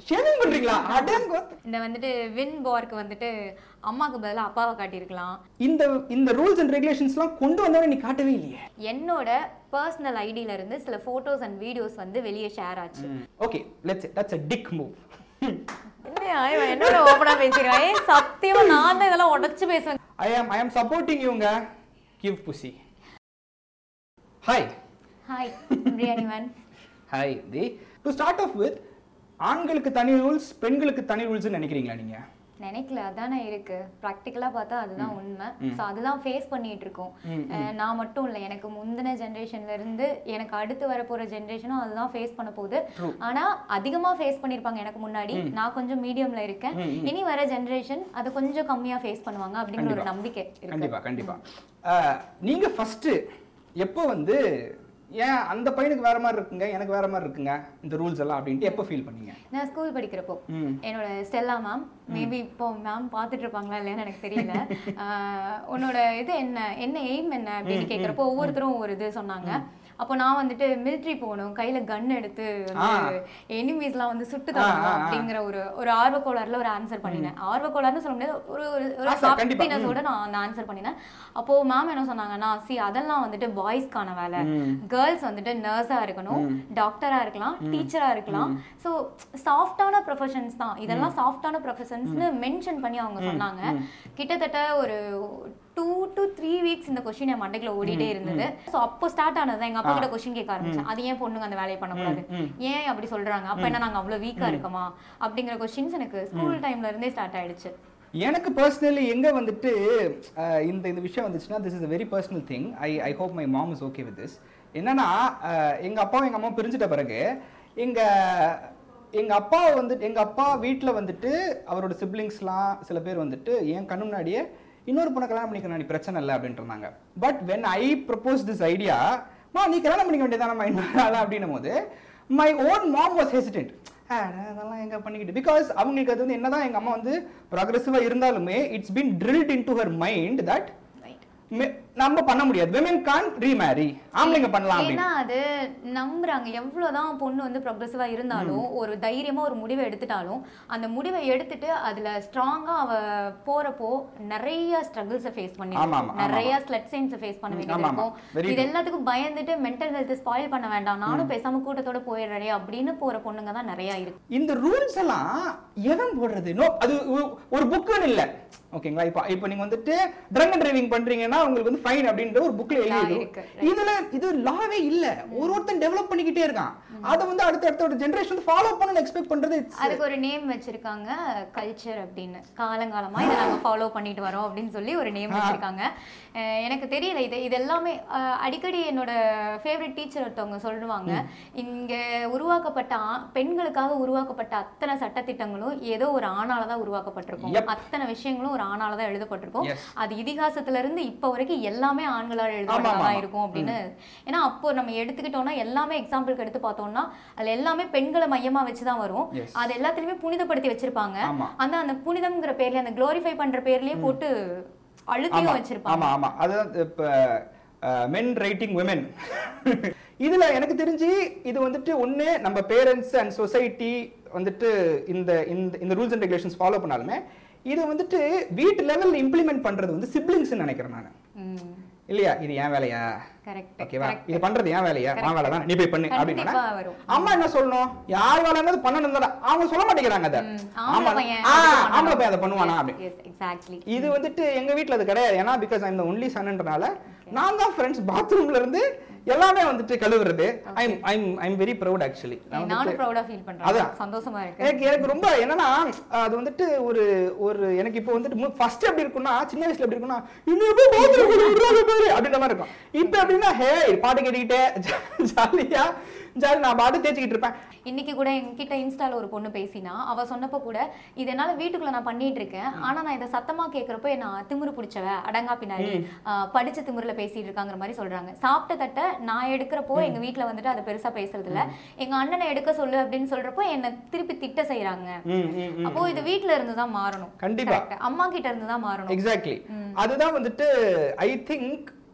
Shaving பண்றீங்களா அடங்கோ இந்த வந்துட்டு வின் பார்க்கு வந்துட்டு அம்மாக்கு பதிலா அப்பாவை காட்டியிருக்கலாம் இந்த இந்த ரூல்ஸ் அண்ட் ரெகுலேஷன்ஸ்லாம் கொண்டு வந்தவனே நீ காட்டவே இல்லையே என்னோட பர்சனல் ஐடியில இருந்து சில போட்டோஸ் அண்ட் வீடியோஸ் வந்து வெளியே ஷேர் ஆச்சு okay let's that's a dick move என்னையா இவன் என்னோட ஓப்பனா பேசிடுவான் ஏய் சத்தியமா நான் தான் இதெல்லாம் உடைச்சு பேசுவேன் ஐ ஆம் ஐ ஆம் சப்போர்ட்டிங் யூங்க கிவ் புசி hi hi biryani man hi the to start off with ஆண்களுக்கு தனி ரூல்ஸ் பெண்களுக்கு தனி ரூல்ஸ்னு நினைக்கிறீங்களா நீங்க நினைக்கல அதானே இருக்கு ப்ராக்டிக்கலா பார்த்தா அதுதான் உண்மை ஸோ அதுதான் ஃபேஸ் பண்ணிட்டு இருக்கோம் அஹ் நான் மட்டும் இல்லை எனக்கு முந்தின ஜென்ரேஷன்ல இருந்து எனக்கு அடுத்து வரப்போற ஜென்ரேஷனும் அதுதான் ஃபேஸ் பண்ண போகுது ஆனா அதிகமா ஃபேஸ் பண்ணிருப்பாங்க எனக்கு முன்னாடி நான் கொஞ்சம் மீடியம்ல இருக்கேன் இனி வர ஜென்ரேஷன் அதை கொஞ்சம் கம்மியா ஃபேஸ் பண்ணுவாங்க அப்படிங்கிற ஒரு நம்பிக்கை இருக்கு கண்டிப்பா கண்டிப்பா அஹ், நீங்க ஃபர்ஸ்ட் எப்போ வந்து ஏன் அந்த பையனுக்கு வேற மாதிரி இருக்குங்க எனக்கு வேற மாதிரி இருக்குங்க இந்த ரூல்ஸ் எல்லாம் அப்படின்ட்டு எப்போ ஃபீல் பண்ணீங்க நான் ஸ்கூல் படிக்கிறப்போ ம். என்னோட ஸ்டெல்லா மேம் மேபி இப்போ மேம் பார்த்துட்டு இருப்பாங்களா இல்லையான்னு எனக்கு தெரியல ஆஹ் உன்னோட இது என்ன என்ன எய்ம் என்ன அப்படின்னு கேட்குறப்போ ஒவ்வொருத்தரும் ஒவ்வொரு இது சொன்னாங்க அப்போ நான் வந்துட்டு மிலிட்ரி போகணும் கையில கன் எடுத்து வந்து எனிமீஸ்லாம் வந்து சுட்டு தரணும் அப்படிங்கிற ஒரு ஒரு ஆர்வக்கோளாறுல ஒரு ஆன்சர் பண்ணினேன் ஆர்வக்கோளாறுன்னு சொல்ல முடியாது ஒரு ஒரு- ஒரு ஆசை, கண்டிப்பா. ஹாப்பினஸோட நான் அந்த ஆன்சர் பண்ணினேன் அப்போ மேம் என்ன சொன்னாங்கன்னா சி அதெல்லாம் வந்துட்டு பாய்ஸ்க்கான வேலை கேர்ள்ஸ் வந்துட்டு நர்ஸா இருக்கணும் டாக்டரா இருக்கலாம் டீச்சரா இருக்கலாம் ஸோ சாஃப்டான ப்ரொஃபஷன்ஸ் தான் இதெல்லாம் சாஃப்டான ப்ரொஃபஷன்ஸ்னு மென்ஷன் பண்ணி அவங்க சொன்னாங்க கிட்டத்தட்ட ஒரு டூ டு த்ரீ வீக்ஸ் இந்த கொஸ்டின் என் மண்டைக்குள்ள ஓடிட்டே இருந்தது ஸோ அப்போ ஸ்டார்ட் ஆனது எங்க அப்பா கிட்ட கொஸ்டின் கேட்க ஆரம்பிச்சேன் அது ஏன் பொண்ணுங்க அந்த வேலையை பண்ணக்கூடாது ஏன் அப்படி சொல்றாங்க அப்ப என்ன நாங்க அவ்வளவு வீக்கா இருக்கோமா அப்படிங்கிற கொஸ்டின்ஸ் எனக்கு ஸ்கூல் டைம்ல இருந்தே ஸ்டார்ட் ஆயிடுச்சு எனக்கு பர்சனலி எங்க வந்துட்டு அஹ், இந்த இந்த விஷயம் வந்துச்சுன்னா this is a very personal thing I I hope my mom is okay with this என்னன்னா அஹ், எங்க அப்பாவும் எங்க அம்மா பிரிஞ்சிட்ட பிறகு எங்க எங்க அப்பா வந்துட்டு எங்க அப்பா வீட்டில் வந்துட்டு அவரோட சிப்ளிங்ஸ்லாம் சில பேர் வந்துட்டு என் கண்ணு முன்னாடியே இன்னொரு பொண்ணை கல்யாணம் பண்ணிக்கணும் நீ பிரச்சனை இல்லை அப்படின்ட்டு இருந்தாங்க but when I propose this idea மா நீ கல்யாணம் பண்ணிக்க வேண்டியதானம்மா இன்னொரு ஆளா அப்படின்னும் போது my own mom was hesitant அதெல்லாம் எங்க பண்ணிக்கிட்டு பிகாஸ் அவங்களுக்கு அது வந்து என்னதான் எங்க அம்மா வந்து ப்ராக்ரெசிவா இருந்தாலுமே it's been drilled in to her mind that right நம்ம பண்ண முடியாது விமன் கான் ரீமேரி ஆம்பளைங்க பண்ணலாம் அப்படின்னு ஏன்னா அது நம்புறாங்க எவ்வளவுதான் பொண்ணு வந்து ப்ரொக்ரெசிவா இருந்தாலும் ஒரு தைரியமா ஒரு முடிவை எடுத்துட்டாலும் அந்த முடிவை எடுத்துட்டு அதுல ஸ்ட்ராங்கா அவ போறப்போ நிறைய ஸ்ட்ரகிள்ஸை ஃபேஸ் ஆமா, பண்ணிருக்கோம் ஆமா, நிறைய ஸ்லட் சைன்ஸை ஃபேஸ் பண்ண வேண்டியது ஆமா, ஆமா. இருக்கும் Very இது எல்லாத்துக்கும் பயந்துட்டு மென்டல் ஹெல்த் ஸ்பாயில் பண்ண வேண்டாம் நானும் பேசாம கூட்டத்தோட போயிடுறேன் அப்படின்னு போற பொண்ணுங்க தான் நிறைய இருக்கு இந்த ரூல்ஸ் எல்லாம் எவன் போடுறது நோ அது ஒ- ஒரு புக்குன்னு இல்ல ஓகேங்களா இப்போ இப்போ நீங்க வந்துட்டு ட்ரங்க் அண்ட் டிரைவிங் பண்றீங்கன்னா உங்களுக்கு வந்து ஃபைன் அப்படின்ற ஒரு புக்ல எழுதி Law இருக்கும். இருக்கு, இதுல இது லாவே இல்ல ஒரு ஒருத்தன் டெவலப் பண்ணிக்கிட்டே இருக்கான் அதை வந்து அடுத்த அடுத்த ஜெனரேஷன் ஃபாலோ பண்ணணும்னு எக்ஸ்பெக்ட் பண்றது it's- அதுக்கு ஒரு நேம் வச்சிருக்காங்க கல்ச்சர் அப்படின்னு காலங்காலமா இதை நாங்க ஃபாலோ பண்ணிட்டு வரோம் அப்படின்னு சொல்லி ஒரு நேம் வச்சிருக்காங்க அஹ் எனக்கு தெரியல இது இது எல்லாமே அஹ் அடிக்கடி என்னோட ஃபேவரட் டீச்சர் ஒருத்தவங்க சொல்லுவாங்க இங்க உருவாக்கப்பட்ட ஆ- பெண்களுக்காக உருவாக்கப்பட்ட அத்தனை சட்டத்திட்டங்களும் ஏதோ ஒரு ஆணால தான் உருவாக்கப்பட்டிருக்கும் Yep. அத்தனை விஷயங்களும் ஒரு ஆணால தான் எழுதப்பட்டிருக்கும் Yes. அது இதிகாசத்துல இருந்து இப்ப வரைக்கும் எல்லாமே ஆண்களால் ஆமா, எழுதப்பட்டதா ஆமா. இருக்கும் அப்படின்னு ஏன்னா அப்போ நம்ம எடுத்துக்கிட்டோம்னா எல்லாமே எக்ஸாம்பிளுக்கு எடுத்து பார்த்தோம்னா அதுல எல்லாமே பெண்களை மையமா வச்சுதான் வரும் Yes. அது எல்லாத்துலயுமே புனிதப்படுத்தி வச்சிருப்பாங்க ஆமா. அந்த அந்த புனிதம்ங்கிற பேர்ல அந்த குளோரிஃபை பண்ற பேர்லயே போட்டு அழுத்தியும் ஆமா வச்சிருப்பாங்க ஆமா ஆமா அதான் இப்ப மென் ரைட்டிங் women இதுல எனக்கு தெரிஞ்சு இது வந்துட்டு ஒண்ணு நம்ம பேரண்ட்ஸ் அண்ட் சொசைட்டி வந்துட்டு இந்த இந்த இந்த ரூல்ஸ் அண்ட் ரெகுலேஷன்ஸ் ஃபாலோ பண்ணாலுமே இது வந்துட்டு வீட்டு லெவல்ல இம்ப்ளிமெண்ட் பண்றது வந்து சிப்ளிங்ஸ் நினைக்கிறேன் நான் இல்லையா இது ஏன் வேலையா கரெக்ட் ஓகேவா இது பண்றது ஏன் வேலையா உன் வேலை தான் நீ போய் பண்ணு அப்படின்னா கண்டிப்பா வரும் அம்மா என்ன சொல்லணும் யார் வேலைன்றது பண்ணணும் தானே அவங்க சொல்ல மாட்டேங்கிறாங்க அதை ஆம்பளை ஆமா பையன் ஆ, அது பண்ணணும். ஆம்பளை பையன் அதை பண்ணுவானா அப்படி எஸ் எக்ஸாக்ட்லி இது வந்துட்டு எங்க வீட்ல அது கிடையாது ஏன்னா பிகாஸ் ஐம் த ஒன்லி சன்ன்றனால நான் தான் ஃப்ரெண்ட்ஸ் பாத்ரூம்ல இருந்து எல்லாமே வந்துட்டு கழுவுறது I'm I'm I'm very proud actually நானும் ப்ரௌடா ஃபீல் பண்றேன் அதான். சந்தோஷமா இருக்கு எனக்கு எனக்கு ரொம்ப என்னன்னா அது வந்துட்டு ஒரு ஒரு எனக்கு இப்போ வந்துட்டு ஃபர்ஸ்ட் எப்படி இருக்கும்னா சின்ன வயசுல எப்படி இருக்கும்னா இன்னும் எப்போ bathroom குள்ள விடுறாங்க பாரு அப்படின்ற மாதிரி இருக்கும் இப்போ எப்படின்னா ஹே பாட்டு கேட்டுக்கிட்டே ஜாலியா ஜாலி நான் பாட்டு தேய்ச்சிக்கிட்டு இருப்பேன் இன்னைக்கு கூட என்கிட்ட இன்ஸ்டால ஒரு பொண்ணு பேசினா அவ சொன்னப்ப கூட இது என்னால வீட்டுக்குள்ள நான் பண்ணிட்டு இருக்கேன் ஆனா நான் இதை சத்தமா கேக்குறப்ப நான் திமிரு பிடிச்சவ அடங்கா பின்னாடி ஆஹ், படிச்ச திமிருல பேசிட்டு இருக்காங்கிற மாதிரி சொல்றாங்க சாப்பிட்ட தட்டை நான் எடுக்கிறப்போ எங்க வீட்ல வந்துட்டு அதை பெருசா பேசுறது இல்ல எங்க அண்ணனை எடுக்க சொல்லு அப்படின்னு சொல்றப்போ என்ன திருப்பி திட்ட செய்றாங்க ம், ம், ம். அப்போ இது வீட்ல இருந்து தான் மாறணும் கண்டிப்பா. Correct. அம்மா கிட்ட இருந்து தான் மாறணும் எக்ஸாக்ட்லி அதுதான் வந்துட்டு I think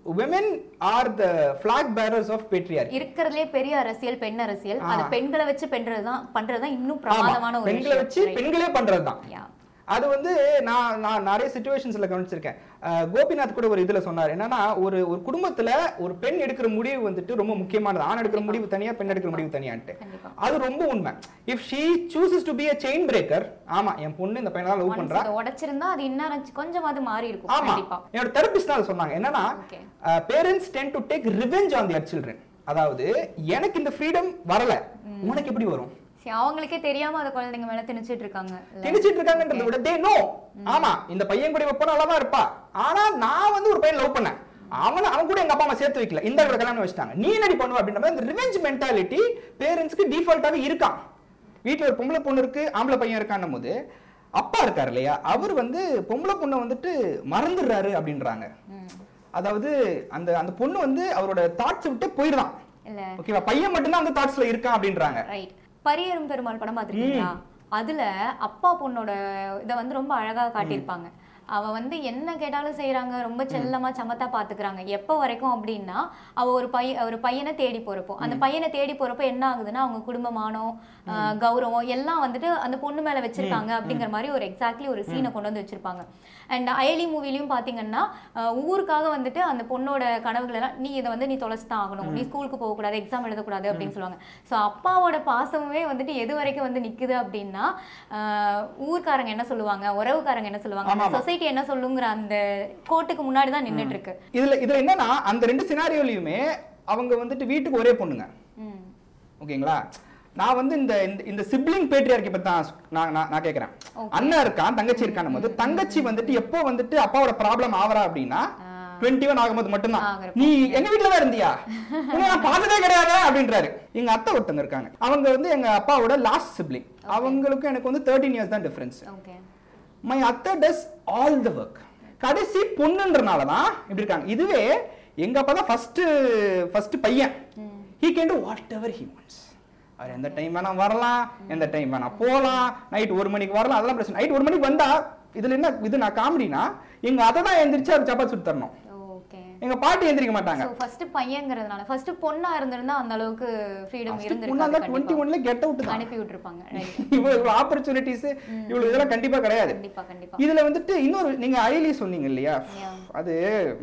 women are the flag bearers of patriarchy இருக்கிறதுலே பெரிய அரசியல் பெண் அரசியல் ஆ. அது பெண்களை வச்சு பெண்றதுதான் பண்றதுதான் இன்னும் ஆமா, பிரமாதமான ஒரு பெண்களை வச்சு விஷயம் பெண்களே பண்றதுதான் Yeah. அது வந்து நான் நான் நிறைய சுச்சுவேஷன்ஸ்ல கவனிச்சிருக்கேன் அஹ் கோபிநாத் கூட ஒரு இதுல சொன்னார் என்னன்னா ஒரு ஒரு குடும்பத்துல ஒரு பெண் எடுக்கிற முடிவு வந்துட்டு ரொம்ப முக்கியமானது ஆண் எடுக்கிற முடிவு தனியா பெண் எடுக்கிற முடிவு தனியான்ட்டு கண்டிப்பா அது ரொம்ப உண்மை if she chooses to be a chain breaker ஆமா என் பொண்ணு இந்த பையனை லவ் Once பண்றா அதை உடைச்சிருந்தா அது இன்னும் கொஞ்சமாவது மாறி இருக்கும் ஆமா கண்டிப்பா என்னோட தெரபிஸ்ட் அதை சொன்னாங்க என்னன்னா Okay. Parents tend to take revenge on their children அதாவது எனக்கு இந்த ஃப்ரீடம் வரல உனக்கு எப்படி வரும் சரி, அவங்களுக்கே தெரியாம அதை குழந்தைங்க மேல திணிச்சிட்டு இருக்காங்க இல்ல? திணிச்சிட்டு இருக்காங்கன்றத விட தே நோ ஆமா இந்த பையன் கூட வைப்பா நல்லா தான் இருப்பா ஆனா நான் வந்து ஒரு பையன் லவ் பண்ணேன் அவன அவன் கூட எங்க அப்பா அம்மா சேர்த்து வைக்கல இந்த இடத்துல கல்யாணம் வச்சுட்டாங்க நீ என்னடி பண்ணுவ அப்படின்ற மாதிரி இந்த ரிவெஞ்ச் மென்டாலிட்டி பேரண்ட்ஸ்க்கு டிஃபால்ட்டாவே இருக்கான் வீட்ல ஒரு பொம்பளை பொண்ணு இருக்கு ஆம்பளை பையன் இருக்கான்னும் போது அப்பா இருக்காரு இல்லையா அவர் வந்து பொம்பளை பொண்ணை வந்துட்டு மறந்துடுறாரு அப்படின்றாங்க ம். அதாவது அந்த அந்த பொண்ணு வந்து அவரோட தாட்ஸ் விட்டு போயிடுறான் இல்ல ஓகேவா பையன் மட்டும்தான் அந்த தாட்ஸ்ல இருக்கான் அப்படின்றாங்க ரைட் பரியரும் பெருமாள் படம் பார்த்திருக்கீங்களா அதுல அப்பா பொண்ணோட இத வந்து ரொம்ப அழகா காட்டியிருப்பாங்க அவ வந்து என்ன கேட்டாலும் செய்றாங்க ரொம்ப செல்லமா சமத்தா பாத்துக்கிறாங்க எப்ப வரைக்கும் அப்படின்னா அவ ஒரு பையன் ஒரு பையனை தேடி போறப்போ அந்த பையனை தேடி போறப்போ என்ன ஆகுதுன்னா அவங்க குடும்பமானம் ஆஹ், கௌரவம் எல்லாம் வந்துட்டு அந்த பொண்ணு மேல வச்சிருக்காங்க அப்படிங்கிற மாதிரி ஒரு எக்ஸாக்ட்லி ஒரு சீனை கொண்டு வந்து வச்சிருப்பாங்க அண்ட் அயலி மூவிலையும் பாத்தீங்கன்னா ஆஹ், ஊருக்காக வந்துட்டு அந்த பொண்ணோட கனவுகள் எல்லாம் நீ இதை வந்து நீ தொலைச்சுதான் ஆகணும் நீ ஸ்கூலுக்கு போகக்கூடாது எக்ஸாம் எழுதக்கூடாது அப்படின்னு சொல்லுவாங்க ஸோ அப்பாவோட பாசமுமே வந்துட்டு எது வரைக்கும் வந்து நிக்குது அப்படின்னா ஆஹ், ஊர்க்காரங்க என்ன சொல்லுவாங்க உறவுக்காரங்க என்ன சொல்லுவாங்க ஆமா, ஆமா. சொசைட்டி என்ன சொல்லுங்கிற அந்த கோட்டுக்கு முன்னாடி தான் நின்னுட்டு இருக்கு இதுல இதுல என்னன்னா அந்த ரெண்டு சினாரியோலயுமே அவங்க வந்துட்டு வீட்டுக்கு ஒரே பொண்ணுங்க ம். ஓகேங்களா நான் வந்து இந்த இந்த- இந்த சிப்ளிங் பேட்ரியார்க்கி பத்தி தான் நான் நான் நான் கேக்குறேன் Okay. அண்ணன் இருக்கான் தங்கச்சி இருக்கான் போது தங்கச்சி வந்துட்டு எப்போ வந்துட்டு அப்பாவோட ப்ராப்ளம் ஆவறா அப்படின்னா ஆ. டுவெண்ட்டி ஒன் ஆகும்போது மட்டும்தான் ஆகுறப்போ. நீ எங்க வீட்டுல தான் இருந்தியா உன்னை நான் பார்த்ததே கிடையாது அப்படின்றாரு எங்க அத்தை ஒருத்தங்க இருக்காங்க அவங்க வந்து எங்க அப்பாவோட லாஸ்ட் சிப்ளிங் அவங்களுக்கும் எனக்கு வந்து தேர்ட்டீன் இயர்ஸ் தான் டிஃபரன்ஸ் ஓகே மை அத்தை டஸ் ஆல் த ஒர்க் கடைசி பொண்ணுன்றனால தான் இப்படி இருக்காங்க இதுவே எங்க அப்பா தான் ஃபர்ஸ்ட் ஃபர்ஸ்ட் பையன் he can do whatever he wants அவர் எந்த டைம் வேணா வரலாம் எந்த டைம் வேணா போகலாம் நைட் ஒரு மணிக்கு வரலாம் அதெல்லாம் பிரச்சனை நைட் ஒரு மணிக்கு வந்தா இதுல என்ன இது நான் காமெடினா எங்க அதை தான் எந்திரிச்சு அவர் சப்பாத்தி சுட்டு தரணும் ஓகே எங்க பாட்டி எந்திரிக்க மாட்டாங்க ஸோ ஃபர்ஸ்ட் பையங்கிறதுனால ஃபர்ஸ்ட் பொண்ணா இருந்திருந்தா அந்த அளவுக்கு ஃப்ரீடம் டுவெண்ட்டி இருந்திருக்காது ஒன்ல கெட் அவுட் தான் அனுப்பி விட்டுருப்பாங்க ரைட் இவ்வளவு இவ்வளவு ஆப்பர்ச்சுனிட்டிஸ் இவ்வளவு இதெல்லாம் கண்டிப்பா கிடையாது கண்டிப்பா கண்டிப்பா இதுல வந்துட்டு இன்னொரு நீங்க ஐலி சொன்னீங்க இல்லையா Yeah. அது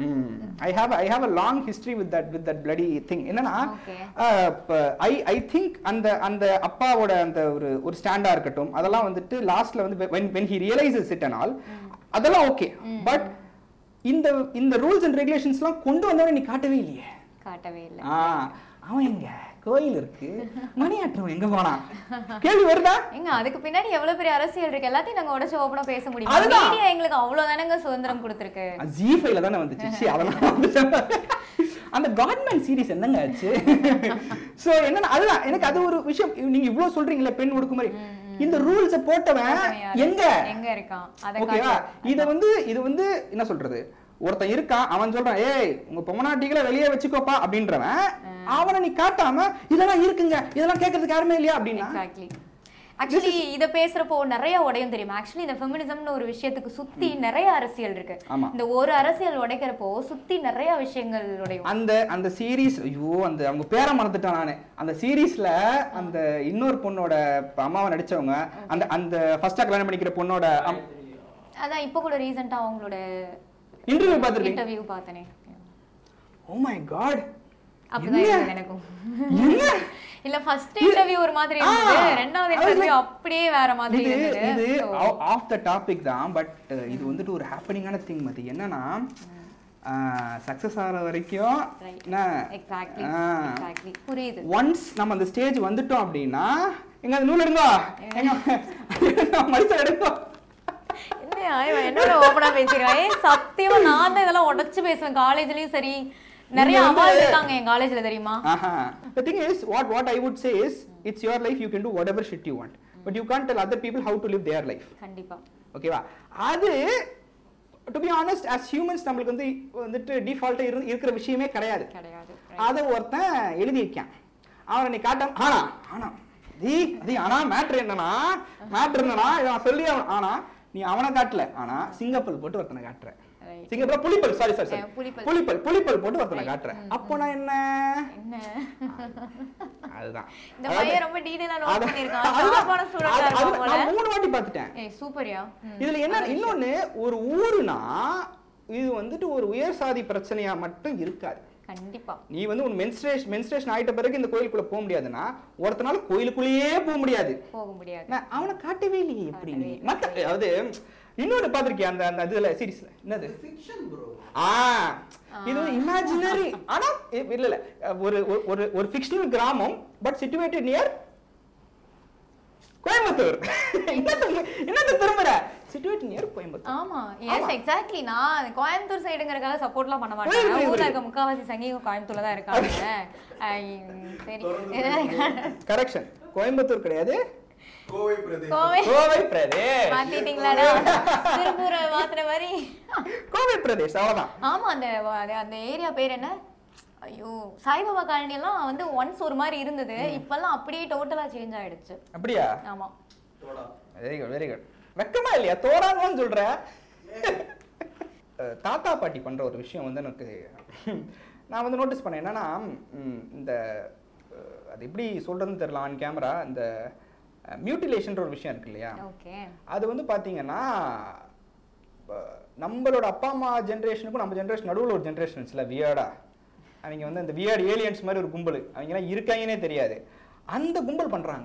I have I have a long history with that with that bloody thing என்னன்னா Okay. ஐ ஐ திங்க் அந்த அந்த அப்பாவோட அந்த ஒரு ஒரு ஸ்டாண்டா இருக்கட்டும் அதெல்லாம் வந்துட்டு லாஸ்ட்ல வந்து when when he realizes it and all அதெல்லாம் ஓகே பட் இந்த இந்த ரூல்ஸ் அண்ட் ரெகுலேஷன்ஸ்லாம் கொண்டு வந்தவனே நீ காட்டவே இல்லையே காட்டவே இல்லை ஆ அவன் எங்க கோயில் இருக்கு மணியாற்றவன் எங்க போனான் கேள்வி வருதா ஏங்க அதுக்கு பின்னாடி எவ்வளவு பெரிய அரசியல் இருக்கு எல்லாத்தையும் நாங்க உடச்சு ஓப்பனா பேச முடியும் அதுதான். மீடியா எங்களுக்கு அவ்வளவுதானங்க சுதந்திரம் கொடுத்துருக்கு ஜி ஃபைவ்ல தானே வந்துச்சு சீ, அதெல்லாம் வந்துச்சு. அந்த காட்மேன் சீரிஸ் என்னங்க ஆச்சு சோ என்னன்னா அதுதான் எனக்கு அது ஒரு விஷயம் நீங்க இவ்வளவு சொல்றீங்களே பெண் ஒடுக்குமுறை இந்த ரூல்ஸ போட்டவன் யாரு? எங்க எங்க இருக்கான் அதை ஓகேவா காட்டு. இத வந்து இது வந்து என்ன சொல்றது ஒருத்தன் இருக்கான் அவன் சொல்றான் ஏய் உங்க பொம்மநாட்டிகளை வெளியே வச்சுக்கோப்பா அப்படின்றவன் அவனை நீ காட்டாம இதெல்லாம் இருக்குங்க இதெல்லாம் கேட்கறதுக்கு யாருமே இல்லையா அப்படின்னா எக்ஸாக்ட்லி ஆக்சுவலி இத பேசுறப்போ நிறைய உடையும் தெரியும் ஆக்சுவலி இந்த ஃபெமினிசம்னு ஒரு விஷயத்துக்கு சுத்தி நிறைய அரசியல் இருக்கு ஆமா. இந்த ஒரு அரசியல் உடைக்கிறப்போ சுத்தி நிறைய விஷயங்கள் உடையும் அந்த அந்த சீரீஸ் ஐயோ அந்த அவங்க பேரை மறந்துட்டேன் நானு அந்த சீரீஸ்ல அந்த இன்னொரு பொண்ணோட இப்ப அம்மாவை நடிச்சவங்க அந்த அந்த ஃபர்ஸ்டா கல்யாணம் பண்ணிக்கிற பொண்ணோட அதான் இப்போ கூட ரீசெண்டா அவங்களோட இன்டர்வியூ பார்த்துருக்கீங்க இன்டர்வியூ பார்த்தனே ஓ மை காட் அப்படிதான் இருந்தது எனக்கும் என்ன இல்ல ஃபர்ஸ்ட் இன்டர்வியூ ஒரு மாதிரி ஆ, இருந்தது ரெண்டாவது I was இன்டர்வியூ like- அப்படியே வேற மாதிரி இது இருந்தது இது So, ஆஃப் த டாபிக் தான் பட் இது வந்துட்டு ஒரு ஹாப்பனிங்கான திங் மதி என்னன்னா சக்சஸ் ஆகிற வரைக்கும் Right. என்ன exactly ஆ. exactly புரியுது ஒன்ஸ் நம்ம அந்த ஸ்டேஜ் வந்துட்டோம் அப்படின்னா எங்க அந்த நூல் எடுங்கோ எங்க மனுஷன் எடுங்கோ என்னையா இவன் என்னோட ஓப்பனா பேசிக்கிறான் ஏய் சத்தியமா நான் தான் இதெல்லாம் உடைச்சு பேசுவேன் காலேஜ்லயும் சரி நிறைய நீங்க வந்து- அவார்டு இருக்காங்க என் காலேஜ்ல தெரியுமா ஆஹா the thing is what what i would say is it's your life you can do whatever shit you want but you can't tell other people how to live their life கண்டிப்பா ஓகேவா அது to be honest as humans நம்மளுக்கு வந்து வந்துட்டு டிஃபால்ட்டா இரு இருக்கிற விஷயமே கிடையாது கிடையாது அதை ஒருத்தன் எழுதியிருக்கான் அவனை நீ காட்ட ஆனா ஆனா தி தி ஆனா மேட்ரு என்னன்னா மேட்ரு என்னன்னா இதை நான் சொல்லி அவன் ஆனா நீ அவனை காட்டல ஆனா சிங்கப்பல் போட்டு ஒருத்தனை காட்டுற Right. சிங்கப்பூர் புலிப்பல் சாரி சாரி சாரி Yeah, புலிப்பல். புலிப்பல் புலிப்பல் போட்டு ஒருத்தனை Right. காட்டுறேன் ம், அப்போ நான் என்ன என்ன அதுதான் இந்த அதாவது- பையன் ரொம்ப டீடைலா நோட் அது- பண்ணிருக்கான் அதுதான். ஷார்ப்பான ஸ்டூடெண்டா அது- அது இருப்பான் போல நான் மூணு வாட்டி பார்த்துட்டேன் ஏய் சூப்பர்யா இதுல என்ன இன்னொன்னு ஒரு ஊருனா இது வந்துட்டு ஒரு உயர் சாதி பிரச்சனையா மட்டும் இருக்காது கண்டிப்பா நீ வந்து உன் மென்ஸ்ட்ரேஷன் மென்ஸ்ட்ரேஷன் ஆயிட்ட பிறகு இந்த கோயிலுக்குள்ள போக முடியாதுன்னா ஒருத்தனால கோயிலுக்குள்ளேயே போக முடியாது போக முடியாது நான் அவனை காட்டவே இல்லையே எப்படி நீ காட்டவே இல்லை. மத்த அதாவது இன்னொரு பாத்திருக்கியா அந்த அந்த இதுல சீரிஸ்ல என்னது ஃபிக்ஷன் ப்ரோ ஆ இது ஒரு இமேஜினரி ஆனா இ- இல்ல இல்ல ஒரு ஒரு- ஒரு ஒரு ஃபிக்ஷனல் கிராமம் பட் சிச்சுவேட்டட் நியர் கோயம்புத்தூர் என்னத்த என்னத்த திரும்புற சிச்சுவேட்டட் நியர் கோயம்புத்தூர் ஆமா எஸ் எக்ஸாக்ட்லி நான் கோயம்புத்தூர் சைடுங்கறதுக்காக சப்போர்ட்லாம் பண்ண புரியுது, மாட்டேன் புரியுது, ஊர்ல இருக்க முக்காவாசி சங்கிங்க கோயம்புத்தூர்ல தான் இருக்காங்க ஐ, சரி கரெக்ஷன் கோயம்புத்தூர் கிடையாது கோவை பிரதேசம் கோவை கோவை பிரதேஷ் மாத்திட்டீங்களாடா திருப்பூர் மாத்துற மாதிரி கோவை பிரதேஷ் அவ்வளவுதான் ஆமா அந்த அது- அந்த ஏரியா பேர் என்ன ஐயோ சாய்பாபா காலனி எல்லாம் வந்து ஒன்ஸ் ஒரு மாதிரி இருந்தது இப்பெல்லாம் அப்படியே டோட்டலா சேஞ்ச் ஆயிடுச்சு அப்படியா ஆமா தோடா வெரி குட் வெரி குட் வெக்கமா இல்லையா தோறாங்கன்னு சொல்ற அஹ், தாத்தா பாட்டி பண்ற ஒரு விஷயம் வந்து எனக்கு நான் வந்து நோட்டீஸ் பண்ணேன் என்னன்னா ம், இந்த அஹ், அது எப்படி சொல்றதுன்னு தெரியல ஆன் கேமரா இந்த மியூட்டிலேஷன்ற ஒரு விஷயம் இருக்கு இல்லையா ஓகே அது வந்து பாத்தீங்கன்னா அஹ், நம்மளோட அப்பா அம்மா ஜென்ரேஷனுக்கும் நம்ம ஜென்ரேஷன் நடுவில் ஒரு ஜென்ரேஷன்ஸ்ல வியர்டா அவங்க வந்து அந்த வியர்ட் ஏலியன்ஸ் மாதிரி ஒரு கும்பல் அவங்க எல்லாம் இருக்காங்கன்னே தெரியாது அந்த கும்பல் பண்றாங்க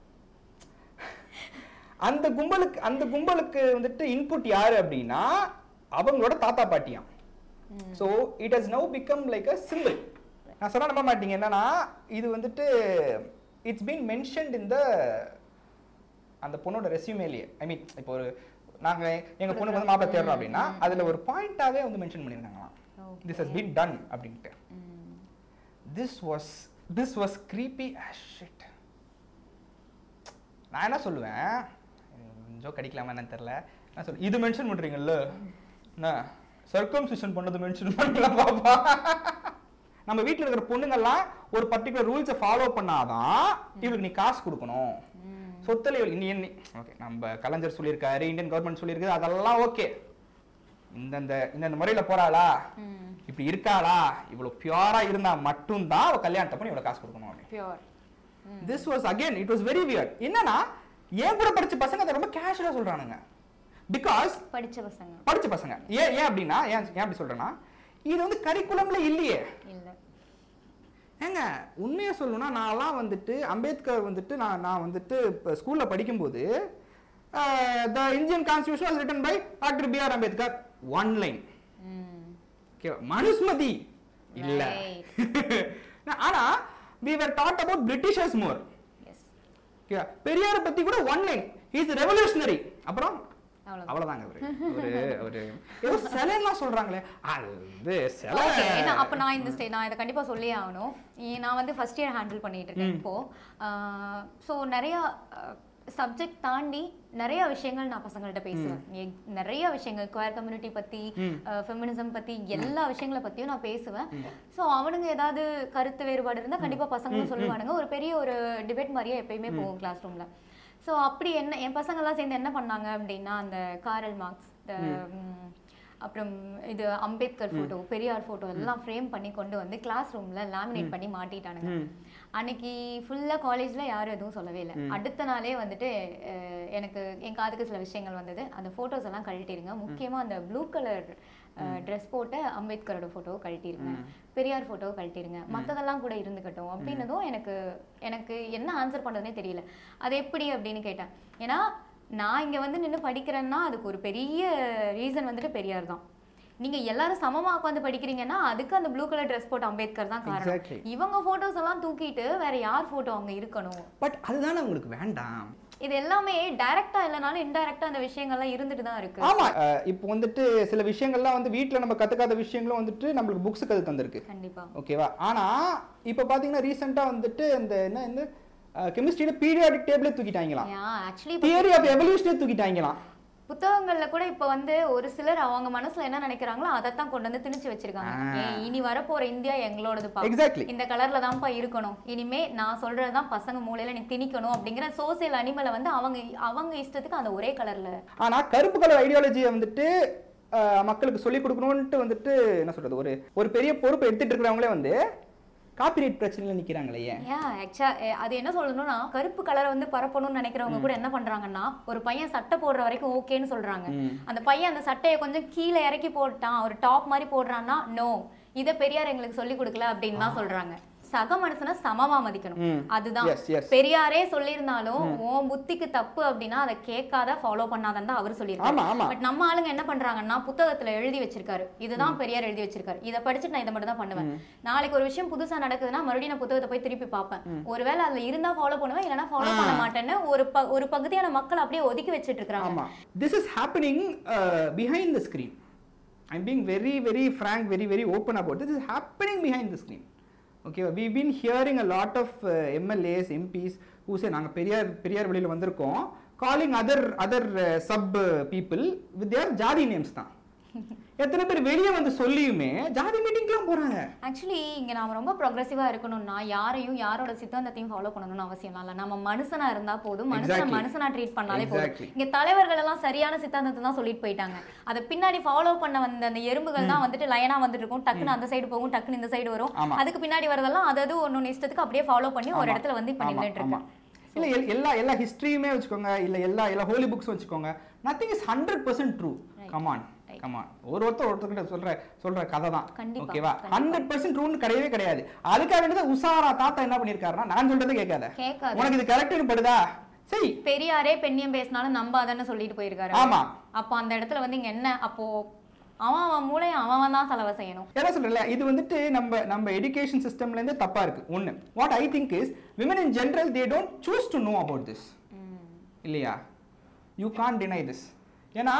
அந்த கும்பலுக்கு அந்த கும்பலுக்கு வந்துட்டு இன்புட் யாரு அப்படின்னா அவங்களோட தாத்தா பாட்டியாம் so it has now become like a simple நான் சொன்னா நம்ப மாட்டீங்க என்னன்னா இது வந்துட்டு இட்ஸ் பீன் மென்ஷன்ட் இந்த அந்த பொண்ணோட ரெஸ்யூமேலேயே ஐ மீன் இப்போ ஒரு நாங்க எங்க பொண்ணுக்கு வந்து மாப்பிள்ளை தேடுறோம் அப்படின்னா அதுல ஒரு பாயிண்டாவே வந்து மென்ஷன் பண்ணியிருந்தாங்களாம் திஸ் ஹஸ் பீன் டன் அப்படின்ட்டு this was this was creepy as shit நான் என்ன சொல்லுவேன் ஜோக் அடிக்கலாமா என்னன்னு தெரியல நான் சொல்லுவேன் இது மென்ஷன் பண்றீங்கல்ல என்ன சர்க்கம்சிஷன் பண்ணது மென்ஷன் பண்ணலாம் பாப்பா நம்ம வீட்ல இருக்கிற பொண்ணுங்கெல்லாம் ஒரு பர்டிகுலர் ரூல்ஸை ஃபாலோ பண்ணாதான் இவளுக்கு நீ காசு கொடுக்கணும் சொத்துல இவள் இனி என்ன ஓகே நம்ம கலைஞர் சொல்லியிருக்காரு இந்தியன் கவர்மெண்ட் சொல்லியிருக்கு அதெல்லாம் ஓகே இந்தந்த இந்தந்த முறையில போறாளா இப்படி இருக்காளா இவ்வளவு பியூரா இருந்தா மட்டும்தான் அவ கல்யாணத்தை பண்ணி இவ்வளவு காசு கொடுக்கணும் அப்படின்னு pure this was again it was very weird என்னன்னா ஏன் கூட படிச்ச பசங்க அதை ரொம்ப கேஷுவலா சொல்றானுங்க பிகாஸ் படிச்ச பசங்க படிச்ச பசங்க ஏன் ஏன் அப்படின்னா ஏன் ஏன் அப்படி சொல்றேன்னா இது வந்து கரிக்குலம்ல இல்லையே இல்ல ஏங்க உண்மையை சொல்லணும்னா நான்லாம் வந்துட்டு அம்பேத்கர் வந்துட்டு நான் நான் வந்துட்டு இப்போ ஸ்கூலில் படிக்கும்போது the Indian constitution was written by doctor B R Ambedkar one line hmm okay Manusmriti இல்ல ஆனா we were taught about Britishers more yes okay பெரியாரை பத்தி கூட ஒன் லைன் இஸ் ரெவல்யூஷனரி அப்புறம் அவ்வளவுதான் அவ்வளவுதாங்க அவரு அவரு அவரு ஏதோ சிலைலாம் சொல்றாங்களே அது சிலை ஓகே நான் அப்ப நான் இந்த ஸ்டே நான் இதை கண்டிப்பா சொல்லியே ஆகணும் இ- நான் வந்து ஃபர்ஸ்ட் இயர் ஹேண்டில் பண்ணிட்டு இருக்கேன் இப்போ ஸோ நிறைய சப்ஜெக்ட் தாண்டி நிறைய விஷயங்கள் நான் பசங்கள்ட்ட பேசுவேன் எ- நிறைய விஷயங்கள் குயர் கம்யூனிட்டி பத்தி ஃபெமினிசம் பத்தி எல்லா விஷயங்களை பத்தியும் நான் பேசுவேன் ஸோ அவனுங்க ஏதாவது கருத்து வேறுபாடு இருந்தா கண்டிப்பா பசங்களும் சொல்லுவானுங்க ஒரு பெரிய ஒரு டிபேட் மாதிரியே எப்பயுமே போகும் கிளாஸ் ரூம்ல ஸோ அப்படி என்ன என் பசங்கள்லாம் சேர்ந்து என்ன பண்ணாங்க அப்படின்னா அந்த காரல் மார்க்ஸ் இந்த ம், அப்புறம் இது அம்பேத்கர் போட்டோ பெரியார் போட்டோ எல்லாம் ஃப்ரேம் பண்ணி கொண்டு வந்து கிளாஸ் ரூம்ல லேமினேட் பண்ணி மாட்டிட்டானுங்க அன்னைக்கு ஃபுல்லா காலேஜ்ல யாரும் எதுவும் சொல்லவே இல்லை அடுத்த நாளே வந்துட்டு அஹ், எனக்கு என் காதுக்கு சில விஷயங்கள் வந்தது அந்த போட்டோஸ் எல்லாம் கழட்டிருங்க முக்கியமா அந்த ப்ளூ கலர் ட்ரெஸ் போட்ட அம்பேத்கரோட போட்டோவை கழட்டிருங்க பெரியார் போட்டோவை கழட்டிருங்க மத்ததெல்லாம் கூட இருந்துக்கட்டும் அப்படின்னதும் எனக்கு எனக்கு என்ன ஆன்சர் பண்றதுனே தெரியல அது எப்படி அப்படின்னு கேட்டேன் ஏன்னா நான் இங்க வந்து நின்னு படிக்கிறேன்னா அதுக்கு ஒரு பெரிய ரீசன் வந்துட்டு பெரியார் தான் நீங்க எல்லாரும் சமமா உட்காந்து படிக்கிறீங்கன்னா அதுக்கு அந்த ப்ளூ கலர் ட்ரெஸ் போட்ட அம்பேத்கர் தான் காரணம் Exactly. இவங்க போட்டோஸ் எல்லாம் தூக்கிட்டு வேற யார் போட்டோ அங்க இருக்கணும் பட் அதுதானே உங்களுக்கு வேண்டாம் இது எல்லாமே டைரக்டா இல்லைனாலும் இன்டைரக்டா அந்த விஷயங்கள்லாம் இருந்துட்டு தான் இருக்கு ஆமா அஹ் இப்போ வந்துட்டு சில விஷயங்கள்லாம் வந்து வீட்ல நம்ம கத்துக்காத விஷயங்களும் வந்துட்டு நம்மளுக்கு புக்ஸ் கத்து தந்திருக்கு கண்டிப்பா ஓகேவா ஆனா இப்போ பாத்தீங்கன்னா ரீசெண்டா வந்துட்டு இந்த என்ன இந்த கெமிஸ்ட்ரியில பீரியாடிக் டேபிளே தூக்கிட்டாங்களாம் ஆக்சுவலி தியரி ஆஃப் எவல்யூஷனே தூக்கிட்டாங்களாம் புத்தகங்கள்ல கூட இப்ப வந்து ஒரு சிலர் அவங்க மனசுல என்ன நினைக்கிறாங்களோ அதைத்தான் கொண்டு வந்து திணிச்சு வச்சிருக்காங்க ஆ. ஏன் இனி வரப்போற இந்தியா எங்களோடதுப்பா Exactly. இந்த கலர்ல தான்ப்பா இருக்கணும் இனிமே நான் சொல்றதுதான் பசங்க மூலையில நீ திணிக்கணும் அப்படிங்கிற சோசியல் அனிமலை வந்து அவங்க அவங்க இஷ்டத்துக்கு அந்த ஒரே கலர்ல ஆனா கருப்பு கலர் ஐடியாலஜியை வந்துட்டு அஹ், மக்களுக்கு சொல்லிக் கொடுக்கணும்ன்ட்டு வந்துட்டு என்ன சொல்றது ஒரு ஒரு பெரிய பொறுப்பை எடுத்துட்டு இருக்கிறவங்களே வந்து காப்பிரைட் பிரச்சனையில நிக்கிறாங்களே ஏன் ஏன் ஆக்சுவலா அது என்ன சொல்லணும்னா கருப்பு கலரை வந்து பரப்பணும்னு நினைக்கிறவங்க கூட என்ன பண்றாங்கன்னா ஒரு பையன் சட்டை போடுற வரைக்கும் ஓகேன்னு சொல்றாங்க ம். அந்த பையன் அந்த சட்டையை கொஞ்சம் கீழே இறக்கி போட்டான் ஒரு டாப் மாதிரி போடுறான்னா நோ இத பெரியார் எங்களுக்கு சொல்லி கொடுக்கல அப்படின்னு தான் சொல்றாங்க சக மனுஷனை சமமா மதிக்கணும் ம். அதுதான் Yes, yes. பெரியாரே சொல்லியிருந்தாலும் உன் புத்திக்கு தப்பு அப்படின்னா அதை கேட்காத ஃபாலோ பண்ணாதன்னு தான் அவர் ஆமா, சொல்லியிருக்காரு ஆமா. பட் நம்ம ஆளுங்க என்ன பண்றாங்கன்னா புத்தகத்துல எழுதி வச்சிருக்காரு இதுதான் பெரியார் எழுதி வச்சிருக்காரு இதை படிச்சுட்டு நான் இதை மட்டும் தான் பண்ணுவேன் நாளைக்கு ஒரு விஷயம் புதுசா நடக்குதுன்னா மறுபடியும் நான் புத்தகத்தை போய் திருப்பி பார்ப்பேன் ஒருவேளை அதுல இருந்தா ஃபாலோ பண்ணுவேன் இல்லைன்னா ஃபாலோ பண்ண மாட்டேன்னு ஒரு ப- ஒரு பகுதியான மக்கள் அப்படியே ஒதுக்கி வச்சிட்டு இருக்காங்க ஆமா this is happening behind the screen I'm being very very frank very very open about this is happening behind the screen okay we been hearing a lot of MLAs MPs who say நாங்கள் பெரியார் பெரியார் வெளியில் வந்திருக்கோம் calling other other sub people with their jati names தான் எத்தனை பேர் வெளியே வந்து சொல்லியுமே ஜாதி மீட்டிங்க்குலாம் போகிறாங்க ஆக்சுவலி இங்க நாம ரொம்ப ப்ரோக்ரஸிவா இருக்கணும்னா யாரையும் யாரோட சித்தாந்தத்தையும் ஃபாலோ பண்ணணும்னு அவசியம் இல்ல நம்ம மனுஷனா இருந்தா போதும் மனுஷனை Exactly. மனுஷனா ட்ரீட் பண்ணாலே Exactly. போதும் இங்க தலைவர்கள் எல்லாம் சரியான சித்தாந்தத்தை தான் சொல்லிட்டு போயிட்டாங்க அதை பின்னாடி ஃபாலோ பண்ண வந்த அந்த எறும்புகள் தான் வந்துட்டு லைனா வந்துட்டு இருக்கும் டக்குன்னு அந்த சைடு போகும் டக்குன்னு இந்த சைடு வரும் ஆமா. அதுக்கு பின்னாடி வரதெல்லாம் அது அது ஒன்னு இஷ்டத்துக்கு அப்படியே ஃபாலோ பண்ணி ஒரு ஆமா. இடத்துல வந்து இப்ப ஆமா, நின்னுட்டு ஆமா. இருக்கு இல்ல எல்- எல்லா எல்லா ஹிஸ்டரியுமே வச்சுக்கோங்க இல்ல எல்லா எல்லா ஹோலி புக்ஸ் வச்சுக்கோங்க nothing is hundred percent true Right. Come on Right. Come on ஒரு ஒருத்தர் ஒருத்தர்கிட்ட சொல்ற சொல்ற கதை தான் கண்டிப்பா, ஓகேவா கண்டிப்பா. ஹண்ட்ரட் பர்சன்ட் ட்ரூன்னு கிடையவே கிடையாது அதுக்காக வேண்டியது உஷாரா தாத்தா என்ன பண்ணிருக்காருன்னா நான் சொல்றதை கேட்காத கேட்காது. உனக்கு இது கரெக்ட்னு படுதா சரி பெரியாரே பெண்ணியம் பேசினாலும் நம்பாதன்னு சொல்லிட்டு போயிருக்காரு ஆமா அப்போ அந்த இடத்துல வந்து இங்க என்ன அப்போ அவன் அவன் மூளையை அவன் தான் செலவு செய்யணும் என்ன சொல்றல இது வந்துட்டு நம்ம நம்ம எஜுகேஷன் சிஸ்டம்ல இருந்தே தப்பா இருக்கு ஒண்ணு what I think is women in general they don't choose to know about this இல்லையா யூ கான் டினை திஸ் ஏன்னா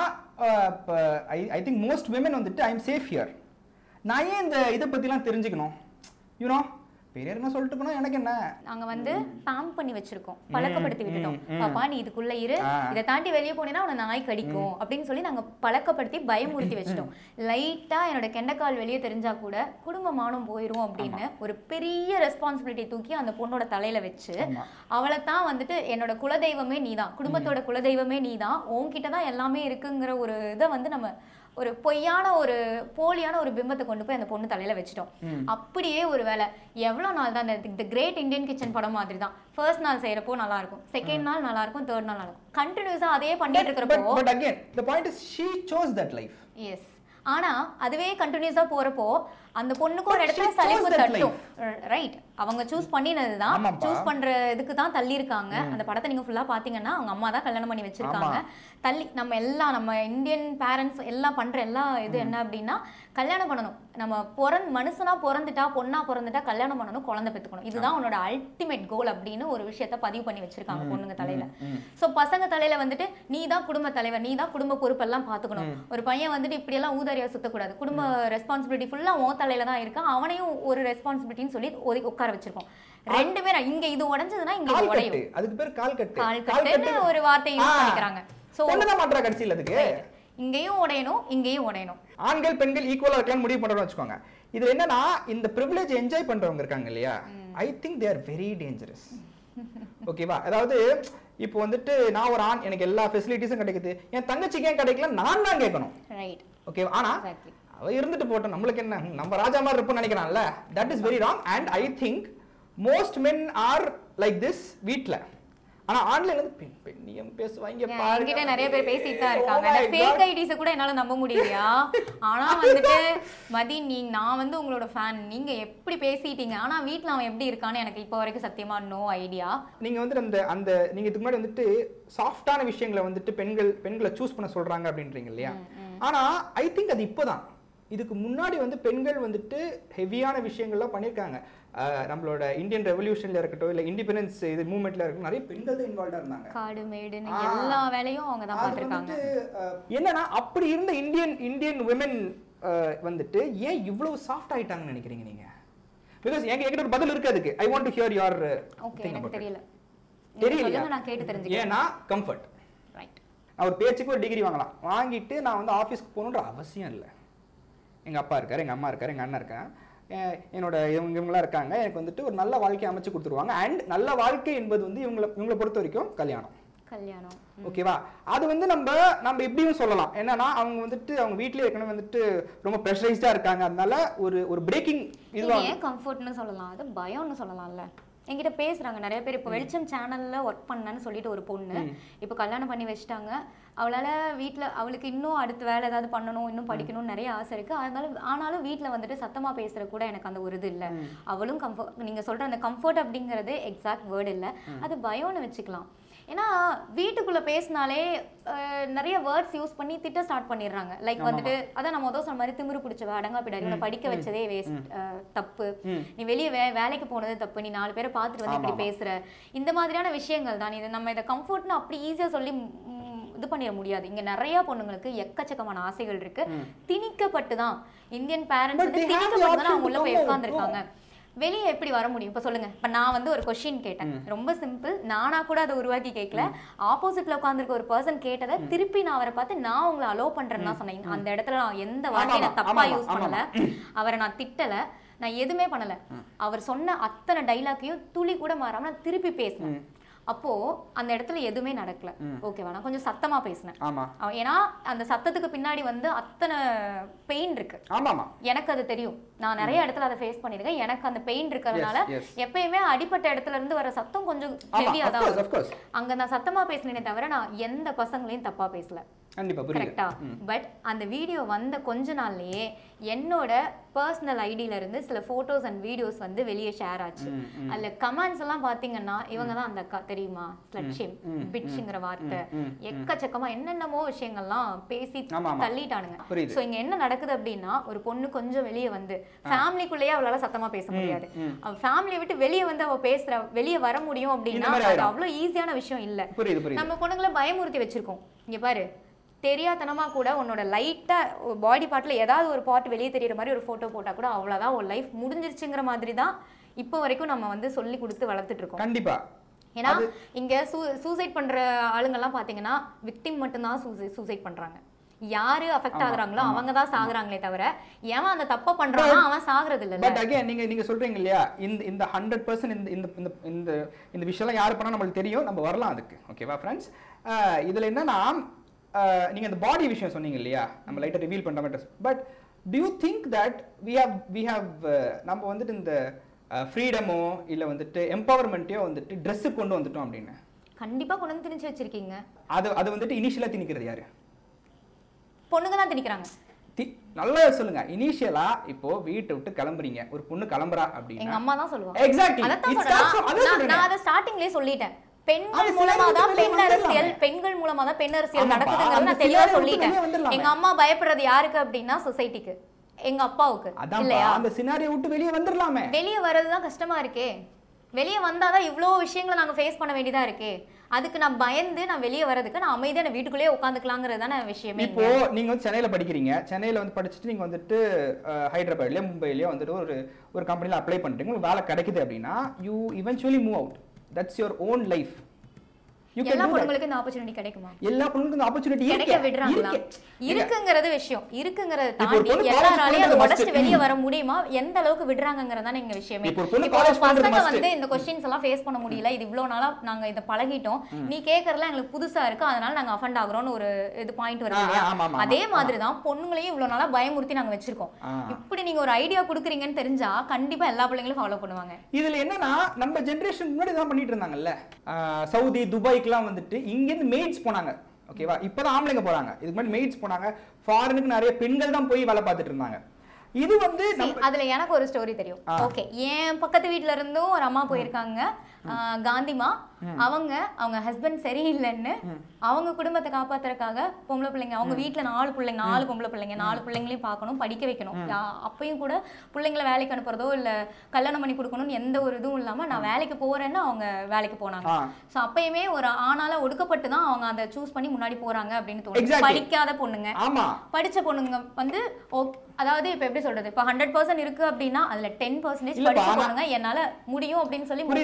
I I think most women வந்துட்டு ஐ எம் சேஃப் ஹியர் நான் ஏன் இந்த இதை பற்றிலாம் தெரிஞ்சுக்கணும் யூனோ பெரியார் என்ன சொல்லிட்டு போனா எனக்கு என்ன நாங்க வந்து பாம் பண்ணி வச்சிருக்கோம் பழக்கப்படுத்தி விட்டுட்டோம் ம், ம். பாப்பா நீ இதுக்குள்ள இரு ஆ. இதை தாண்டி வெளியே போனீங்கன்னா உன நாய் கடிக்கும் அப்படின்னு சொல்லி நாங்க பழக்கப்படுத்தி பயமுறுத்தி வச்சிட்டோம் லைட்டா என்னோட கெண்டைக்கால் வெளியே தெரிஞ்சா கூட குடும்ப மானம் போயிரும் அப்படின்னு ஒரு பெரிய ரெஸ்பான்சிபிலிட்டி தூக்கி அந்த பொண்ணோட தலையில வச்சு ஆமா. அவளை தான் வந்துட்டு என்னோட குலதெய்வமே நீதான் குடும்பத்தோட குலதெய்வமே நீதான் உன்கிட்ட தான் எல்லாமே இருக்குங்கிற ஒரு இதை வந்து நம்ம ஒரு பொய்யான ஒரு போலியான ஒரு பிம்பத்தை கொண்டு போய் அந்த பொண்ணு தலையில வச்சிட்டோம் அப்படியே ஒரு வேலை எவ்வளவு நாள் தான் இந்த கிரேட் இந்தியன் கிச்சன் படம் மாதிரி தான் ஃபர்ஸ்ட் நாள் செய்யறப்போ நல்லா இருக்கும் செகண்ட் நாள் நல்லா இருக்கும் தேர்ட் நாள் நல்லா இருக்கும் கண்டினியூஸா அதே பண்ணிட்டு பட் இருக்கிறப்போ but again the point is she chose that life yes ஆனா அதுவே கண்டினியூஸா போறப்போ அந்த பொண்ணுக்கு ஒரு But இடத்துல she chose சலிப்பு that தட்டும் ரைட் அவங்க சூஸ் பண்ணினதுதான் ஆமாப்பா. சூஸ் பண்ற இதுக்கு தான் தள்ளி இருக்காங்க அந்த படத்தை நீங்க ஃபுல்லா பாத்தீங்கன்னா அவங்க அம்மா தான் கல்யாணம் பண்ணி வச்சிருக்காங்க தள்ளி நம்ம எல்லாம் நம்ம இந்தியன் பேரண்ட்ஸ் எல்லாம் பண்ற எல்லா இது என்ன அப்படின்னா கல்யாணம் பண்ணணும் நம்ம பிறந் மனுஷனா பிறந்துட்டா பொண்ணா பிறந்துட்டா கல்யாணம் பண்ணணும் குழந்தை பெத்துக்கணும் இதுதான் உன்னோட அல்டிமேட் கோல் அப்படின்னு ஒரு விஷயத்த பதிவு பண்ணி வச்சிருக்காங்க பொண்ணுங்க தலையில சோ பசங்க தலையில வந்துட்டு நீ தான் குடும்ப தலைவர் நீ தான் குடும்ப பொறுப்பெல்லாம் பாத்துக்கணும் ஒரு பையன் வந்துட்டு இப்படி எல்லாம் ஊதாரியா சுத்தக்கூடாது குடும்ப ரெஸ்பான்சிபிலிட்டி ஃபுல்லா உன் தலையில தான் இருக்கு அவனையும் ஒரு ரெஸ்பான்சிபிலிட்டின்னு சொல்லி ஒதுக்கி உட்கார வச்சிருக்கோம் ரெண்டு பேரும் இங்க இது உடைஞ்சதுன்னா இங்க இது கால் உடையும் கட்டு அதுக்கு பேர் கால் கட்டு கால் கட்டுன்னு ஒரு வார்த்தையை யூஸ் ஆ. பண்ணிக்கிறாங்க சோ பொண்ணுதான் மாற்றா கடைசியில் அதுக்கு இங்கேயும் உடையணும் இங்கேயும் உடையணும் ஆண்கள் பெண்கள் ஈக்குவலா இருக்கலாம் முடிவு பண்றோம்னு வச்சுக்கோங்க இது என்னன்னா இந்த ப்ரிவிலேஜ் என்ஜாய் பண்றவங்க இருக்காங்க இல்லையா I think they are very dangerous ஓகேவா அதாவது இப்போ வந்துட்டு நான் ஒரு ஆண் எனக்கு எல்லா ஃபெசிலிட்டிஸும் கிடைக்குது என் தங்கச்சிக்கு ஏன் கிடைக்கல நான் தான் கேட்கணும் ரைட் ஓகேவா ஆனா Exactly. அவ இருந்துட்டு போட்டோம் நம்மளுக்கு என்ன ஹம், நம்ம ராஜா மாதிரி இருப்போம்னு நினைக்கிறான்ல that is very wrong and I think most men are like this வீட்ல ஆனா ஆன்லைன்ல வந்து பெண் பெண்ணியம் பேசுவாங்க பாருங்க. என்கிட்ட நிறைய பேர் பேசிட்டு தான் Oh இருக்காங்க my அந்த ஃபேக் God. ஐடிஸ கூட என்னால நம்ப முடியலையா ஆனா வந்துட்டு மதி நீ நான் வந்து உங்களோட ஃபேன் நீங்க எப்படி பேசிட்டீங்க ஆனா வீட்ல அவன் எப்படி இருக்கான்னு எனக்கு இப்போ வரைக்கும் சத்தியமா நோ ஐடியா நீங்க வந்து அந்த அந்த நீங்க இதுக்கு முன்னாடி வந்துட்டு சாஃப்டான விஷயங்களை வந்துட்டு பெண்கள் பெண்களை சூஸ் பண்ண சொல்றாங்க அப்படின்றீங்க இல்லையா ஆனா ஐ திங்க் அது இப்போதான் இதுக்கு முன்னாடி வந்து பெண்கள் வந்துட்டு ஹெவியான விஷயங்கள்லாம் பண்ணியிருக்காங்க அஹ் நம்மளோட இந்தியன் ரெவல்யூஷன்ல இருக்கட்டும் இல்ல இண்டிபெண்டன்ஸ் இது மூவ்மெண்ட்ல இருக்கட்டும் நிறைய பெண்கள் தான் இன்வால்வ்டா இருந்தாங்க காடு மேடுன்னு ஆ. எல்லா வேலையும் அவங்க தான் அது பார்த்திருக்காங்க வந்துட்டு, அஹ், என்னன்னா அப்படி இருந்த இந்தியன் இந்தியன் விமன் வந்துட்டு ஏன் இவ்வளவு சாஃப்ட் ஆயிட்டாங்கன்னு நினைக்கிறீங்க நீங்க பிகாஸ் எங்க என்கிட்ட ஒரு பதில் இருக்கு அதுக்கு I want to hear your okay எனக்கு தெரியல நீங்க தெரியலையா சொல்லுங்க நான் கேட்டு தெரிஞ்சுக்கிறேன் ஏன்னா கம்ஃபர்ட் ரைட் நான் ஒரு பேச்சுக்கு ஒரு டிகிரி வாங்கலாம் வாங்கிட்டு நான் வந்து ஆஃபீஸ்க்கு போகணுன்ற அவசியம் இல்லை எங்கள் அப்பா இருக்கார் எங்கள் அம்மா இருக்கார் எங்கள் அண்ணன் இருக்கேன் எ- என்னோட இவங்க இவங்களாம் இருக்காங்க எனக்கு வந்துட்டு ஒரு நல்ல வாழ்க்கையை அமைச்சு கொடுத்துருவாங்க அண்ட் நல்ல வாழ்க்கை என்பது வந்து இவங்களை இவங்களை பொறுத்த வரைக்கும் கல்யாணம் கல்யாணம் ஓகேவா அது வந்து நம்ம நம்ம எப்படியும் சொல்லலாம் என்னன்னா அவங்க வந்துட்டு அவங்க வீட்லயே ஏற்கனவே வந்துட்டு ரொம்ப ப்ரெஷரைஸ்டா இருக்காங்க அதனால ஒரு ஒரு பிரேக்கிங் இது இதுவா ஏன் கம்ஃபர்ட்னு சொல்லலாம் அது பயம்னு சொல்லலாம்ல என்கிட்ட பேசுறாங்க நிறைய பேர் இப்போ வெளிச்சம் சேனல்ல ஒர்க் பண்ணேன்னு சொல்லிட்டு ஒரு பொண்ணு இப்போ கல்யாணம் பண்ணி வச்சுட்டாங்க அவளால வீட்ல அவளுக்கு இன்னும் அடுத்த வேலை ஏதாவது பண்ணணும் இன்னும் படிக்கணும்னு நிறைய ஆசை இருக்கு அதனால ஆனாலும் வீட்ல வந்துட்டு சத்தமா பேசுற கூட எனக்கு அந்த ஒரு இது இல்ல அவளும் கம்ஃபர்ட் நீங்க சொல்ற அந்த கம்ஃபர்ட் அப்படிங்கிறது எக்ஸாக்ட் வேர்டு இல்ல அது பயம்னு வச்சுக்கலாம் ஏன்னா வீட்டுக்குள்ள பேசினாலே அஹ், நிறைய வேர்ட்ஸ் யூஸ் பண்ணி திட்ட ஸ்டார்ட் பண்ணிடுறாங்க லைக் வந்துட்டு அதான் நம்ம முதல் சொன்ன மாதிரி திமிரு பிடிச்சவ அடங்கா பிடாரி உன்னை படிக்க வச்சதே வேஸ்ட் தப்பு நீ வெளியே வே வேலைக்கு போனது தப்பு நீ நாலு பேரை பார்த்துட்டு வந்து இப்படி பேசுற இந்த மாதிரியான விஷயங்கள் தான் இது நம்ம இதை கம்ஃபர்ட்னு அப்படி ஈஸியா சொல்லி ம், இது பண்ணிட முடியாது இங்க நிறைய பொண்ணுங்களுக்கு எக்கச்சக்கமான ஆசைகள் இருக்கு திணிக்கப்பட்டு தான் இந்தியன் பேரண்ட்ஸ் But வந்து they have the திணிக்கப்பட்டு தான் option அவங்க உள்ள to போய் come out, உட்காந்துருக்காங்க வெளியே எப்படி வர முடியும் இப்ப சொல்லுங்க இப்ப நான் வந்து ஒரு கொஸ்டின் கேட்டேன் ரொம்ப சிம்பிள் நானா கூட அதை உருவாக்கி கேட்கல ஆப்போசிட்ல உட்காந்துருக்க ஒரு பர்சன் கேட்டதை திருப்பி நான் அவரை பார்த்து நான் உங்களை அலோ பண்றேன்னு தான் சொன்னேன் அந்த இடத்துல நான் எந்த வார்த்தையை நான் ஆமா, தப்பா ஆமா, யூஸ் ஆமா, பண்ணல அவரை நான் திட்டல நான் எதுவுமே பண்ணல அவர் சொன்ன அத்தனை டைலாக்கையும் துளி கூட மாறாம நான் திருப்பி பேசினேன் அப்போ அந்த இடத்துல எதுவுமே நடக்கல ஓகேவா நான் கொஞ்சம் சத்தமா பேசினேன் ஆமா அவ- ஏன்னா அந்த சத்தத்துக்கு பின்னாடி வந்து அத்தனை பெயின் இருக்கு ஆமாமா எனக்கு அது தெரியும் நான் நிறைய இடத்துல அதை ஃபேஸ் பண்ணிருக்கேன் எனக்கு அந்த பெயின் இருக்கிறதுனால yes. எப்பயுமே அடிப்பட்ட இடத்துல இருந்து வர சத்தம் கொஞ்சம் ஆமா ஹெவியா of தான் course, வரும். of course. அங்க நான் சத்தமா பேசினேனே தவிர நான் எந்த பசங்களையும் தப்பா பேசல கண்டிப்பா புரியுது கரெக்டா பட் அந்த வீடியோ வந்த கொஞ்ச நாள்லயே என்னோட பர்சனல் ஐடியில இருந்து சில போட்டோஸ் அண்ட் வீடியோஸ் வந்து வெளியே ஷேர் ஆச்சு அதுல கமெண்ட்ஸ் எல்லாம் பாத்தீங்கன்னா இவங்க தான் அந்த அக்கா தெரியுமா ஸ்லட்ஷிம் பிட்ச்ங்கிற வார்த்தை எக்கச்சக்கமா என்னென்னமோ விஷயங்கள்லாம் பேசி ஆமா, ஆமா. தள்ளிட்டானுங்க புரியுது. சோ இங்க என்ன நடக்குது அப்படின்னா ஒரு பொண்ணு கொஞ்சம் வெளியே வந்து ஃபேமிலிக்குள்ளேயே அவளால சத்தமா பேச முடியாது அவ ஃபேமிலியை விட்டு வெளியே வந்து அவ பேசுற வெளியே வர முடியும் அப்படின்னா மாதிரி அது ஆயிடும். அவ்வளவு ஈஸியான விஷயம் இல்ல புரியுது புரியுது நம்ம பொண்ணுங்களை பயமுறுத்தி வச்சிருக்கோம் இங்க பாரு தெரியாதனமா கூட உன்னோட லைட்டா பாடி பார்ட்ல ஏதாவது ஒரு பார்ட் வெளியே தெரியற மாதிரி ஒரு போட்டோ போட்டா கூட அவ்வளவுதான் உன் லைஃப் முடிஞ்சிருச்சுங்கிற மாதிரி தான் இப்போ வரைக்கும் நம்ம வந்து சொல்லி கொடுத்து வளர்த்துட்டு இருக்கோம் கண்டிப்பா ஏன்னா இங்க சூசைட் பண்ற ஆளுங்கெல்லாம் பாத்தீங்கன்னா விக்டிம் மட்டும்தான் சூசைட் பண்றாங்க யாரு அஃபெக்ட் ஆகுறாங்களோ அவங்க தான் சாகுறாங்களே தவிர எவன் அந்த தப்பை பண்றானோ அவன் சாகுறது இல்ல பட் அகைன் நீங்க நீங்க சொல்றீங்க இல்லையா இந்த இந்த ஹண்ட்ரட் பர்சன்ட் இந்த இந்த இந்த இந்த இந்த விஷயம்லாம் யார் பண்ணா நம்மளுக்கு தெரியும் நம்ம வரலாம் அதுக்கு ஓகேவா ஃப்ரெண்ட்ஸ் இதுல என்னன்னா அஹ், நீங்க இந்த பாடி விஷயம் சொன்னீங்க இல்லையா நம்ம லைட்டா ரிவீல் பண்ற மாதிரி but do you think that we have we have uh, நம்ம வந்துட்டு இந்த ஃப்ரீடமோ இல்ல வந்துட்டு எம்பவர்மெண்ட்டையோ வந்துட்டு Dress கொண்டு வந்துட்டோம் அப்படின்னு கண்டிப்பா கொண்டு வந்து திணிச்சு வச்சிருக்கீங்க அது அது வந்துட்டு இனிஷியலா திணிக்கிறது யாரு பொண்ணுங்க தான் திணிக்கிறாங்க தி- நல்லா சொல்லுங்க இனிஷியலா இப்போ வீட்டை விட்டு கிளம்புறீங்க ஒரு பொண்ணு கிளம்புறா எங்க அப்படின்னா அம்மா தான் சொல்லுவாங்க எக்ஸாக்ட்லி அதைத்தான் சொல்றேன். நான் நான் அதை ஸ்டார்டிங்லயே சொல்லிட்டேன் பெண்கள் அது மூலமா சிலருக்கு தான் வெளியே பெண் அரசியல் வந்துடலாமே. பெண்கள் மூலமா தான் பெண் அரசியல் ஆமாப்பா, நடக்குதுங்கிறது அந்த நான் தெளிவா scenario விட்டு சொல்லிட்டேன் வெளியே வந்துடலாமே. எங்க அம்மா பயப்படுறது யாருக்கு அப்படின்னா சொசைட்டிக்கு எங்க அப்பாவுக்கு அதான் இல்லையா அந்த சினாரியை விட்டு வெளியே வந்துடலாமே வெளியே வர்றதுதான் கஷ்டமா இருக்கே வெளியே வந்தாதான் இவ்ளோ விஷயங்களை நாங்க ஃபேஸ் பண்ண வேண்டியதா இருக்கே அதுக்கு நான் பயந்து நான் வெளியே வர்றதுக்கு நான் அமைதியா நான் வீட்டுக்குள்ளேயே உட்காந்துக்கலாங்கிறது தானே விஷயமே இப்போ நீங்க வந்து சென்னையில படிக்கிறீங்க சென்னையில வந்து படிச்சுட்டு நீங்க வந்துட்டு அஹ், ஹைதராபாத்லயோ மும்பைலயோ வந்துட்டு ஒரு ஒரு கம்பெனில அப்ளை பண்ணிட்டீங்க உங்களுக்கு வேலை கிடைக்குது அப்படின்னா you eventually move out that's your own life you எல்லா கேன் பொண்ணுங்களுக்கு இந்த ஆப்பர்ச்சுனிட்டி கிடைக்குமா எல்லா பொண்ணுக்கும் இந்த ஆப்பர்ச்சுனிட்டி கிடைக்க இருக்கு விடுறாங்களா இருக்கு. இருக்குங்கிறது விஷயம் இருக்குங்கிறத இப்போ ஒரு தாண்டி பொண்ணு college எல்லாராலையும் அதை பண்றது உடச்சிட்டு must. வெளியே வர முடியுமா எந்த அளவுக்கு விடுறாங்கிறதான எங்க விஷயமே இப்போ ஒரு பொண்ணு இப்போ college பண்றது பசங்க must. வந்து இந்த கொஸ்டின்ஸ் எல்லாம் ஃபேஸ் பண்ண முடியல இது இவ்வளவு நாளா நாங்க இதை பழகிட்டோம் நீ கேக்குறதுலாம் எங்களுக்கு புதுசா இருக்கு அதனால நாங்க அஃபண்ட் ஆகுறோம்னு ஒரு இது பாயிண்ட் வருது ஆ, இல்லையா ஆமா, ஆமா, அதே ஆமா. மாதிரி தான் பொண்ணுங்களையும் இவ்வளவு நாளா பயமுறுத்தி நாங்க வச்சிருக்கோம் ஆ. இப்படி நீங்க ஒரு ஐடியா குடுக்குறீங்கன்னு தெரிஞ்சா கண்டிப்பா எல்லா பிள்ளைங்களும் ஃபாலோ பண்ணுவாங்க இதுல என்னன்னா நம்ம ஜெனரேஷன் முன்னாடி தான் பண்ணிட்டு இருந்தாங்கல்ல ஆஹ் சவுதி துபாய்க்குலாம் வந்துட்டு இங்கேருந்து மெய்ட்ஸ் போனாங்க ஓகேவா இப்பதான் ஆம்பளைங்க போறாங்க இதுக்கு முன்னாடி மெய்ட்ஸ் போனாங்க ஃபாரினுக்கு நிறைய பெண்கள் தான் போய் வேலை பார்த்துட்டு இருந்தாங்க இது வந்து See, நம்ம அதுல எனக்கு ஒரு ஸ்டோரி தெரியும் ஆ. ஓகே என் பக்கத்து வீட்ல இருந்தும் ஒரு அம்மா போயிருக்காங்க ஆ, காந்திமா அவங்க அவங்க ஹஸ்பண்ட் சரியில்லைன்னு அவங்க குடும்பத்தை காப்பாத்துறதுக்காக பொம்பளை பிள்ளைங்க அவங்க வீட்ல நாலு பிள்ளைங்க நாலு பொம்பளை பிள்ளைங்க நாலு பிள்ளைங்களையும் பார்க்கணும் படிக்க வைக்கணும் யா- அப்பயும் கூட பிள்ளைங்களை வேலைக்கு அனுப்புறதோ இல்ல கல்யாணம் பண்ணி கொடுக்கணும்னு எந்த ஒரு இதுவும் இல்லாம நான் வேலைக்கு போறேன்னு அவங்க வேலைக்கு போனாங்க ஆ. சோ அப்பயுமே ஒரு ஆணால ஒடுக்கப்பட்டு தான் அவங்க அதை சூஸ் பண்ணி முன்னாடி போறாங்க அப்படின்னு தோணுது Exactly. படிக்காத பொண்ணுங்க ஆமா படிச்ச பொண்ணுங்க வந்து ஓக்- அதாவது இப்ப எப்படி சொல்றது இப்ப ஹண்ட்ரட் பர்சன்ட் இருக்கு அப்படின்னா அதுல டென் பர்சன்டேஜ் இல்லப்பா, படிச்ச ஆனா- பொண்ணுங்க என்னால முடியும் அப்படின்னு சொல்லி மூவ் புரியுது பண்ணி புரியுது. போறது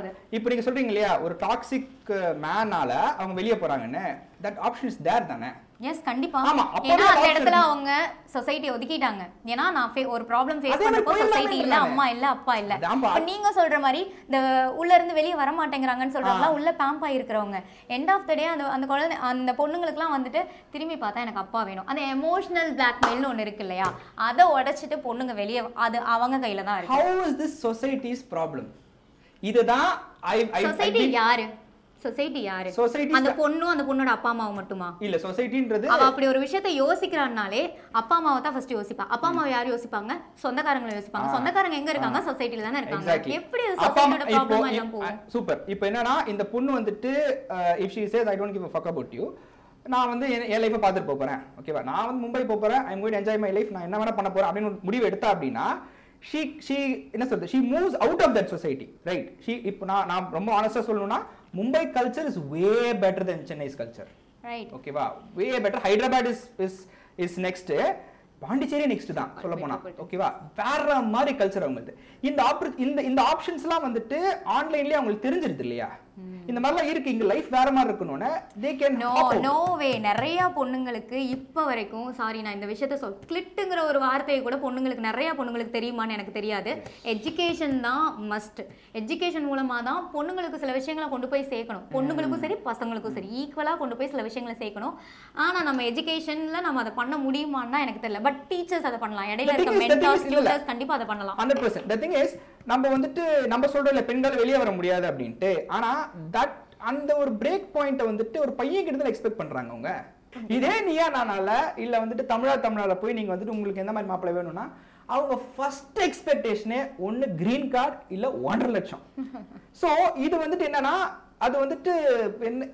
கூடாது இப்போ நீங்க சொல்றீங்க இல்லையா ஒரு டாக்ஸிக் மேனால அவங்க வெளியே போறாங்கன்னு தட் ஆப்ஷன் இஸ் தேர் தானே எஸ் கண்டிப்பா ஆமா, அப்பவே ஏன்னா அந்த option இடத்துல இருக்கு. அவங்க சொசைட்டி ஒதுக்கிட்டாங்க ஏன்னா நான் fe- ஒரு ப்ராப்ளம் ஃபேஸ் அதே மாதிரி பண்றப்போ போயிடலாமே சொசைட்டி இல்ல நானு. அம்மா இல்ல அப்பா இல்ல அதான்பா. இப்ப நீங்க சொல்ற மாதிரி இந்த உள்ள இருந்து வெளிய வர மாட்டேங்கிறாங்கன்னு சொல்றாங்களா உள்ள பேம்பா இருக்கிறவங்க எண்ட் ஆஃப் த டே அந்த அந்த குழந்தை அந்த பொண்ணுங்களுக்குலாம் வந்துட்டு திரும்பி பார்த்தா எனக்கு அப்பா வேணும் அந்த எமோஷனல் பிளாக்மெயில்னு ஒண்ணு இருக்கு இல்லையா அதை உடைச்சிட்டு பொண்ணுங்க வெளியே அது அவங்க கையில தான் இருக்கு how is this society's problem இதுதான் ஐ ஐ சொசைட்டி யாரு சொசைட்டி யாரு Society அந்த பொண்ணும் அந்த பொண்ணோட அப்பா அம்மாவும் மட்டுமா இல்ல சொசைட்டின்றது அவ அப்படி ஒரு விஷயத்தை யோசிக்கிறான்னாலே அப்பா அம்மாவை தான் ஃபர்ஸ்ட் யோசிப்பா அப்பா அம்மாவை யார் யோசிப்பாங்க சொந்தக்காரங்களை யோசிப்பாங்க ஆ. சொந்தக்காரங்க எங்க இருக்காங்க சொசைட்டில தானே இருக்காங்க எக்ஸாக்ட்லி எப்படி அது அப்பா சொசைட்டியோட இப்போ ப்ராப்ளமா எல்லாம் போகும் சூப்பர் இப்போ என்னன்னா இந்த பொண்ணு வந்துட்டு if she says I don't give fuck about you நான் வந்து என் என் லைஃப்பை பார்த்துட்டு போப் போறேன் ஓகேவா நான் வந்து மும்பை போப் போறேன் I'm going enjoy my life நான் என்ன வேணா பண்ண போறேன் அப்படின்னு ஒரு முடிவு எடுத்தா அப்படின்னா ஷீ ஷீ என்ன சொல்றது she moves out of that society right she இப்போ நான் நான் ரொம்ப ஆனஸ்டா சொல்லணும்னா Mumbai culture is way better than Chennai's culture right ஓகேவா way better Hyderabad is is is next Pondicherry next தான் சொல்ல போனா ஓகேவா வேற மாதிரி கல்ச்சர் அவங்களுக்கு இந்த ஆப்ர இந்த இந்த ஆப்ஷன்ஸ்லாம் வந்துட்டு ஆன்லைன்லயே அவங்களுக்கு தெரிஞ்சிருது இல்லையா இந்த மாதிரிலாம் இருக்கு இங்க லைஃப் வேற மாதிரி இருக்கணும்னு they can no no way நிறைய பொண்ணுங்களுக்கு இப்ப வரைக்கும் சாரி நான் இந்த விஷயத்த சொல் கிளிட்டுங்கிற ஒரு வார்த்தையை கூட பொண்ணுங்களுக்கு நிறைய பொண்ணுங்களுக்கு தெரியுமான்னு எனக்கு தெரியாது எஜுகேஷன் தான் மஸ்ட் எஜுகேஷன் மூலமா தான் பொண்ணுங்களுக்கு சில விஷயங்களை கொண்டு போய் சேர்க்கணும் பொண்ணுங்களுக்கும் சரி பசங்களுக்கும் சரி ஈக்குவலா கொண்டு போய் சில விஷயங்களை சேர்க்கணும் ஆனா நம்ம எஜுகேஷன்ல நம்ம அதை பண்ண முடியுமான்னா எனக்கு தெரியல பட் டீச்சர்ஸ் அதை பண்ணலாம் இடையில The thing இருக்க is- the thing is mentors இல்ல. டியூட்டர்ஸ் கண்டிப்பா அதை பண்ணலாம் hundred percent the thing is நம்ம வந்துட்டு நம்ம சொல்றோம் இல்ல பெண்கள் வெளியே வர முடியாது அப்படின்ட்டு ஆனா தட் அந்த ஒரு பிரேக் பாயிண்ட்டை வந்துட்டு ஒரு பையன் கிட்ட தான் எக்ஸ்பெக்ட் பண்றாங்க அவங்க இதே நீயா நானால இல்ல வந்துட்டு தமிழா தமிழால போய் நீங்க வந்துட்டு உங்களுக்கு எந்த மாதிரி மாப்பிள்ளை வேணும்னா அவங்க ஃபர்ஸ்ட் எக்ஸ்பெக்டேஷனே ஒன்னு கிரீன் கார்டு இல்ல ஒன்றரை லட்சம் சோ இது வந்துட்டு என்னன்னா அது வந்துட்டு என்ன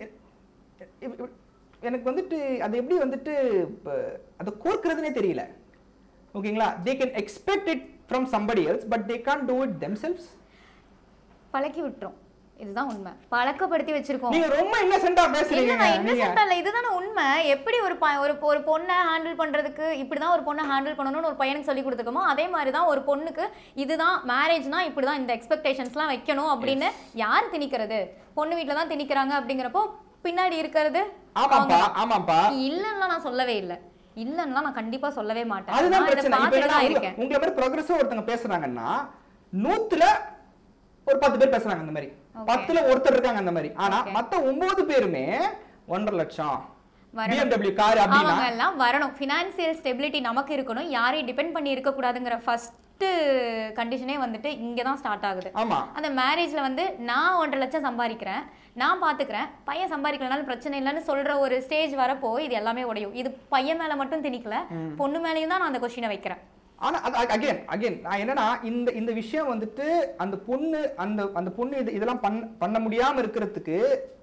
எனக்கு வந்துட்டு அது எப்படி வந்துட்டு இப்ப அதை கோர்க்கிறதுனே தெரியல ஓகேங்களா they can expect it from somebody else but they can't do it themselves பழக்கி விட்டுரும் இதுதான் உண்மை பழக்கப்படுத்தி வச்சிருக்கோம் நீங்க ரொம்ப இன்னசென்ட்டா இல்ல பேசுறீங்க நான் நீங்க இன்னசென்ட் இல்ல இதுதானே உண்மை எப்படி ஒரு ப- ஒரு ஒரு பொண்ணை ஹேண்டில் பண்றதுக்கு இப்படிதான் ஒரு பொண்ணை ஹேண்டில் பண்ணணும்னு ஒரு பையனுக்கு சொல்லி கொடுத்துருக்கோமோ அதே மாதிரி தான் ஒரு பொண்ணுக்கு இதுதான் மேரேஜ்னா இப்படிதான் இந்த எக்ஸ்பெக்டேஷன்ஸ்லாம் வைக்கணும் அப்படின்னு யார் திணிக்கிறது பொண்ணு வீட்ல தான் திணிக்கிறாங்க அப்படிங்கிறப்போ பின்னாடி இருக்கிறது ஆமாப்பா ஆமாப்பா இல்லன்னா நான் சொல்லவே இல்ல இல்லன்னா நான் கண்டிப்பா சொல்லவே மாட்டேன் அதுதான் நான் இதை பிரச்சனை இப்ப பார்த்துட்டு என்னன்னா தான் உங்க- இருக்கேன் உங்களை மாதிரி ப்ரோக்ரஸிவ் ஒருத்தங்க பேசுறாங்கன்னா நூத்துல ஒரு பத்து பேர் பேசுறாங்க அந்த மாதிரி Okay. பத்துல ஒருத்தர் இருக்காங்க அந்த மாதிரி ஆனா Okay. மத்த ஒன்பது பேருமே ஒன்றரை லட்சம் வரணும். BMW கார் அப்படின்னா அவங்க எல்லாம் வரணும் ஃபினான்சியல் ஸ்டெபிலிட்டி நமக்கு இருக்கணும் யாரையும் டிபெண்ட் பண்ணி இருக்க கூடாதுங்கிற ஃபர்ஸ்ட் கண்டிஷனே வந்துட்டு இங்க தான் ஸ்டார்ட் ஆகுது ஆமா அந்த மேரேஜ்ல வந்து நான் ஒன்றரை லட்சம் சம்பாதிக்கிறேன் நான் பாத்துக்கிறேன் பையன் சம்பாதிக்கலனாலும் பிரச்சனை இல்லைன்னு சொல்ற ஒரு ஸ்டேஜ் வரப்போ இது எல்லாமே உடையும் இது பையன் மேல மட்டும் திணிக்கல பொண்ணு மேலேயும் தான் நான் அந்த கொஸ்டினை வைக்கிறேன் ஆனா அது அகைன் அகைன் நான் என்னன்னா இந்த இந்த விஷயம் வந்துட்டு அந்த பொண்ணு அந்த அந்த பொண்ணு இது இதெல்லாம் பண்ண பண்ண முடியாம இருக்கிறதுக்கு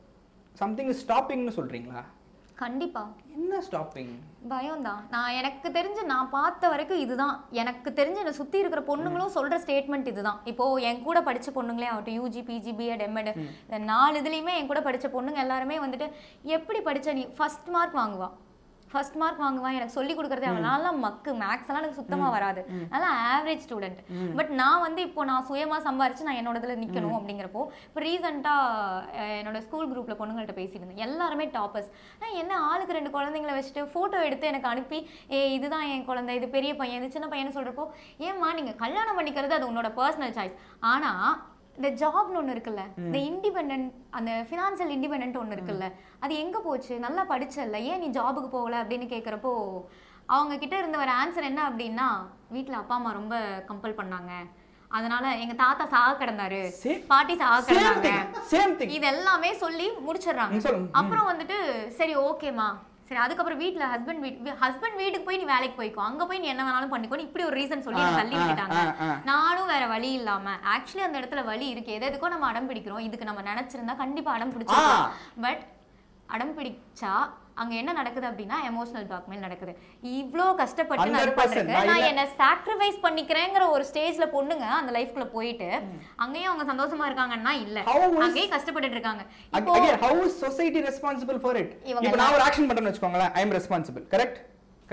சம்திங் ஸ்டாப்பிங்னு சொல்றீங்களா கண்டிப்பா என்ன ஸ்டாப்பிங் பயம் தான் நான் எனக்கு தெரிஞ்சு நான் பார்த்த வரைக்கும் இதுதான் எனக்கு தெரிஞ்சு என்னை சுத்தி இருக்கிற பொண்ணுங்களும் சொல்ற ஸ்டேட்மெண்ட் இதுதான் இப்போ என் கூட படிச்ச பொண்ணுங்களே ஆகட்டும் யூஜி பிஜி பிஎட் எம்எட் நாலு இதுலயுமே என் கூட படிச்ச பொண்ணுங்க எல்லாருமே வந்துட்டு எப்படி படிச்ச நீ ஃபர்ஸ்ட் மார்க் வாங்குவா ஃபர்ஸ்ட் மார்க் வாங்குவான் எனக்கு சொல்லி கொடுக்குறதே அவன் நல்லா மக்கு மேக்ஸ் எல்லாம் எனக்கு சுத்தமா வராது நல்லா ஆவரேஜ் ஸ்டூடெண்ட் பட் நான் வந்து இப்போ நான் சுயமா சம்பாரிச்சு நான் என்னோட இதுல நிக்கணும் அப்படிங்கிறப்போ இப்போ ரீசெண்டா என்னோட ஸ்கூல் குரூப்ல பொண்ணுங்கள்ட்ட பேசிட்டு இருந்தேன் எல்லாருமே டாப்பர்ஸ் என்ன ஆளுக்கு ரெண்டு குழந்தைங்களை வச்சுட்டு போட்டோ எடுத்து எனக்கு அனுப்பி ஏ இதுதான் என் குழந்தை இது பெரிய பையன் இது சின்ன பையன் சொல்றப்போ ஏம்மா நீங்க கல்யாணம் பண்ணிக்கிறது அது உன்னோட பர்சனல் சாய்ஸ் ஆனா இந்த ஜாப்னு ஒன்று இருக்குல்ல இந்த இண்டிபெண்ட் அந்த ஃபினான்சியல் இண்டிபெண்ட் ஒன்று இருக்குல்ல அது எங்க போச்சு நல்லா படிச்சல்ல ஏன் நீ ஜாபுக்கு போகல அப்படின்னு கேட்குறப்போ அவங்க கிட்ட இருந்த ஒரு ஆன்சர் என்ன அப்படின்னா வீட்ல அப்பா அம்மா ரொம்ப கம்பல் பண்ணாங்க அதனால எங்க தாத்தா சாக கிடந்தாரு Same- பாட்டி சாக சேம் கிடந்தாங்க திங் சேம் திங் இது எல்லாமே சொல்லி முடிச்சிடுறாங்க ம், சொல்லுங்க. அப்புறம் வந்துட்டு சரி ஓகேமா சரி அதுக்கப்புறம் வீட்ல ஹஸ்பண்ட் வீட் ஹஸ்பண்ட் வீட்டுக்கு போய் நீ வேலைக்கு போய்க்கோ அங்க போய் நீ என்ன வேணாலும் பண்ணிக்கோ இப்படி ஒரு ரீசன் சொல்லி என்னை ஆ, தள்ளி ஆ, விட்டுட்டாங்க ஆ, ஆ. நானும் வேற வழி இல்லாம ஆக்சுவலி அந்த இடத்துல வழி இருக்கு எது எதுக்கோ நம்ம அடம் பிடிக்கிறோம் இதுக்கு நம்ம நினைச்சிருந்தா கண்டிப்பா அடம் பிடிச்சிருக்கோம் பட் அடம் பிடிச்சா அங்க என்ன நடக்குது அப்படின்னா எமோஷனல் பிளாக்மெயில் நடக்குது இவ்ளோ கஷ்டப்பட்டு நான் இது 100% பண்றேன் நான் நான் இல்ல- என்ன சாக்ரிஃபைஸ் பண்ணிக்கிறேங்கிற ஒரு ஸ்டேஜ்ல பொண்ணுங்க அந்த லைஃப்குள்ள போயிட்டு அங்கேயும் அவங்க சந்தோஷமா இருக்காங்கன்னா இல்ல How is- அங்கேயும் கஷ்டப்பட்டுட்டு இருக்காங்க இப்போ again how is society responsible for it இவங்க இப்போ நான் ஒரு ஆக்ஷன் பண்றேன்னு வச்சுக்கோங்களேன் I am responsible correct correct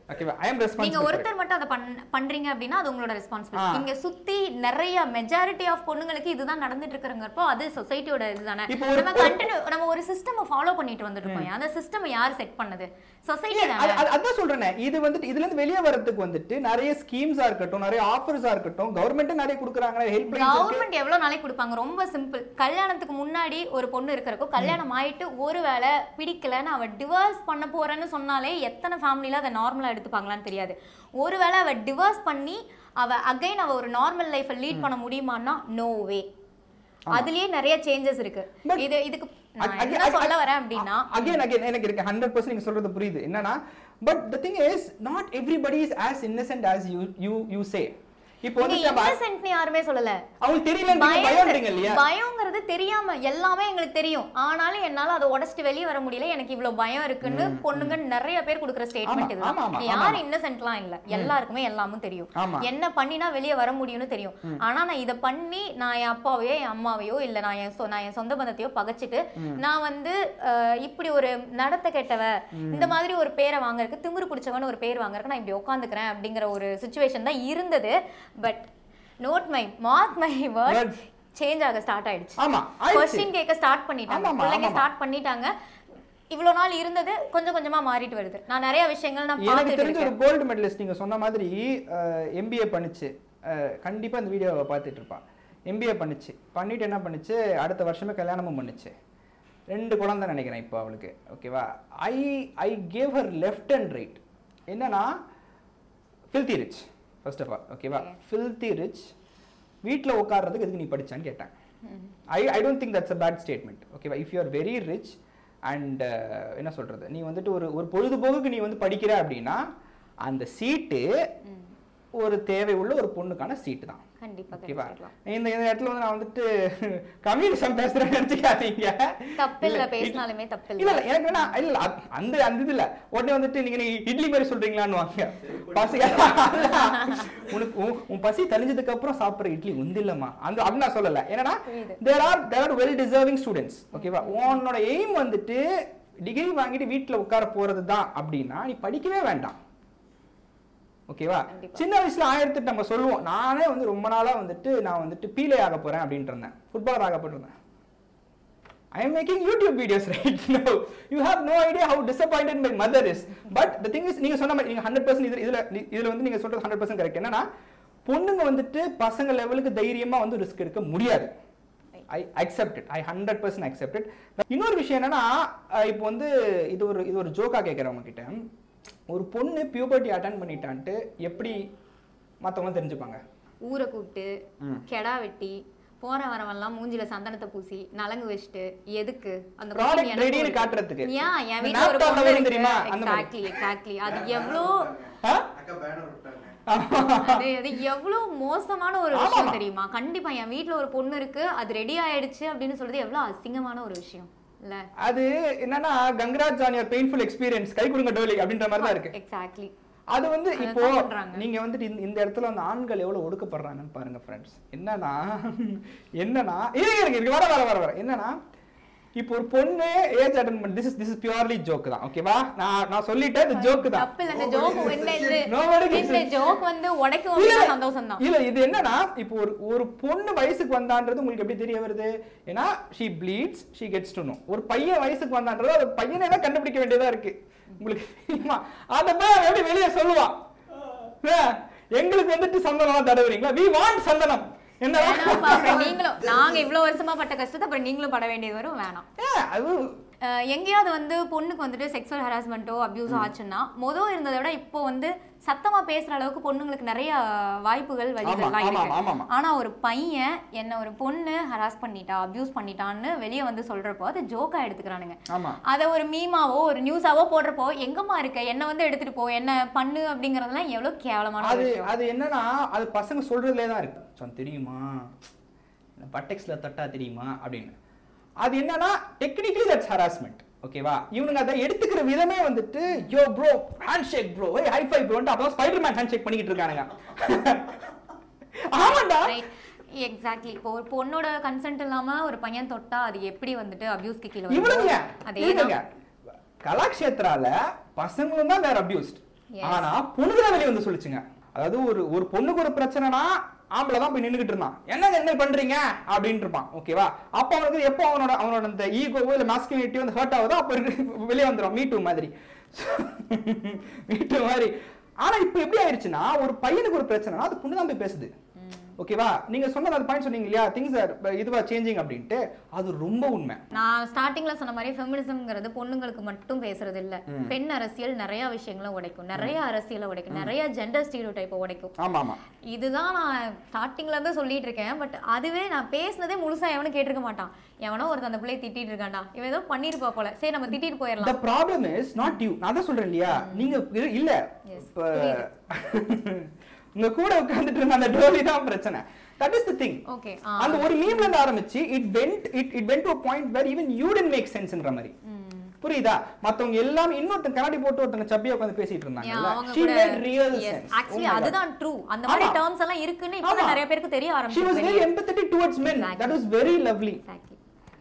ஓகேவா ஐ அம் நீங்க ரெஸ்பான்சிபிள் ஒருத்தர் மட்டும் அதை பண்- பண்றீங்க அப்படின்னா அது உங்களோட ஆ. ரெஸ்பான்சிபிலிட்டி இங்க சுத்தி நிறைய மெஜாரிட்டி ஆஃப் பொண்ணுங்களுக்கு இதுதான் நடந்துட்டு இருக்கிறங்கிறப்போ அது சொசைட்டியோட இதுதானே இப்போ ஒரு- நம்ம கண்டினியூ நம்ம ஒரு சிஸ்டம் ஃபாலோ பண்ணிட்டு வந்துட்டு இருக்கோம் அந்த சிஸ்டம் யார் செட் பண்ணது சொசைட்டி அது- தானே அது- அதான் சொல்றேனே இது வந்துட்டு இதுல இருந்து வெளியே வரதுக்கு வந்துட்டு நிறைய ஸ்கீம்ஸா இருக்கட்டும் நிறைய ஆஃபர்ஸா இருக்கட்டும் கவர்மெண்ட்டே நிறைய கொடுக்குறாங்க ஹெல்ப் கவர்மெண்ட் எவ்வளவு நாளைக்கு கொடுப்பாங்க ரொம்ப சிம்பிள் கல்யாணத்துக்கு முன்னாடி ஒரு பொண்ணு இருக்கிறக்கோ கல்யாணம் ஆயிட்டு ஒருவேளை பிடிக்கலன்னு அவ டிவோர்ஸ் பண்ண போறேன்னு சொன்னாலே எத்தனை ஃபேமிலில அதை நார்மலா எடுத்துப்பாங்களான்னு தெரியாது ஒருவேளை அவ டிவோர்ஸ் பண்ணி அவ அகைன் அவ ஒரு நார்மல் லைஃபை லீட் பண்ண முடியுமான்னா நோ வே அதுலயே நிறைய சேஞ்சஸ் இருக்கு But- இது இதுக்கு நான் Again- என்ன சொல்ல வரேன் அப்படின்னா அகைன் அகைன் எனக்கு இருக்கு ஹண்ட்ரட் பர்சன்ட் நீங்க சொல்றது புரியுது என்னன்னா but the thing is not everybody is as innocent as you you you say இப்போ வந்து நீங்க நம்ம இன்னசென்ட்னு யாருமே சொல்லல அவங்களுக்கு தெரியல பயம்ன்றீங்க இல்லையா பயங்கிறது தெரியாம எல்லாமே எங்களுக்கு தெரியும் ஆனாலும் என்னால அதை உடைச்சிட்டு வெளிய வர முடியல எனக்கு இவ்வளவு பயம் இருக்குன்னு பொண்ணுங்க நிறைய பேர் கொடுக்குற ஸ்டேட்மெண்ட் ஆமா, ஆமா, இதுதான் ஆமா, யார் இன்னசென்ட்லாம் இல்ல எல்லாருக்குமே எல்லாமும் தெரியும் ஆமா. என்ன பண்ணினா வெளிய வர முடியும்னு தெரியும் ஆனா நான் இத பண்ணி நான் என் அப்பாவையோ என் அம்மாவையோ இல்ல நான் என் சொ- நான் என் சொந்த பந்தத்தையோ பகைச்சிட்டு நான் வந்து அஹ், இப்படி ஒரு நடத்த கெட்டவ இந்த மாதிரி ஒரு பேரை வாங்குறதுக்கு திமிரு பிடிச்சவன்னு ஒரு பேர் வாங்குறதுக்கு நான் இப்படி உட்காந்துக்கிறேன் அப்படிங்கிற ஒரு சுச்சுவேஷன் தான் இருந்தது but note my mark my word Words. Change ஆக ஸ்டார்ட் ஆயிடுச்சு ஆமா ஆயிடுச்சு கொஸ்டின் கேட்க ஸ்டார்ட் பண்ணிட்டாங்க ஆமாமா, பிள்ளைங்க ஆமாமா. ஸ்டார்ட் பண்ணிட்டாங்க இவ்வளவு நாள் இருந்தது கொஞ்சம் கொஞ்சமா மாறிட்டு வருது நான் நிறைய விஷயங்கள் நான் எனக்கு பார்த்துட்டு தெரிஞ்ச ஒரு இருக்கேன் கோல்டு மெடலிஸ்ட் நீங்க சொன்ன மாதிரி எம்பிஏ பண்ணுச்சு அஹ், கண்டிப்பா இந்த வீடியோவை பார்த்துட்டு இருப்பா எம்பிஏ பண்ணுச்சு பண்ணிட்டு என்ன பண்ணுச்சு அடுத்த வருஷமே கல்யாணமும் பண்ணுச்சு ரெண்டு குழந்தை நினைக்கிறேன் இப்போ அவளுக்கு ஓகேவா I I gave her left and right என்னன்னா filthy rich first of all ஓகேவா ஃபில்தி ரிச் வீட்டில் உட்கார்றதுக்கு எதுக்கு நீ படிச்சான்னு கேட்டேன் I I don't think that's a bad statement ஓகேவா if you are very rich and என்ன சொல்றது நீ வந்துட்டு ஒரு ஒரு பொழுதுபோக்குக்கு நீ வந்து படிக்கிற அப்படின்னா அந்த சீட்டு ஒரு தேவை உள்ள ஒரு பொண்ணுக்கான சீட்டு தான் கண்டிப்பா ஓகேவா கிடைச்சிடலாம் இந்த இந்த இடத்துல வந்து நான் வந்துட்டு கம்யூனிசம் பேசுறேன்னு நினைச்சுக்காதீங்க தப்பு இல்ல இல்ல, பேசினாலுமே தப்பு இல்ல இல்ல இல்ல எனக்கு என்ன இல்ல அத்- அந்த அந்த இது இல்ல உடனே வந்துட்டு நீங்க நீங்க இட்லி மாதிரி சொல்றீங்களான்னு வாங்க பசி உனக்கு உன்- உன் பசி தணிஞ்சதுக்கு அப்புறம் சாப்பிடுற இட்லி உந்து இல்லம்மா அந்த அப்படி நான் சொல்லல ஏன்னா புரியுது. There are there are well deserving students ஓகேவா உன்னோட எய்ம் வந்துட்டு டிகிரி வாங்கிட்டு வீட்ல உட்கார போறது தான் அப்படின்னா நீ படிக்கவே வேண்டாம் ஓகேவா கண்டிப்பா. சின்ன வயசுல ஆயிரத்தி நம்ம சொல்லுவோம் நானே வந்து ரொம்ப நாளா வந்துட்டு நான் வந்துட்டு பீலே ஆக போறேன் அப்படின்ட்டு இருந்தேன் ஃபுட்பாலர் ஆக போட்டிருந்தேன் I am making YouTube videos right now. You have no idea how disappointed my mother is. But the thing is, நீங்க சொன்ன மாதிரி நீங்க ஹண்ட்ரட் பர்சன்ட் இதுல இதுல இதுல வந்து நீங்க சொல்றது ஹண்ட்ரட் பர்சன்ட் கரெக்ட் என்னன்னா பொண்ணுங்க வந்துட்டு பசங்க லெவலுக்கு தைரியமா வந்து ரிஸ்க் எடுக்க முடியாது I accept it I hundred percent accept it இன்னொரு விஷயம் என்னன்னா அஹ் இப்போ வந்து இது ஒரு இது ஒரு ஜோக்கா கேட்குறவங்க கிட்ட ஒரு பொண்ணு பியூபர்ட்டி அட்டன் பண்ணிட்டான்ட்டு எப்படி மத்தவங்க தெரிஞ்சுப்பாங்க ஊரை கூப்பிட்டு ம். கெடா வெட்டி போற வரவெல்லாம் மூஞ்சில சந்தனத்தை பூசி நலங்கு வச்சுட்டு எதுக்கு அந்த Product பொண்ணு எனக்கு ready-ன்னு ஒரு- காட்டுறதுக்கு. ஏன் என் இந்த வீட்ல ஒரு laptop-ல பொண்ணு வரும் இருக்கு தெரியுமா? அந்த மாதிரி. எக்ஸாக்ட்லி எக்ஸாக்ட்லி அது எவ்வளோ ஆ? அக்கா பேனர் விட்டாங்க அது அது எவ்வளவு மோசமான ஒரு ஆமாமா. விஷயம் தெரியுமா கண்டிப்பா என் வீட்ல ஒரு பொண்ணு இருக்கு அது ரெடி ஆயிடுச்சு அப்படின்னு சொல்றது எவ்வளவு அசிங்கமான ஒரு விஷயம் இல்ல அது என்னன்னா congrats on your painful experience கை கொடுங்க டோலி அப்படின்ற மாதிரி தான் இருக்கு எக்ஸாக்ட்லி அது வந்து அதைத்தான் இப்போ பண்றாங்க. நீங்க வந்துட்டு இந்த- இந்த இடத்துல வந்து ஆண்கள் எவ்வளவு ஒடுக்கப்படுறாங்கன்னு பாருங்க ஃப்ரெண்ட்ஸ் என்னன்னா என்னன்னா இருங்க இருங்க இருக்கு வர வர வர வர என்னன்னா இப்போ ஒரு பொண்ணு ஏஜ் அட்டன் பண்ணி this is this is purely joke தான் ஓகேவா நான் நான் சொல்லிட்டேன் இது ஜோக் தான் தப்பு இல்ல இந்த ஜோக் என்ன இது Nobody gets இந்த it. ஜோக் வந்து உடைக்கும் இல்ல, அப்படின்னா சந்தோஷம் தான் இல்ல இது என்னன்னா இப்போ ஒரு ஒரு பொண்ணு வயசுக்கு வந்தான்றது உங்களுக்கு எப்படி தெரிய வருது ஏன்னா she bleeds she gets to know ஒரு பையன் வயசுக்கு வந்தான்றது அது பையனே தான் கண்டுபிடிக்க வேண்டியதா இருக்கு உங்களுக்கு தெரியுமா அதை போய் அவன் எப்படி வெளியே சொல்லுவான் ஆ, எங்களுக்கு வந்துட்டு சந்தனம் தடவுறீங்களா வி வாண்ட் சந்தனம் என்ன வேணாம்ப்பா, அப்புறம் நீங்களும் நாங்க இவ்வளவு வருஷமா பட்ட கஷ்டத்தை அப்புறம் நீங்களும் பட வேண்டியது வரும் வேணாம் ஏ, அது அஹ் எங்கேயாவது வந்து பொண்ணுக்கு வந்துட்டு செக்ஸுவல் ஹராஸ்மெண்ட்டோ அபியூஸோ ஆச்சுன்னா மொதல் இருந்ததை விட இப்போ வந்து சத்தமா பேசுற அளவுக்கு பொண்ணுங்களுக்கு நிறைய வாய்ப்புகள் வழிகள்லாம் ஆமா, இருக்கு ஆமாமா. ஆனா ஒரு பையன் என்ன ஒரு பொண்ணு ஹராஸ் பண்ணிட்டா அபியூஸ் பண்ணிட்டான்னு வெளியே வந்து சொல்றப்போ அது ஜோக்கா எடுத்துக்கிறானுங்க ஆமா அதை ஒரு மீமாவோ ஒரு நியூஸாவோ போடுறப்போ எங்கம்மா இருக்க என்ன வந்து எடுத்துட்டு போ என்ன பண்ணு அப்படிங்கறதெல்லாம் எவ்வளவு கேவலமான ஒரு அது விஷயம் அது என்னன்னா அது பசங்க சொல்றதுலே தான் இருக்கு சொன்ன தெரியுமா பட்டெக்ஸ்ல தட்டா தெரியுமா அப்படின்னு அது என்னன்னா டெக்னிக்கலி தட்ஸ் ஹராஸ்மெண்ட் ஓகேவா இவனுங்க அதை எடுத்துக்கிற விதமே வந்துட்டு yo bro hand shake bro ஏய் ஹை ஃபை ப்ரோன்ட்டு அப்போ ஸ்பைடர் மேன் ஹேண்ட் ஷேக் பண்ணிக்கிட்டு இருக்கானுங்க ஆமாண்டா எக்ஸாக்ட்லி இப்போ ஒரு பொண்ணோட கன்சென்ட் இல்லாம ஒரு பையன் தொட்டா அது எப்படி வந்துட்டு அபியூஸ்க்கு கீழே இவனுங்க வருமோ, அதே இருங்க கலாக்ஷேத்ரால பசங்களும் தான் வேற அபியூஸ்ட் Yes. ஆனா பொண்ணுக்கு தான் வெளியே வந்து சொல்லுச்சுங்க அதாவது ஒரு ஒரு பொண்ணுக்கு ஒரு பிரச்சனைனா ஆம்பளை தான் போய் நின்னுகிட்டு இருந்தான் என்னங்க என்ன பண்றீங்க அப்படின்ட்டு இருப்பான் ஓகேவா அப்போ அவனுக்கு எப்போ அவனோட அவனோட அந்த ஈகோவோ இல்ல மாஸ்குலினிட்டி வந்து ஹர்ட் ஆகுதோ அப்போ வெளியே வந்துடும் மீ டூ மாதிரி மீ டூ மாதிரி ஆனா இப்போ எப்படி ஆயிடுச்சுன்னா ஒரு பையனுக்கு ஒரு பிரச்சனைனா அது பொண்ணு தான் போய் பேசுது ஓகேவா நீங்க சொன்னது அந்த பாயிண்ட் சொன்னீங்க இல்லையா திங்ஸ் ஆர் இதுவா சேஞ்சிங் அப்படின்ட்டு அது ரொம்ப உண்மை நான் ஸ்டார்டிங்ல சொன்ன மாதிரி ஃபெமினிசம்ங்கிறது பொண்ணுங்களுக்கு மட்டும் பேசுறது இல்ல பெண் அரசியல் நிறைய விஷயங்களை உடைக்கும் நிறைய அரசியலை உடைக்கும் நிறைய ஜெண்டர் ஸ்டீரியோ டைப்பை உடைக்கும் ஆமா ஆமா இதுதான் நான் ஸ்டார்டிங்ல இருந்து சொல்லிட்டு இருக்கேன் பட் அதுவே நான் பேசுனதே முழுசா எவனும் கேட்டிருக்க மாட்டான் எவனோ ஒருத்தன் அந்த பிள்ளைய திட்டிட்டு இருக்கான்டா இவன் ஏதோ பண்ணிருப்பா போல சரி நம்ம திட்டிட்டு the போயிடலாம் problem is not you நான் தான் சொல்றேன் இல்லையா நீங்க இ- இல்ல Yes, இப்ப உங்க கூட உட்கார்ந்துட்டு இருந்த அந்த டோலி தான் பிரச்சனை that is the thing okay அந்த ஒரு மீம்ல இருந்து ஆரம்பிச்சு it went it it went to point where even you tend make சென்ஸ்ன்ற மாதிரி புரியுதா மத்தவங்க எல்லாம் இன்னொருத்தங்க கண்ணாடி போட்டு ஒருத்தங்க சப்பியா உட்கார்ந்து பேசிட்டு இருந்தாங்கல்ல அவங்க she கூட made real sense Oh actually my God. அதுதான் ட்ரூ அந்த மாதிரி ஆமா. டேர்ம்ஸ் எல்லாம் இருக்குன்னு இப்போ ஆமா. நிறைய பேருக்கு தெரிய she was very ஆரம்பிச்சு empathetic towards men that was very lovely exactly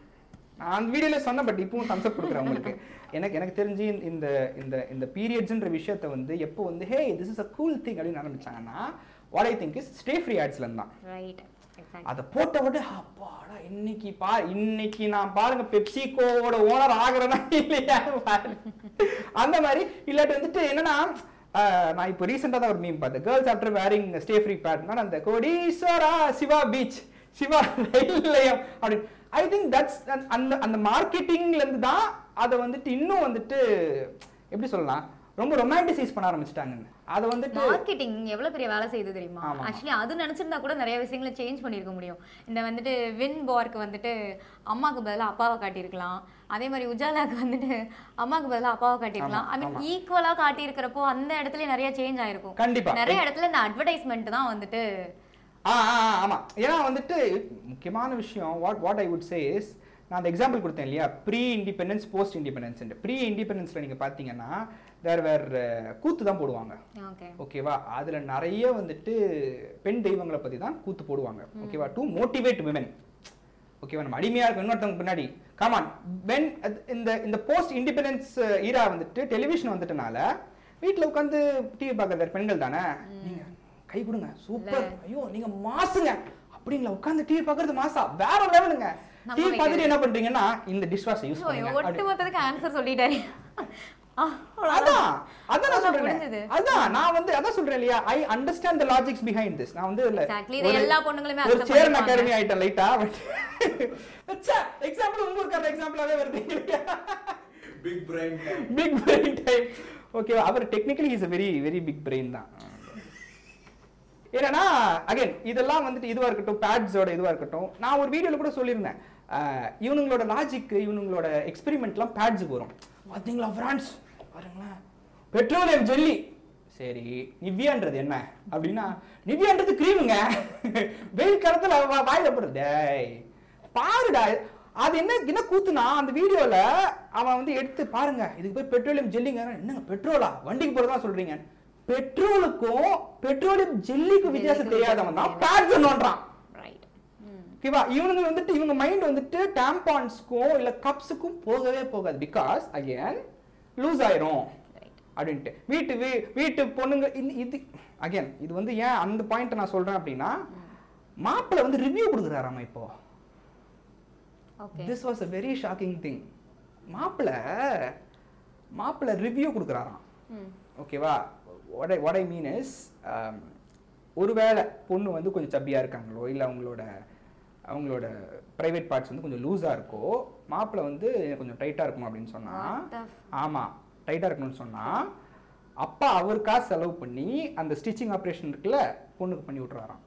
நான் அந்த வீடியோல சொன்னேன் பட் இப்பவும் thumbs up கொடுக்குறேன் உங்களுக்கு எனக்கு எனக்கு தெரிஞ்சு இந்த இந்த இந்த பீரியட்ஸ்ன்ற விஷயத்தை வந்து எப்போ வந்து hey this is a cool thing அப்படின்னு ஆரம்பிச்சாங்கன்னா what I think is Stayfree ஆட்ஸ்ல இருந்தான் ரைட் எக்ஸாக்ட்லி அதை போட்ட விட்டு அப்பாடா இன்னைக்கு பா இன்னைக்கு நான் பாருங்க பெப்சிகோவோட ஓனர் ஆகுறேனா இல்லையா பாரு. அந்த மாதிரி இல்லாட்டி வந்துட்டு என்னன்னா ஆஹ், நான் இப்போ ரீசெண்டாக தான் ஒரு மீம் பார்த்தேன் girls after wearing Stayfree பேட்னா அந்த கோடீஸ்வரா சிவா பீச் சிவா ரயில் நிலையம் அப்படின்னு ஐ திங்க் தட்ஸ் அந்த அந்த மார்க்கெட்டிங்ல இருந்து தான் அதை வந்துட்டு இன்னும் வந்துட்டு எப்படி சொல்லலாம் ரொம்ப ரொமான்டிசைஸ் பண்ண ஆரம்பிச்சிட்டாங்க அதை வந்துட்டு மார்க்கெட்டிங் எவ்வளவு பெரிய வேலை செய்யுது தெரியுமா ஆமா. ஆக்சுவலி அது நினைச்சிருந்தா கூட நிறைய விஷயங்களை சேஞ்ச் பண்ணியிருக்க முடியும் இந்த வந்துட்டு வின் பார்க்கு வந்துட்டு அம்மாக்கு பதிலா அப்பாவை காட்டியிருக்கலாம் அதே மாதிரி உஜாலாக்கு வந்துட்டு அம்மாக்கு பதிலா அப்பாவை காட்டியிருக்கலாம் ஐ மீன் ஈக்குவலா காட்டியிருக்கிறப்போ அந்த இடத்துல நிறைய சேஞ்ச் ஆயிருக்கும் கண்டிப்பா. நிறைய இடத்துல இந்த அட்வர்டைஸ்மெண்ட் தான் வந்துட்டு ஆ ஆ ஆ, ஆமா ஏன்னா வந்துட்டு முக்கியமான விஷயம் what what I would say is நான் அந்த எக்ஸாம்பிள் கொடுத்தேன் இல்லையா pre independence post independence pre இண்டிபெண்டன்ஸ்ல நீங்க பாத்தீங்கன்னா வேற வேற கூத்து தான் போடுவாங்க ஓகே ஓகேவா அதுல நிறைய வந்துட்டு பெண் தெய்வங்களை பத்தி தான் கூத்து போடுவாங்க ஓகேவா டு மோட்டிவேட் விமன் ஓகேவா நம்ம அடிமையா இருக்க இன்னொருத்தவங்க பின்னாடி கமான் வென் இந்த இந்த போஸ்ட் இண்டிபெண்டன்ஸ் ஈரா வந்துட்டு டெலிவிஷன் வந்துட்டனால வீட்ல உட்காந்து டிவி பார்க்கற பெண்கள் தானே நீங்க கை கொடுங்க சூப்பர் ஐயோ நீங்க மாசுங்க அப்படிங்களா உட்காந்து டிவி பார்க்கறது மாசா வேற லெவலுங்க நம்ம டிவி பார்த்துட்டு வைக்கிறது. என்ன பண்றீங்கன்னா இந்த டிஷ் வாஷ் யூஸ் பண்ணுங்க ஒட்டு அப்படி- மொத்தத்துக்கு ஆன்சர் சொல்லிட்டாரு ஆ, அவ்வளவுதான். அதான் அதான் நான் அவ்வளவுதான் சொல்றேன் முடிஞ்சது. அதான் நான் வந்து அதான் சொல்றேன் இல்லையா I understand the logics behind this நான் வந்து இல்ல Exactly. இது எல்லா பொண்ணுங்களுமே ஒரு accept சேரன் பண்ணிப்பாங்க. அகாடமி ஆயிட்டேன் லைட்டா பட் எக்ஸாம்பிள் உங்க ஊருக்கார எக்ஸாம்பிளாவே வருது big brain big brain type okay அவர் technically is a very very big brain தான் ஏன்னா அகைன் இதெல்லாம் வந்துட்டு இதுவா இருக்கட்டும் பேட்ஸோட இதுவா இருக்கட்டும் நான் ஒரு வீடியோல கூட சொல்லியிருந்தேன் அஹ், இவனுங்களோட லாஜிக் இவனுங்களோட எக்ஸ்பெரிமெண்ட்லாம் பேட்ஸுக்கு வரும் பார்த்தீங்களா ஃப்ரான்ஸ் பாருங்களேன் பெட்ரோலியம் ஜெல்லி சரி நிவ்யான்றது என்ன அப்படின்னா நிவ்யான்றது கிரீமுங்க வெயில் காலத்துல வா- வாயில போடுறது டேய் பாருடா அது என்ன என்ன கூத்துனா அந்த வீடியோல அவன் வந்து எடுத்து பாருங்க இதுக்கு போய் பெட்ரோலியம் ஜெல்லிங்க என்னங்க பெட்ரோலா வண்டிக்கு போறதா சொல்றீங்க பெட்ரோலுக்கும் பெட்ரோலியம் ஜெல்லிக்கும் வித்தியாசம் தெரியாதவன் தான் பேட்ஸ் நோன்றான் ரைட் ஓகேவா இவனுங்க வந்துட்டு இவங்க மைண்ட் வந்துட்டு டாம்பான்ஸ்க்கும் இல்ல கப்ஸுக்கும் போகவே போகாது பிகாஸ் அகைன் லூஸ் ஆயிரும் அப்படின்ட்டு வீட்டு வீ வீட்டு பொண்ணுங்க இந்த- இது அகைன் இது வந்து ஏன் அந்த பாயிண்ட் நான் சொல்றேன் அப்படின்னா மாப்பிள்ளை வந்து ரிவ்யூ கொடுக்குறாராமா இப்போ okay this was a very shocking thing மாப்பிள்ளை மாப்பிள்ளை ரிவ்யூ கொடுக்குறாராம் ம் ஓகேவா what I what I mean is um, ஒருவேளை பொண்ணு வந்து கொஞ்சம் சப்பியாக இருக்காங்களோ இல்லை அவங்களோட அவங்களோட ப்ரைவேட் பார்ட்ஸ் வந்து கொஞ்சம் லூஸாக இருக்கோ மாப்பிள்ளை வந்து எனக்கு கொஞ்சம் டைட்டாக இருக்கணும் அப்படின்னு சொன்னா What the f- ஆமாம் டைட்டாக இருக்கணும்னு சொன்னா அப்பா அவர் காசு செலவு பண்ணி அந்த ஸ்டிச்சிங் ஆப்ரேஷன் இருக்குல்ல பொண்ணுக்கு பண்ணி விட்றாராம்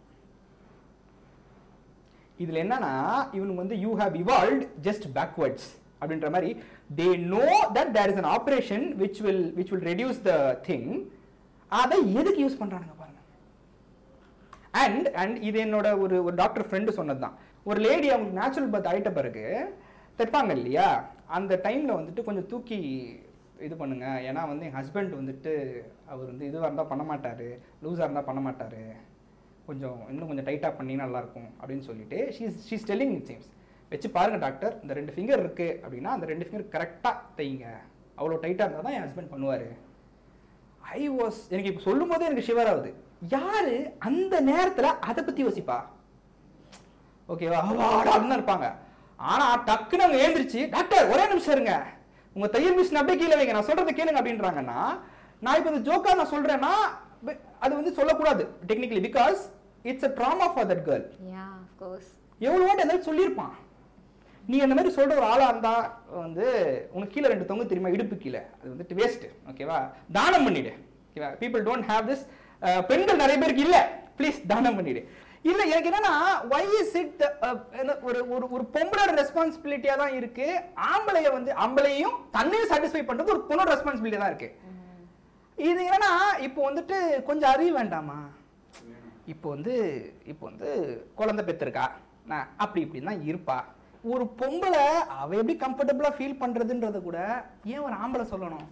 இதுல என்னன்னா இவனுக்கு வந்து you have evolved just backwards அப்படின்ற மாதிரி they know that there is an operation which will which will reduce the thing அதை எதுக்கு யூஸ் பண்றானுங்க பாருங்க அண்ட் அண்ட் இது என்னோட ஒரு ஒரு டாக்டர் ஃப்ரெண்டு சொன்னதுதான் ஒரு லேடி அவங்களுக்கு நேச்சுரல் பர்த் ஆயிட்ட பிறகு தைப்பாங்க இல்லையா அந்த டைம்ல வந்துட்டு கொஞ்சம் தூக்கி இது பண்ணுங்க ஏன்னா வந்து என் ஹஸ்பண்ட் வந்துட்டு அவர் வந்து இதுவாக இருந்தால் பண்ண மாட்டாரு லூஸாக இருந்தால் பண்ண மாட்டாரு கொஞ்சம் இன்னும் கொஞ்சம் டைட்டாக பண்ணி நல்லா இருக்கும் அப்படின்னு சொல்லிட்டு she's she's telling it seems வச்சு பாருங்க டாக்டர் இந்த ரெண்டு ஃபிங்கர் இருக்கு அப்படின்னா அந்த ரெண்டு ஃபிங்கர் கரெக்டாக தைங்க அவ்வளோ டைட்டாக இருந்தால் தான் என் ஹஸ்பண்ட் பண்ணுவார் ஐ வாஸ் எனக்கு இப்போ சொல்லும் போதே எனக்கு ஷிவர் ஆகுது யாரு அந்த நேரத்துல அதை பத்தி யோசிப்பா ஓகேவா அப்படின்னு இருப்பாங்க ஆனா டக்குன்னு அவங்க எழுந்திருச்சு டாக்டர் ஒரே நிமிஷம் இருங்க உங்க தையல் மிஷின் அப்படியே கீழே வைங்க நான் சொல்றதை கேளுங்க அப்படின்றாங்கன்னா நான் இப்போ இந்த ஜோக்கா நான் சொல்றேன்னா ப- அது வந்து சொல்லக்கூடாது technically because it's a drama for that girl yeah of course எவ்வளோ வாட்டி ஏதாவது சொல்லியிருப்பான் நீ அந்த மாதிரி சொல்ற ஒரு ஆளா இருந்தா வந்து உனக்கு கீழே ரெண்டு தொங்கு தெரியுமா இடுப்பு கீழே அது வந்துட்டு வேஸ்ட் ஓகேவா தானம் பண்ணிடு ஓகேவா பீப்புள் டோன்ட் ஹேவ் திஸ் பெண்கள் நிறைய பேருக்கு இல்ல ப்ளீஸ் தானம் பண்ணிடு இல்ல எனக்கு என்னன்னா வை இஸ் இட் ஒரு ஒரு ஒரு பொம்பளோட ரெஸ்பான்சிபிலிட்டியா தான் இருக்கு ஆம்பளைய வந்து ஆம்பளையும் தன்னையும் சாட்டிஸ்ஃபை பண்றது ஒரு பொண்ணோட ரெஸ்பான்சிபிலிட்டி தான் இருக்கு இது என்னன்னா இப்போ வந்துட்டு கொஞ்சம் அறிவு வேண்டாமா இப்போ வந்து இப்போ வந்து குழந்தை பெற்றிருக்கா நான் அப்படி இப்படி தான் இருப்பா ஒரு பொம்பளை அவ எப்படி கம்ஃபர்டபுளா ஃபீல் பண்றதுன்றத கூட ஏன் ஒரு ஆம்பளை சொல்லணும்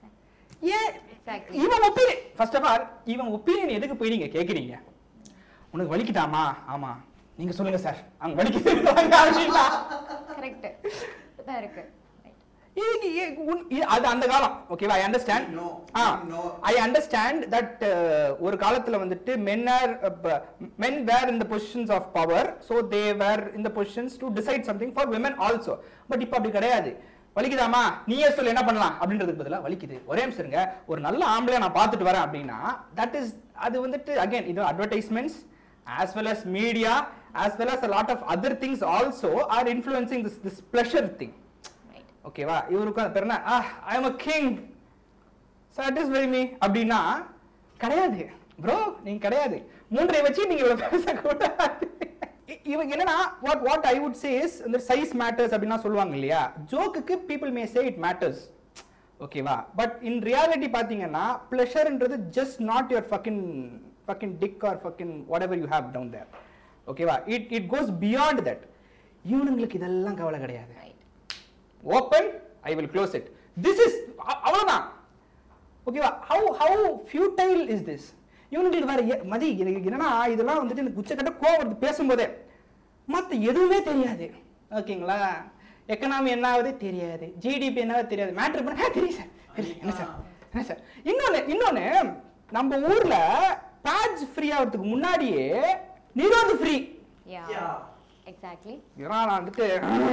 ஏன் Exactly. இவன் ஒப்பீனியன் ஃபர்ஸ்ட் ஆஃப் ஆல் இவன் ஒப்பீனியன் எதுக்கு போய் நீங்க கேக்குறீங்க உனக்கு வலிக்குதாமா ஆமா நீங்க சொல்லுங்க சார் அங்க வலிக்குது அப்படின்னா கரெக்ட் தான் இருக்கு Right. இதுக்கு ஏ- உன்- இது- அது அந்த காலம் ஓகேவா I understand No, ah no. I understand that ஒரு காலத்துல வந்துட்டு men are men were in the positions of power so they were in the positions to decide something for women also but இப்போ அப்படி கிடையாது வலிக்குதாமா நீயே சொல்லு என்ன பண்ணலாம் அப்படின்றதுக்கு பதிலா வலிக்குது ஒரே நிமிஷம் இருங்க ஒரு நல்ல ஆம்பளைய நான் பார்த்துட்டு வரேன் அப்படின்னா தட் இஸ் அது வந்துட்டு அகைன் இது advertisements as well as media as well as a lot of other things also are influencing this this pleasure thing Right. ஓகேவா இவருக்கு அது பேர் என்ன I am a king satisfy me அப்படின்னா கிடையாது ப்ரோ நீங்க கிடையாது மூன்றை வச்சு நீங்க இவ்வளவு பேசக்கூடாது இ- இவங்க என்னன்னா what what I would say is இந்த சைஸ் மேட்டர்ஸ் அப்படின்னா சொல்லுவாங்க இல்லையா ஜோக்குக்கு people may say it matters ஓகேவா பட் இன் ரியாலிட்டி பாத்தீங்கன்னா ப்ளஷர்ன்றது just not your fucking fucking dick or fucking whatever you have down there ஓகேவா it it goes beyond that இவனுங்களுக்கு இதெல்லாம் கவலை கிடையாது Right. Open I will close it this is அவ்வளவுதான் ஓகேவா how how futile is this இவனுங்களுக்கு வேற எ- மதி எனக்கு என்னன்னா இதெல்லாம் வந்துட்டு எனக்கு உச்சக்கட்ட கோவம் வருது பேசும்போதே மத்த எதுவுமே தெரியாது ஓகேங்களா எக்கனாமி என்ன ஆகுது தெரியாது ஜிடிபி என்ன ஆகுது தெரியாது மேட்ரு பண்ண தெரியும் சார் தெரியும். என்ன சார் என்ன சார் இன்னொன்னு இன்னொன்னு நம்ம ஊர்ல பேட்ச் ஃப்ரீ ஆகிறதுக்கு முன்னாடியே Nirodh free Yeah. Yeah. Exactly. இதெல்லாம் நான் வந்துட்டு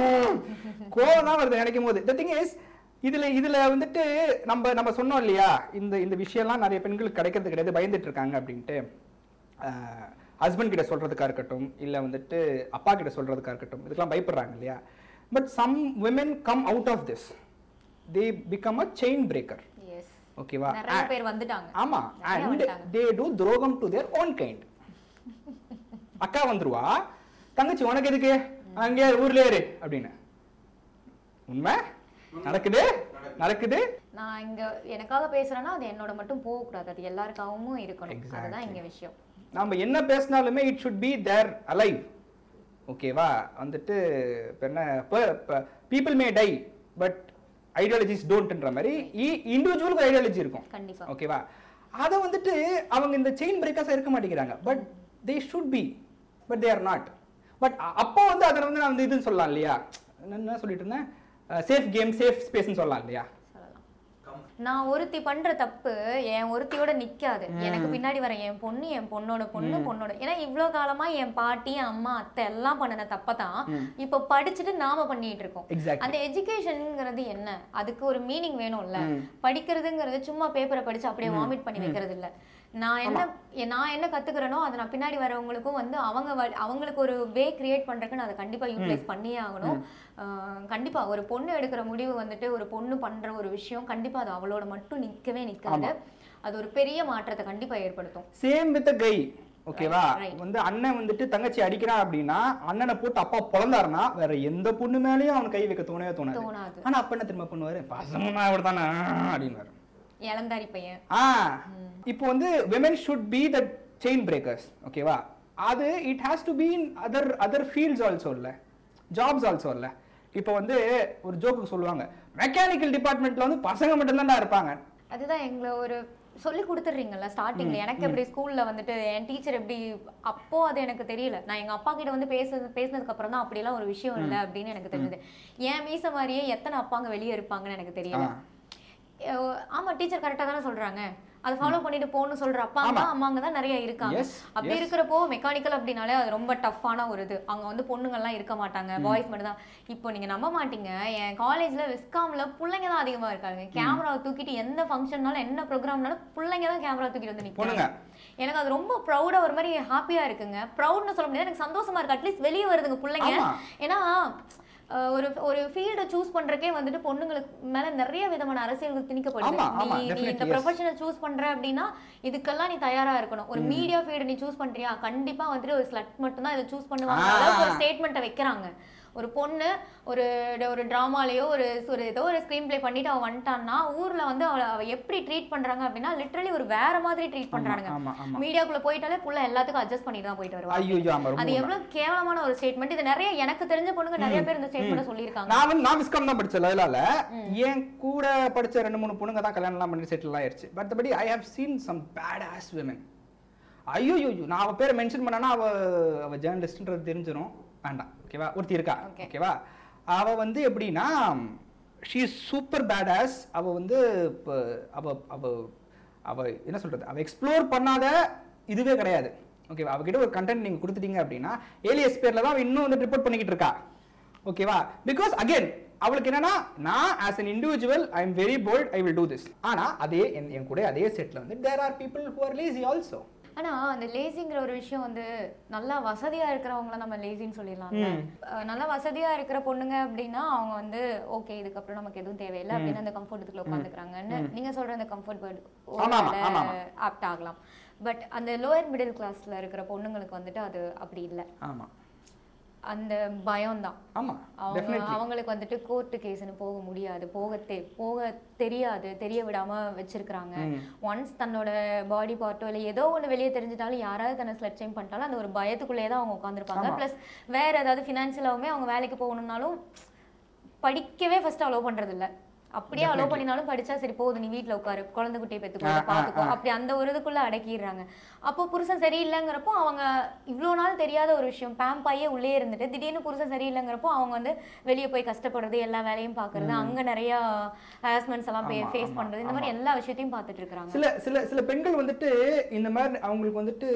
கோவம் தான் வருது நினைக்கும் போது த திங் இஸ் இதுல இதுல வந்துட்டு நம்ம நம்ம சொன்னோம் இல்லையா இந்த இந்த விஷயம்லாம் நிறைய பெண்களுக்கு கிடைக்கிறது கிடையாது பயந்துட்டு இருக்காங்க அப்படின்ட்டு ஹஸ்பண்ட் கிட்ட சொல்றதுக்கா இருக்கட்டும் இல்ல வந்துட்டு அப்பா கிட்ட சொல்றதுக்கா இருக்கட்டும் இதுக்கெல்லாம் பயப்படுறாங்க இல்லையா but some women come out of this they become a chain breaker Yes. ஓகேவா நிறைய பேர் வந்துட்டாங்க ஆமா நிறைய அண்ட் வந்துட்டாங்க. தே டு துரோகம் டு தேர் ஓன் கைண்ட் அக்கா வந்துருவா தங்கச்சி உனக்கு எதுக்கு அங்கே ஊர்லயே இரு அப்படின்னு உண்மை நடக்குது நடக்குது நான் இங்க எனக்காக பேசுறேன்னா அது என்னோட மட்டும் போக கூடாது அது எல்லாருக்காகவும் இருக்கணும் Exactly. அதுதான் இங்க விஷயம் நாம என்ன பேசினாலுமே it should be there alive ஓகேவா வந்துட்டு இப்ப என்ன people may die but ideologies டோன்ட்ன்ற மாதிரி இண்டிவிஜுவலுக்கு ஐடியாலஜி இருக்கும் கண்டிப்பா ஓகேவா அதை வந்துட்டு அவங்க இந்த செயின் பிரேக்கர்ஸாக இருக்க மாட்டேங்கிறாங்க but they should be but they are not but அப்போ வந்து அதை வந்து நான் வந்து இதுன்னு சொல்லலாம் இல்லையா என்ன என்ன சொல்லிட்டு இருந்தேன் சேஃப் கேம் சேஃப் ஸ்பேஸ்னு சொல்லலாம் இல்லையா சொல்லலாம் Come. நான் ஒருத்தி பண்ற தப்பு என் ஒருத்தியோட நிக்காது எனக்கு பின்னாடி வர என் பொண்ணு என் பொண்ணோட பொண்ணு பொண்ணோட ஏன்னா இவ்ளோ காலமா என் பாட்டி அம்மா அத்தை எல்லாம் பண்ணின தப்ப தான் இப்ப படிச்சுட்டு நாம பண்ணிட்டு இருக்கோம் Exactly. அந்த எஜுகேஷன்ங்கிறது என்ன அதுக்கு ஒரு மீனிங் வேணும்ல ம். படிக்கிறதுங்கிறது சும்மா பேப்பரை படிச்சு அப்படியே வாமிட் பண்ணி வைக்கிறது இல்ல நான் என்ன எ- நான் என்ன கத்துக்கிறேனோ அதை நான் பின்னாடி வரவங்களுக்கும் வந்து அவங்க வ- அவங்களுக்கு ஒரு வே கிரியேட் பண்றதுக்கு நான் அதை கண்டிப்பா யூட்டிலைஸ் பண்ணியே ஆகணும் ஆஹ் கண்டிப்பா ஒரு பொண்ணு எடுக்கிற முடிவு வந்துட்டு ஒரு பொண்ணு பண்ற ஒரு விஷயம் கண்டிப்பா அது அவளோட மட்டும் நிக்கவே நிக்காது அது ஒரு பெரிய மாற்றத்தை கண்டிப்பா ஏற்படுத்தும் சேம் வித் கை ஓகேவா Right, right. வந்து அண்ணன் வந்துட்டு தங்கச்சி அடிக்கிறான் அப்படின்னா அண்ணனை போட்டு அப்பா பொழந்தாருன்னா வேற எந்த பொண்ணு மேலயும் அவன் கை வைக்க தோணவே தோணாது தோணாது ஆனா அப்ப என்ன திரும்ப பண்ணுவாரு பசங்கன்னா அவர் தானே அப்படின்னு இளந்தாரி பையன் ஆ இப்போ வந்து women should be the chain breakers ஓகேவா அது it has to be in other other fields also இல்ல ஜாப்ஸ் ஆல்சோ இல்ல இப்போ வந்து ஒரு ஜோக்கு சொல்லுவாங்க மெக்கானிக்கல் டிபார்ட்மெண்ட்ல வந்து பசங்க மட்டும்தான் இருப்பாங்க அதுதான் எங்களை ஒரு சொல்லி கொடுத்துட்றீங்கல்ல ஸ்டார்டிங்ல எனக்கு எப்படி ஸ்கூல்ல வந்துட்டு என் டீச்சர் எப்படி அப்போ அது எனக்கு தெரியல நான் எங்க அப்பா கிட்ட வந்து பேச பேசினதுக்கு அப்புறம் தான் அப்படிலாம் ஒரு விஷயம் இல்லை அப்படின்னு எனக்கு தெரிஞ்சது என் மீச மாதிரியே எத்தனை அப்பாங்க வெளியே இருப்பாங்கன்னு எனக்கு தெரியல ஆ. அஹ் ஆமா டீச்சர் கரெக்டா தானே சொல்றாங்க அதை ஃபாலோ பண்ணிட்டு போகணும்னு சொல்ற அப்பா அம்மா அம்மாங்க தான் நிறைய இருக்காங்க Yes, அப்படி yes. இருக்கிறப்போ மெக்கானிக்கல் அப்படின்னாலே அது ரொம்ப டஃப்பான ஒரு இது அங்க வந்து பொண்ணுங்கள்லாம் இருக்க மாட்டாங்க பாய்ஸ் மட்டும் தான் இப்போ நீங்க நம்ப மாட்டீங்க என் காலேஜ்ல விஸ்காம்ல பிள்ளைங்க தான் அதிகமா இருக்காங்க கேமராவை தூக்கிட்டு எந்த ஃபங்க்ஷன்னாலும் என்ன ப்ரோக்ராம்னாலும் பிள்ளைங்க தான் கேமரா தூக்கிட்டு வந்து பொண்ணுங்க. நிற்கிறாங்க எனக்கு அது ரொம்ப ப்ரௌடா ஒரு மாதிரி ஹாப்பியா இருக்குங்க ப்ரௌட்னு சொல்ல முடியாது எனக்கு சந்தோஷமா இருக்கு அட்லீஸ்ட் வெளியே வருதுங்க பிள்ளைங்க ஆமா. ஏன்னா அஹ், ஒரு ஒரு ஃபீல்டை சூஸ் பண்றக்கே வந்துட்டு பொண்ணுங்களுக்கு மேல நிறைய விதமான அரசியல்கள் திணிக்கப்படுது ஆமா, ஆமா, நீ நீ definitely, இந்த yes. ப்ரொஃபஷனை சூஸ் பண்ற அப்படின்னா இதுக்கெல்லாம் நீ தயாரா இருக்கணும் ஒரு மீடியா ஃபீல்டு நீ சூஸ் பண்றியா கண்டிப்பா வந்துட்டு ஒரு ஸ்லட் மட்டும் தான் இதை சூஸ் பண்ணுவாங்க ஆ. அளவுக்கு ஒரு ஸ்டேட்மெண்ட்டை வைக்கிறாங்க ஒரு பொண்ணு ஒரு ஒரு டிராமாலயோ ஒரு ஒரு ஏதோ ஒரு ஸ்க்ரீன் ப்ளே பண்ணிட்டு அவ வந்துட்டான்னா ஊர்ல வந்து அவளை அவ எப்படி ட்ரீட் பண்றாங்க அப்படின்னா லிட்டரலி ஒரு வேற மாதிரி ட்ரீட் பண்றாங்க ஆமா, ஆமா. மீடியாக்குள்ள போயிட்டாலே புள்ள எல்லாத்துக்கும் அட்ஜஸ்ட் பண்ணிட்டு தான் போயிட்டு வருவாங்க ஐயோ ஆமா ரொம்ப அது எவ்வளவு கேவலமான ஒரு ஸ்டேட்மெண்ட் இது நிறைய எனக்கு தெரிஞ்ச பொண்ணுங்க நிறைய பேர் இந்த ஸ்டேட்மெண்ட் சொல்லியிருக்காங்க நான் வந்து நான் விஸ்காம் தான் படிச்சேன் லயோலால என் கூட படிச்ச ரெண்டு மூணு பொண்ணுங்க தான் கல்யாணம்லாம் பண்ணி செட்டில் ஆயிருச்சு பட் படி I have seen some bad ass women ஐயோ நான் அவ பேரை மென்ஷன் பண்ணனா அவ அவ ஜேர்னலிஸ்ட்ன்றது தெரிஞ்சிடும் வேண்டாம் ஓகேவா ஒருத்தி இருக்கா Okay. ஓகேவா அவ வந்து எப்படின்னா she is super bad ass அவ வந்து இப்போ அவ அவ அவ என்ன சொல்றது அவ எக்ஸ்ப்ளோர் பண்ணாத இதுவே கிடையாது ஓகேவா அவகிட்ட ஒரு கண்டென்ட் நீங்க கொடுத்துட்டீங்க அப்படின்னா ஏலியஸ் பேர்ல தான் அவ இன்னும் வந்து ரிப்போர்ட் பண்ணிக்கிட்டு இருக்கா ஓகேவா பிகாஸ் அகைன் அவளுக்கு என்னன்னா நான் as an individual I am very bold I will do this ஆனா அதே என் என் கூட அதே செட்ல வந்து there are people who are lazy also ஆனா அந்த லேசிங்கிற ஒரு விஷயம் வந்து நல்லா வசதியா இருக்கிறவங்கள நம்ம லேசின்னு சொல்லிடலாம் நல்லா வசதியா இருக்கிற பொண்ணுங்க அப்படின்னா அவங்க வந்து ஓகே இதுக்கப்புறம் நமக்கு எதுவும் தேவையில்லை அப்படின்னு அந்த கம்ஃபர்ட் இதுக்குள்ள உட்காந்துக்கிறாங்கன்னு நீங்க சொல்ற அந்த கம்ஃபர்ட் வேர்டு ஆமா, ஆமா, ஆமா, ஆமா. ஆப்ட் ஆகலாம் பட் அந்த லோயர் மிடில் கிளாஸ்ல இருக்கிற பொண்ணுங்களுக்கு வந்துட்டு அது அப்படி இல்லை ஆமா அந்த பயம் தான் ஆமா அவங்க டெஃபினெட்லி அவங்களுக்கு வந்துட்டு கோர்ட்டு கேஸ்னு போக முடியாது போக தெ போக தெரியாது தெரிய விடாம வச்சிருக்கிறாங்க ஒன்ஸ் தன்னோட பாடி பார்ட்டோ இல்லை ஏதோ ஒன்று வெளியே தெரிஞ்சிட்டாலும் யாராவது தன்னை ஸ்லட் ஷேம் பண்ணிட்டாலும் அந்த ஒரு பயத்துக்குள்ளேயே தான் அவங்க உட்காந்துருப்பாங்க ப்ளஸ் வேற ஏதாவது ஃபினான்ஷியலாவுமே அவங்க வேலைக்கு போகணும்னாலும் படிக்கவே ஃபர்ஸ்ட் அலோவ் பண்றது இல்ல அப்படியே அலோவ் பண்ணினாலும் படிச்சா சரி போகுது நீ வீட்ல உட்காரு குழந்தை குட்டியை பெத்துக்கோ ஆ, ஆ, பாத்துக்கோ ஆ. அப்படி அந்த ஒரு இதுக்குள்ள அடக்கிடுறாங்க அப்போ புருஷன் சரியில்லைங்கிறப்போ அவங்க இவ்வளோ நாள் தெரியாத ஒரு விஷயம் பேம்பாயே உள்ளே இருந்துட்டு திடீர்னு புருஷன் சரியில்லைங்கிறப்போ அவங்க வந்து வெளியே போய் கஷ்டப்படுறது எல்லா வேலையும் பாக்குறது அங்க நிறைய ஹராஸ்மெண்ட்ஸ் எல்லாம் ஆமா, ஃபேஸ் ஆமா, பண்றது இந்த மாதிரி எல்லா விஷயத்தையும் பார்த்துட்டு இருக்காங்க சில சில சில பெண்கள் வந்துட்டு இந்த மாதிரி அவங்களுக்கு வந்துட்டு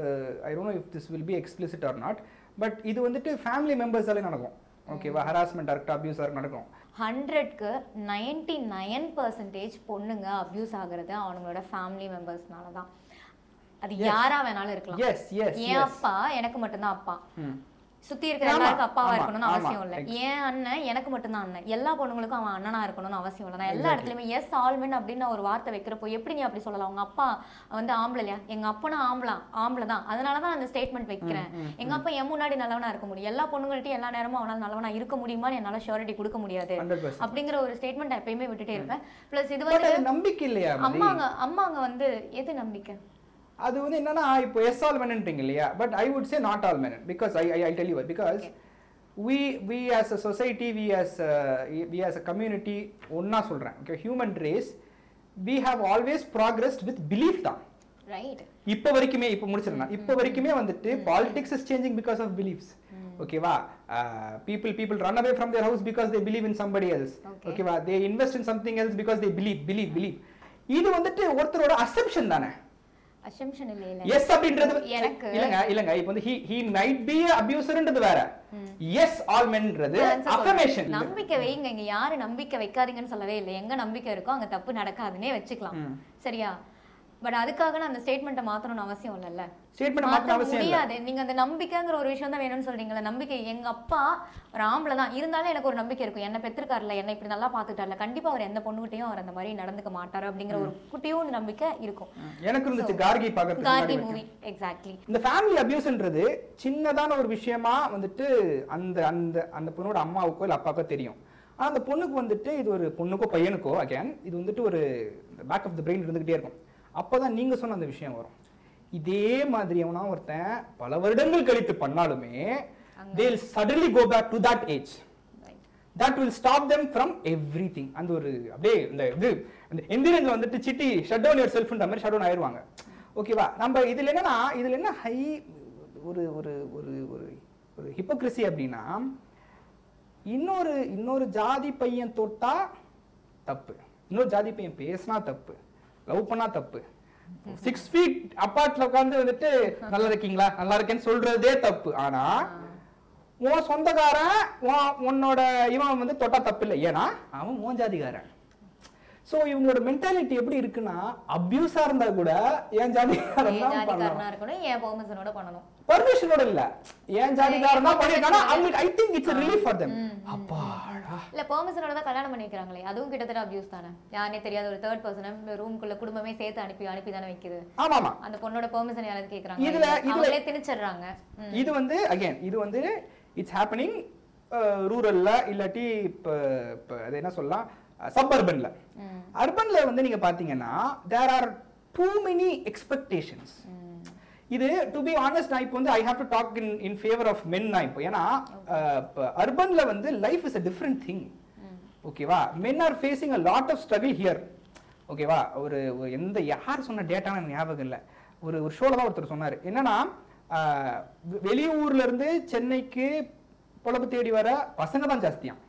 I don't know if this will be explicit or not but இது வந்துட்டு ஃபேமிலி மெம்பர்ஸாலே நடக்கும் ஓகேவா ஹராஸ்மெண்ட்டாக இருக்கட்டும் அபியூஸாக இருக்கட்டும் நடக்கும் ஹண்ட்ரட்க்கு நைன்டி நைன் பர்சன்டேஜ் பொண்ணுங்க அப்யூஸ் ஆகுறது அவங்களோட ஃபேமிலி மெம்பர்ஸ்னால தான் அது யாரா வேணாலும் இருக்கலாம் எஸ் எஸ் என் அப்பா எனக்கு மட்டும்தான் அப்பா ம் சுத்தி இருக்கிற ஆமா, எல்லாருக்கும் அப்பாவா ஆமா, இருக்கணும்னு ஆமா, அவசியம் இல்ல ex- என் அண்ணன் எனக்கு மட்டும்தான் அண்ணன் எல்லா பொண்ணுங்களுக்கும் அவன் அண்ணனா இருக்கணும்னு அவசியம் இல்லை நான் எல்லா இடத்துலயுமே எஸ் ஆல்மென் அப்படின்னு நான் ஒரு வார்த்தை வைக்கிறப்போ எப்படி நீ அப்படி சொல்லலாம் உங்க அப்பா வந்து ஆம்பளையா எங்க அப்பனா ஆம்பளா ஆம்பளை தான் அதனாலதான் அந்த ஸ்டேட்மெண்ட் வைக்கிறேன் எங்க அப்பா என் முன்னாடி நல்லவனா இருக்க முடியும் எல்லா பொண்ணுங்கள்ட்டையும் எல்லா நேரமும் அவனால நல்லவனா இருக்க முடியுமான்னு என்னால ஷூரிட்டி கொடுக்க முடியாது ஹண்ட்ரட் பர்சன்ட் அப்படிங்கிற ஒரு ஸ்டேட்மெண்ட் எப்பயுமே விட்டுட்டே இருப்பேன் பிளஸ் இது பட் வந்து அது நம்பிக்கை இல்லையா மதி? அம்மாங்க அம்மாங்க வந்து எது நம்பிக்கை அது வந்து என்னன்னா இப்போ எஸ் ஆல் மென்ன்றீங்க இல்லையா but I would say not all men because I I tell you because we we as a society we as we as a community ஒன்னா சொல்றேன் okay human race we have always progressed with belief தான் right இப்போ வரைக்குமே இப்போ முடிச்சிடலாம் இப்போ வரைக்குமே வந்துட்டு politics is changing because of beliefs ஓகேவா people people run away from their house because they believe in somebody else Okay. ஓகேவா தே invest in something else because they believe believe believe இது வந்துட்டு ஒருத்தரோட அசம்ஷன் தானே அசம்ஷன் இல்ல இல்ல S அப்படின்றது எனக்கு இல்லங்க இல்லங்க இப்போ வந்து he he might be a abuserன்றது வேற எஸ் ஆல் மென்ன்றது நான் answer சொல்றேன். அஃபர்மேஷன் நம்பிக்கை வைங்க இங்க யாரு நம்பிக்கை வைக்காதீங்கன்னு சொல்லவே இல்லை எங்க நம்பிக்கை இருக்கோ அங்க தப்பு நடக்காதுன்னே வச்சுக்கலாம் சரியா பட் அதுக்காக நான் அந்த ஸ்டேட்மெண்ட்டை மாத்தணும்னு அவசியம் இல்லைல்ல ஸ்டேட்மெண்ட் மாத்த மாத்த அவசியம் இல்ல முடியாது நீங்க அந்த நம்பிக்கைங்கிற ஒரு விஷயம் தான் வேணும்னு சொல்றீங்களா நம்பிக்கை எங்க அப்பா ஒரு ஆம்பளை தான் இருந்தாலும் எனக்கு ஒரு நம்பிக்கை இருக்கும் என்ன பெற்றிருக்காருல என்ன இப்படி நல்லா பாத்துட்டார்ல கண்டிப்பா அவர் எந்த பொண்ணுகிட்டயும் அவர் அந்த மாதிரி நடந்துக்க மாட்டாரு அப்படிங்கிற ஒரு குட்டியும் நம்பிக்கை இருக்கும் எனக்கு இருந்துச்சு கார்கி பாக்கிறதுக்கு கார்கி முன்னாடி மூவி எக்ஸாக்ட்லி இந்த ஃபேமிலி அபியூஸ்ன்றது சின்னதான ஒரு விஷயமா வந்துட்டு அந்த அந்த அந்த பொண்ணோட அம்மாவுக்கோ இல்லை அப்பாவுக்கோ தெரியும் ஆனா அந்த பொண்ணுக்கு வந்துட்டு இது ஒரு பொண்ணுக்கோ பையனுக்கோ அகேன் இது வந்துட்டு ஒரு பேக் ஆஃப் த பிரெயின் இருந்துகிட்டே இருக்கும் அப்பதான் நீங்க சொன்ன அந்த விஷயம் வரும் இதே மாதிரி அவனா ஒருத்தன் பல வருடங்கள் கழித்து பண்ணாலுமே they'll suddenly go back to that age that will stop them from everything அந்த ஒரு அப்படியே இந்த இது இந்த எந்திரன்ல வந்துட்டு சிட்டி ஷட் டவுன் யுவர் செல்ஃப்ன்ற மாதிரி ஷட் டவுன் ஆயிருவாங்க ஓகேவா நம்ம இதுல என்னன்னா இதுல என்ன ஹை ஒரு ஒரு ஒரு ஒரு ஒரு ஹிப்போக்ரஸி அப்படின்னா இன்னொரு இன்னொரு ஜாதி பையன் தொட்டா தப்பு இன்னொரு ஜாதி பையன் பேசினா தப்பு லவ் பண்ணா தப்பு சிக்ஸ் ஃபீட் அப்பார்ட்ல உட்காந்து வந்துட்டு நல்லா இருக்கீங்களா நல்லா இருக்கேன்னு சொல்றதே தப்பு ஆனா உன் சொந்தக்காரன் உன் உன்னோட இவன் வந்து தொட்டா தப்பு இல்லை ஏன்னா அவன் உன் ஜாதிகாரன் ஸோ இவங்களோட மென்டாலிட்டி எப்படி இருக்குன்னா அபியூஸா இருந்தா கூட என் ஜாதிகாரன் என் தான் பண்ணலாம் ஜாதிக்காரனா இருக்கணும் என் பெர்மிஷனோட பண்ணணும் பர்மிஷனோட இல்ல என் ஜாதிகாரன் தான் பண்ணிருக்கானா அவங்களுக்கு I think it's relief for them அப்பாடா இல்ல பெர்மிஷனோட தான் கல்யாணம் பண்ணி வைக்கிறாங்களே அதுவும் கிட்டத்தட்ட அபியூஸ் தானே யாருனே தெரியாத ஒரு தேர்ட் பர்சன் ரூம்குள்ள குடும்பமே சேர்த்து அனுப்பி அனுப்பி தானே வைக்குது ஆமா ஆமா அந்த பொண்ணோட பெர்மிஷன் யாராவது கேக்குறாங்க இதுல- இதுல- அவங்களே திணிச்சிடுறாங்க ம். இது வந்து அகைன் இது வந்து இட்ஸ் ஹேப்பனிங் ரூரல்ல இல்லாட்டி இப்போ இப்போ அது என்ன சொல்லலாம் சப்அர்பன்ல ம். அர்பன்ல வந்து நீங்க பாத்தீங்கன்னா there are too many expectations hmm. இது டு பி ஆனஸ்ட் நான் இப்போ வந்து I have to talk in in favour of men நான் இப்போ ஏன்னா அர்பன்ல வந்து life is a different thing ஓகேவா men are facing a lot of struggle here ஓகேவா ஒரு ஒரு எந்த யார் சொன்ன டேட்டா எனக்கு ஞாபகம் இல்லை ஒரு ஒரு ஷோல தான் ஒருத்தர் சொன்னார் என்னன்னா ஆஹ், வெ- வெளியூர்ல இருந்து சென்னைக்கு பொழப்பு தேடி வர பசங்க தான் ஜாஸ்தியாம்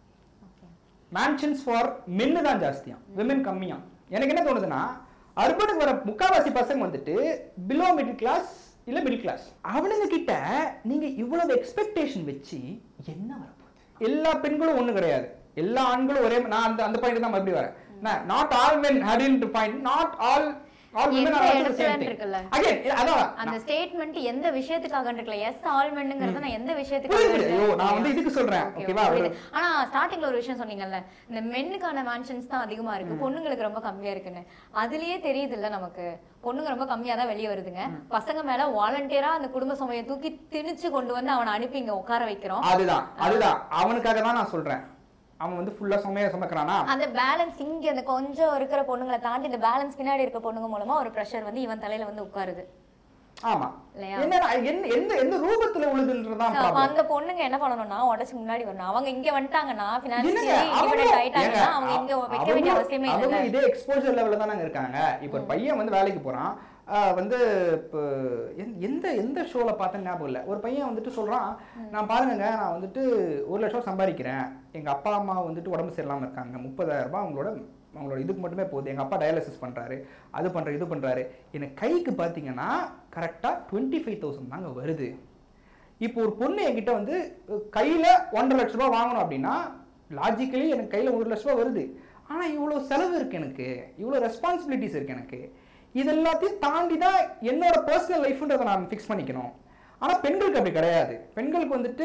மேன்ஷன்ஸ் ஃபார் மென்னு தான் ஜாஸ்தியாம் விமன் கம்மியா எனக்கு என்ன தோணுதுன்னா அர்பனுக்கு வர முக்காவாசி பசங்க வந்துட்டு பிலோ மிடில் கிளாஸ் இல்ல மிடில் கிளாஸ் அவனுங்க கிட்ட நீங்க இவ்வளவு எக்ஸ்பெக்டேஷன் வச்சு என்ன வரப்போகுது எல்லா பெண்களும் ஒண்ணு கிடையாது எல்லா ஆண்களும் ஒரே நான் அந்த அந்த பாயிண்ட் தான் மறுபடியும் வரேன் not all men hate to point not all all women எந்த ஆர் ஆல்சோ இடத்துல சேம் திங் இருக்குல்ல? அகைன் அதான் அந்த ஸ்டேட்மெண்ட் எந்த விஷயத்துக்காக இருக்கல எஸ் ஆல்மெண்ட்ங்கிறது நான் எந்த விஷயத்துக்காக புரியுது. இருக்கேன்? ஐயோ, நான் வந்து இதுக்கு சொல்றேன். Okay, ஓகேவா? புரியுது. ஒரு- ஆனா ஸ்டார்டிங்ல ஒரு விஷயம் சொன்னீங்கல்ல இந்த மென்னுக்கான மேன்ஷன்ஸ் தான் அதிகமா இருக்கு பொண்ணுங்களுக்கு ரொம்ப கம்மியா இருக்குன்னு அதுலயே தெரியுது இல்ல நமக்கு பொண்ணுங்க ரொம்ப கம்மியா தான் வெளியே வருதுங்க பசங்க மேல வாலண்டியரா அந்த குடும்ப சுமையை தூக்கி திணிச்சு கொண்டு வந்து அவனை அனுப்பி இங்க உட்கார வைக்கிறோம் அதுதான் அதுதான் அவனுக்காக தான் நான் சொல்றேன் அவன் வந்து ஃபுல்லா சுமையா சுமக்கிறானா அந்த பேலன்ஸ் இங்க அந்த கொஞ்சம் இருக்கிற பொண்ணுங்களை தாண்டி இந்த பேலன்ஸ் பின்னாடி இருக்க பொண்ணுங்க மூலமா ஒரு ப்ரெஷர் வந்து இவன் தலையில வந்து உட்காருது ஆமா இல்லையா? என்னடா என்ன எந்த எந்த ரூபத்துல உழுதுன்றதுதான் அப்ப ப்ராப்ளம் அந்த பொண்ணுங்க என்ன பண்ணணும்னா உடச்சு முன்னாடி வரணும் அவங்க இங்க வந்துட்டாங்கன்னா என்னங்க பினான்சியலி அவங்க இண்டிபெண்டன்ட் ஆயிட்டாங்கன்னா ஏங்க, அவங்க இங்க வைக்க அவங்க- வேண்டிய அவசியமே அவங்க இல்ல இதே எக்ஸ்போஜர் லெவல்ல தானங்க இருக்காங்க இப்போ ஒரு பையன் வந்து வேலைக்கு போறான் ஆஹ் வந்து இப்போ எந்த- எந்த எந்த ஷோல பார்த்தேன்னு ஞாபகம் இல்லை ஒரு பையன் வந்துட்டு சொல்றான் நான் பாருங்க நான் வந்துட்டு ஒரு லட்சம் சம்பாதிக்கிறேன் எங்க அப்பா அம்மா வந்துட்டு உடம்பு சரியில்லாம இருக்காங்க முப்பதாயிரம் ரூபாய் அவங்களோட அவங்களோட இதுக்கு மட்டுமே போகுது எங்க அப்பா டயாலிசிஸ் பண்றாரு அது பண்றாரு இது பண்றாரு எனக்கு கைக்கு பார்த்தீங்கன்னா கரெக்டா டுவெண்ட்டி ஃபைவ் தௌசண்ட் தாங்க வருது இப்போ ஒரு பொண்ணு என்கிட்ட வந்து அஹ், கையில ஒன்றரை லட்ச ரூபாய் வாங்கணும் அப்படின்னா லாஜிக்கலி எனக்கு கையில ஒரு லட்ச ரூபாய் வருது ஆனா இவ்வளோ செலவு இருக்கு எனக்கு இவ்வளோ ரெஸ்பான்சிபிலிட்டிஸ் இருக்கு எனக்கு இது எல்லாத்தையும் தாண்டி தான் என்னோட பர்சனல் லைஃப்ன்றதை நான் ஃபிக்ஸ் பண்ணிக்கணும் ஆனா பெண்களுக்கு அப்படி கிடையாது பெண்களுக்கு வந்துட்டு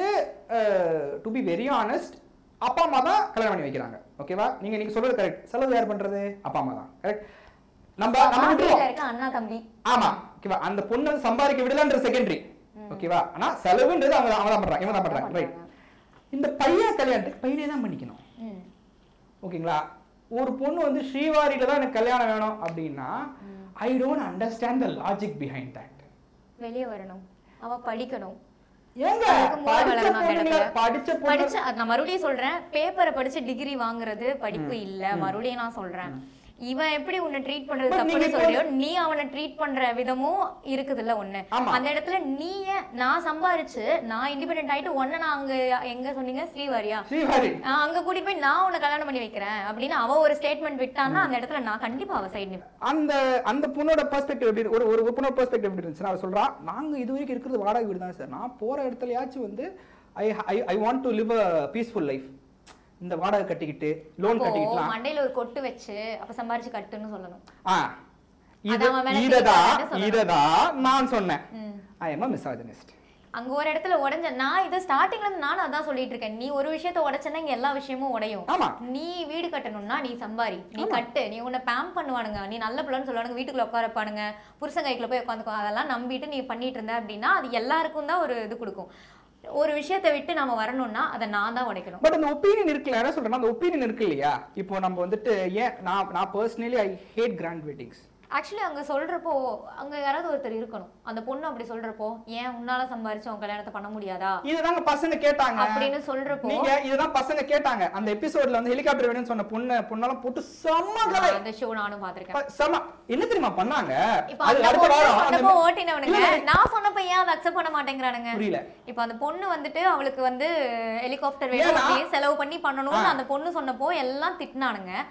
டு பி வெரி ஆனஸ்ட் அப்பா அம்மா தான் கல்யாணம் பண்ணி வைக்கிறாங்க ஓகேவா நீங்க நீங்க சொல்றது கரெக்ட் செலவு யார் பண்றது அப்பா அம்மா தான் கரெக்ட் நம்ம நம்ம விட்டுருவோம் வீட்டுல இருக்க அண்ணா தம்பி ஆமா ஓகேவா அந்த பொண்ணு வந்து சம்பாதிக்க விடலன்ற செகண்டரி ஓகேவா ஆனா செலவுன்றது அவங்க அவங்க தான் பண்றாங்க இவங்க தான் பண்றாங்க ரைட் இந்த பையன் கல்யாணத்துக்கு பையனே தான் பண்ணிக்கணும் ம். ஓகேங்களா ஒரு பொண்ணு வந்து ஸ்ரீவாரியில தான் எனக்கு கல்யாணம் வேணும் அப்படின்னா I don't understand the logic behind that வெளியே வரணும் அவ படிக்கணும் ஏங்க அதுக்கு மூளை படிச்ச வளரணும் அந்த பொண்ணுங்கள இடத்துல. படிச்ச பொண்ணு படிச்ச அது நான் மறுபடியும் சொல்றேன் பேப்பரை படிச்சு டிகிரி வாங்குறது படிப்பு இல்ல மறுபடியும் நான் சொல்றேன் இவன் எப்படி உன்னை ட்ரீட் பண்றது But தப்புன்னு நீங்க இப்போ- சொல்றியோ நீ அவனை ட்ரீட் பண்ற விதமும் இருக்குதுல்ல ஒண்ணு ஆமா. அந்த இடத்துல நீ ஏன் நான் சம்பாரிச்சு நான் இண்டிபெண்டன்ட் ஆயிட்டு ஒன்ன நான் அங்க எங்க சொன்னீங்க ஸ்ரீவாரியா ஸ்ரீவாரி ஆஹ் அங்க கூட்டிட்டு போய் நான் உன்னை கல்யாணம் பண்ணி வைக்கிறேன் அப்படின்னு அவ ஒரு ஸ்டேட்மெண்ட் விட்டான்னா அந்த இடத்துல நான் கண்டிப்பா அவ சைடு நிப்பேன் அந்த அந்த பொண்ணோட பெர்ஸ்பெக்டிவ் எப்படி இருக்கு? ஒரு ஒரு ஒரு பொண்ணோட பெர்ஸ்பெக்டிவ் எப்படி இருந்துச்சுன்னா அவ சொல்றா நாங்க இது வரைக்கும் இருக்கிறது வாடகை வீடு தான் சார் நான் போற இடத்துலயாச்சும் வந்து I I I want to live a peaceful life இந்த வாடகை கட்டிக்கிட்டு லோன் அப்போ கட்டிக்கிட்டுலாம் மண்டையில ஒரு கொட்டு வச்சு அப்ப சம்பாரிச்சு கட்டுன்னு சொல்லணும் ஆ இது அது அவன் மேல இததான் திணிக்காதன்னு சொல்லணும். இததான் நான் சொன்னேன் ம். ஐ எம் மிஸ்ஆஜனிஸ்ட் அங்க ஒரு இடத்துல உடைஞ்ச நான் இதை ஸ்டார்டிங்ல இருந்து நானும் அதான் சொல்லிட்டு இருக்கேன் நீ ஒரு விஷயத்த உடைச்சனா இங்க எல்லா விஷயமும் உடையும் ஆமா நீ வீடு கட்டணும்னா நீ சம்பாரி நீ கட்டு நீ உன்னை பேம் பண்ணுவானுங்க நீ நல்ல பிள்ளைன்னு சொல்லுவானுங்க வீட்டுக்குள்ள உட்கார வைப்பானுங்க புருஷன் கைக்குள்ள போய் உட்காந்துக்கோ அதெல்லாம் நம்பிட்டு நீ பண்ணிட்டு இருந்த அப்படின்னா அது எல்லாருக்கும் தான் ஒரு இது கொடுக்கும் ஒரு விஷயத்தை விட்டு நாம வரணும்னா அதை நான் தான் உடைக்கணும் பட் அந்த ஒப்பீனியன் இருக்குல்ல என்ன சொல்றேன்னா அந்த ஒப்பீனியன் இருக்கு இல்லையா இப்போ நம்ம வந்துட்டு ஏன் நான் நான் personally I hate grand weddings actually அங்க சொல்றப்போ அங்க யாராவது ஒருத்தர் இருக்கணும் அந்த பொண்ணு அப்படி சொல்றப்போ ஏன் உன்னால சம்பாரிச்சு உன் கல்யாணத்தை பண்ண முடியாதா இதுதாங்க பசங்க கேட்டாங்க அப்படின்னு சொல்றப்போ நீங்க இதுதான் பசங்க கேட்டாங்க அந்த எபிசோட்ல வந்து ஹெலிகாப்டர் வேணும்னு சொன்ன பொண்ணு பொண்ணெல்லாம் போட்டு செம்ம கலை அந்த ஷோ நானும் பாத்திருக்கேன் ப- செம்ம என்ன தெரியுமா பண்ணாங்க இப்ப அது அந்த அடுத்த பொண்ணு வாரம் சொன்னப்போ அந்த- ஓட்டினவனுங்க இல்ல, இல்ல. நான் சொன்னப்ப ஏன் அதை அக்செப்ட் பண்ண மாட்டேங்கிறானுங்க புரியல இப்ப அந்த பொண்ணு வந்துட்டு அவளுக்கு வந்து ஹெலிகாப்டர் வேணும் ஏன்னா- அப்படின்னு செலவு பண்ணி பண்ணணும்னு ஆ. அந்த பொண்ணு சொன்னப்போ எல்லாம் திட்டினானுங்க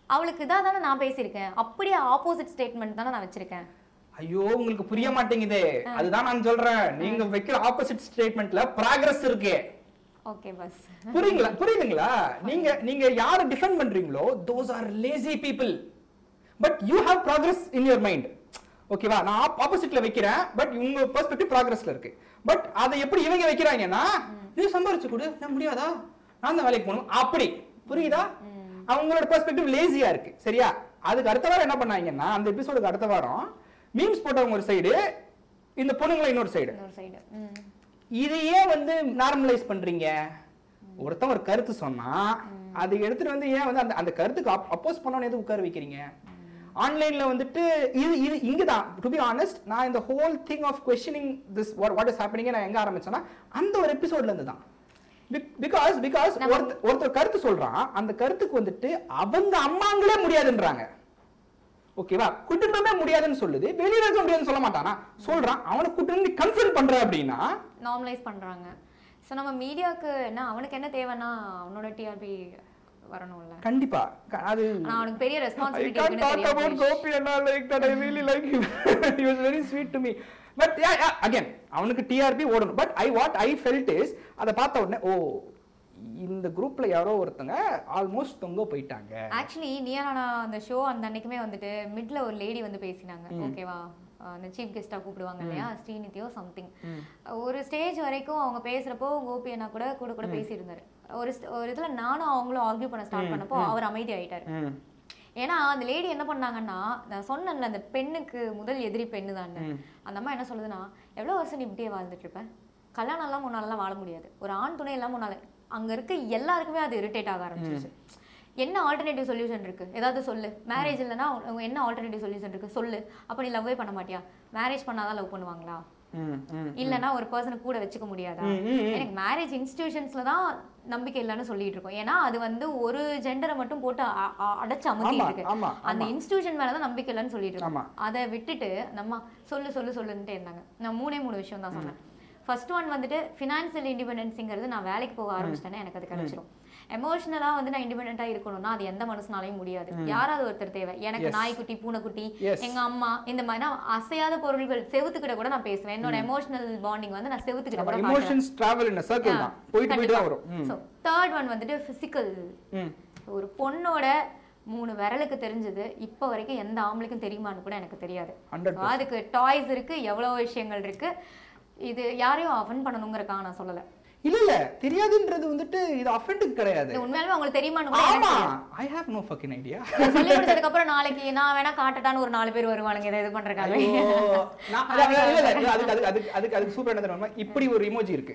அவளுக்கு இதாக தானே நான் பேசியிருக்கேன் அப்படியே ஆப்போசிட் ஸ்டேட்மெண்ட் தானே நான் வச்சிருக்கேன் ஐயோ உங்களுக்கு புரிய மாட்டேங்குதே அதுதான் நான் சொல்றேன் நீங்க வைக்கிற ஆப்போசிட் ஸ்டேட்மெண்ட்ல ப்ராக்ரஸ் இருக்கு ஓகே பஸ் புரியுங்களா புரியுதுங்களா நீங்க நீங்க யாரை டிஃபெண்ட் பண்றீங்களோ those are lazy people but you have progress in your mind ஓகேவா நான் ஆப்போசிட்ல வைக்கிறேன் பட் உங்க பெர்ஸ்பெக்டிவ் ப்ராக்ரஸ்ல இருக்கு பட் அதை எப்படி இவங்க வைக்கிறாங்கன்னா நீ சம்பாரிச்சு கொடு ஏன் முடியாதா நான் தான் வேலைக்கு போகணும் அப்படி புரியுதா அவங்களோட பெர்ஸ்பெக்டிவ் லேசியா இருக்கு சரியா அதுக்கு அடுத்த வாரம் என்ன பண்ணாங்கன்னா அந்த எபிசோடுக்கு அடுத்த வாரம் மீம்ஸ் போட்டவங்க ஒரு சைடு இந்த பொண்ணுங்களை இன்னொரு சைடு இன்னொரு சைடு ம் இது ஏன் வந்து நார்மலைஸ் பண்றீங்க ஒருத்தன் ஒரு கருத்து சொன்னா அதை எடுத்துட்டு வந்து ஏன் வந்து அந்த அந்த கருத்துக்கு அப்போஸ் பண்ணவன எதுக்கு உட்கார வைக்கிறீங்க ஆன்லைன்ல வந்துட்டு இது இது இங்க தான் டு பி ஆனஸ்ட் நான் இந்த whole thing of questioning this what is happening நான் எங்க ஆரம்பிச்சேன்னா அந்த ஒரு எபிசோட்ல இருந்து தான் பிகாஸ் பிகாஸ் ஒருத்தர் ஒருத்தர் கருத்து சொல்றான் அந்த கருத்துக்கு வந்துட்டு அவங்க அம்மாங்களே முடியாதுன்றாங்க ஓகேவா குடும்பமே முடியாதுன்னு சொல்லுது வெளியில இருக்க முடியாதுன்னு சொல்ல மாட்டானா சொல்றான் அவனை கூட்டு நீ கன்சல்ட் பண்ற அப்படின்னா நார்மலைஸ் பண்றாங்க ஸோ நம்ம மீடியாவுக்கு என்ன அவனுக்கு என்ன தேவைன்னா அவனோட டிஆர்பி வரணும்ல கண்டிப்பா க- அது ஆனா அவனுக்கு பெரிய I ரெஸ்பான்சிபிலிட்டி can't talk இருக்குன்னு about தெரியும் Gopi and all like that. I really like him. he was very sweet to me. But yeah, yeah, again, அவனுக்கு டிஆர்பி ஓடணும் but I what I felt is அதை பார்த்த உடனே ஓ இந்த குரூப்ல யாரோ ஒருத்தங்க ஆல்மோஸ்ட் தொங்க போயிட்டாங்க ஆக்சுவலி நியானா அந்த ஷோ அந்த அன்னைக்குமே வந்துட்டு மிட்ல ஒரு லேடி வந்து பேசினாங்க ஓகேவா அந்த சீஃப் கெஸ்டா கூப்பிடுவாங்க இல்லையா ஸ்ரீநிதியோ சம்திங் ஒரு ஸ்டேஜ் வரைக்கும் அவங்க பேசுறப்போ கோபி அண்ணா கூட கூட கூட பேசியிருந்தாரு ஒரு st- ஒரு இதுல நானும் அவங்களும் ஆர்கியூ பண்ண ஸ்டார்ட் பண்ணப்போ அவர் அமைதி ஆயிட்டாரு ம். ஏன்னா அந்த லேடி என்ன பண்ணாங்கன்னா நான் சொன்னேன்ல அந்த பெண்ணுக்கு முதல் எதிரி பெண்ணு தான் அந்த அம்மா என்ன சொல்லுதுன்னா எவ்வளவு வருஷம் நீ இப்படியே வாழ்ந்துட்டு இருப்ப கல்யாணம் எல்லாம் முன்னாலலாம் வாழ முடியாது ஒரு ஆண் துணை எல்லாம் முன்னால அங்க இருக்க எல்லாருக்குமே அது இரிட்டேட் ஆக ஆரம்பிச்சிருச்சு என்ன ஆல்டர்னேட்டிவ் சொல்யூஷன் இருக்கு ஏதாவது சொல்லு மேரேஜ் இல்லைன்னா உ- என்ன ஆல்டர்னேட்டிவ் சொல்யூஷன் இருக்கு சொல்லு அப்ப நீ லவ்வே பண்ண மாட்டியா மேரேஜ் பண்ணாதான் லவ் பண்ணுவாங்களா ம், ம். இல்லைன்னா ஒரு பர்சனை கூட வச்சுக்க முடியாதா ம், ம், ம். எனக்கு மேரேஜ் இன்ஸ்டிடியூஷன்ஸ்ல தான் நம்பிக்கை இல்லைன்னு சொல்லிட்டு இருக்கோம் ஏன்னா அது வந்து ஒரு ஜெண்டரை மட்டும் போட்டு அ- அ- அடைச்சு அமுத்தி ஆமா, இருக்கு ஆமா, அந்த இன்ஸ்டிடியூஷன் மேலதான் நம்பிக்கை இல்லைன்னு சொல்லிட்டு ஆமா. இருக்கோம் அதை விட்டுட்டு நம்ம சொல்லு சொல்லு சொல்லுன்ட்டு இருந்தாங்க நான் மூணே மூணு விஷயம் தான் சொன்னேன் ஃபர்ஸ்ட் ஒன் வந்துட்டு ஃபினான்சியல் இண்டிபெண்டன்ஸுங்கிறது நான் வேலைக்கு போக ஆரம்பிச்சிட்டேன்னா எனக்கு அது கிடைச்சிரும் எமோஷனலா வந்து நான் இண்டிபெண்டா இருக்கணும்னா அது எந்த மனுஷனாலையும் முடியாது யாராவது ஒருத்தர் தேவை எனக்கு நாய்க்குட்டி பூனைக்குட்டி Yes. எங்க அம்மா இந்த மாதிரி நான் அசையாத பொருள்கள் செவுத்துக்கிட்ட கூட நான் பேசுவேன் என்னோட எமோஷனல் பாண்டிங் வந்து நான் செவுத்துக்கிட்ட கூட காட்டுவேன். எமோஷன்ஸ் டிராவல் இன் சர்க்கிள் தான் போயிட்டு போயிட்டு தான் வரும் ம். ஸோ தேர்ட் ஒன் வந்துட்டு ஃபிசிக்கல் ம். ஒரு பொண்ணோட மூணு விரலுக்கு தெரிஞ்சது இப்போ வரைக்கும் எந்த ஆம்பளைக்கும் தெரியுமான்னு கூட எனக்கு தெரியாது 100%. அதுக்கு டாய்ஸ் இருக்கு எவ்வளோ விஷயங்கள் இருக்கு இது யாரையும் அஃபன் பண்ணணுங்கிறக்காக நான் சொல்லலை இல்ல இல்ல தெரியாதுன்றது வந்துட்டு இது அஃபெண்டுக்கு கிடையாது இது உண்மையாலுமே உங்களுக்கு தெரியுமான்னு கூட எனக்கு ஆமா தெரியாது. I have no fucking idea இதை சொல்லி கொடுத்ததுக்கு அப்புறம் நாளைக்கு நான் வேணா காட்டட்டான்னு ஒரு நாலு பேர் வருவானுங்க இதை இது பண்றதுக்காக ஐயோ, நான் அது- அது- இல்ல, இல்ல, இல்ல, அதுக்கு அதுக்கு அதுக்கு அதுக்கு அதுக்கு சூப்பர் என்ன தெரியுமா இப்படி ஒரு இமோஜி இருக்கு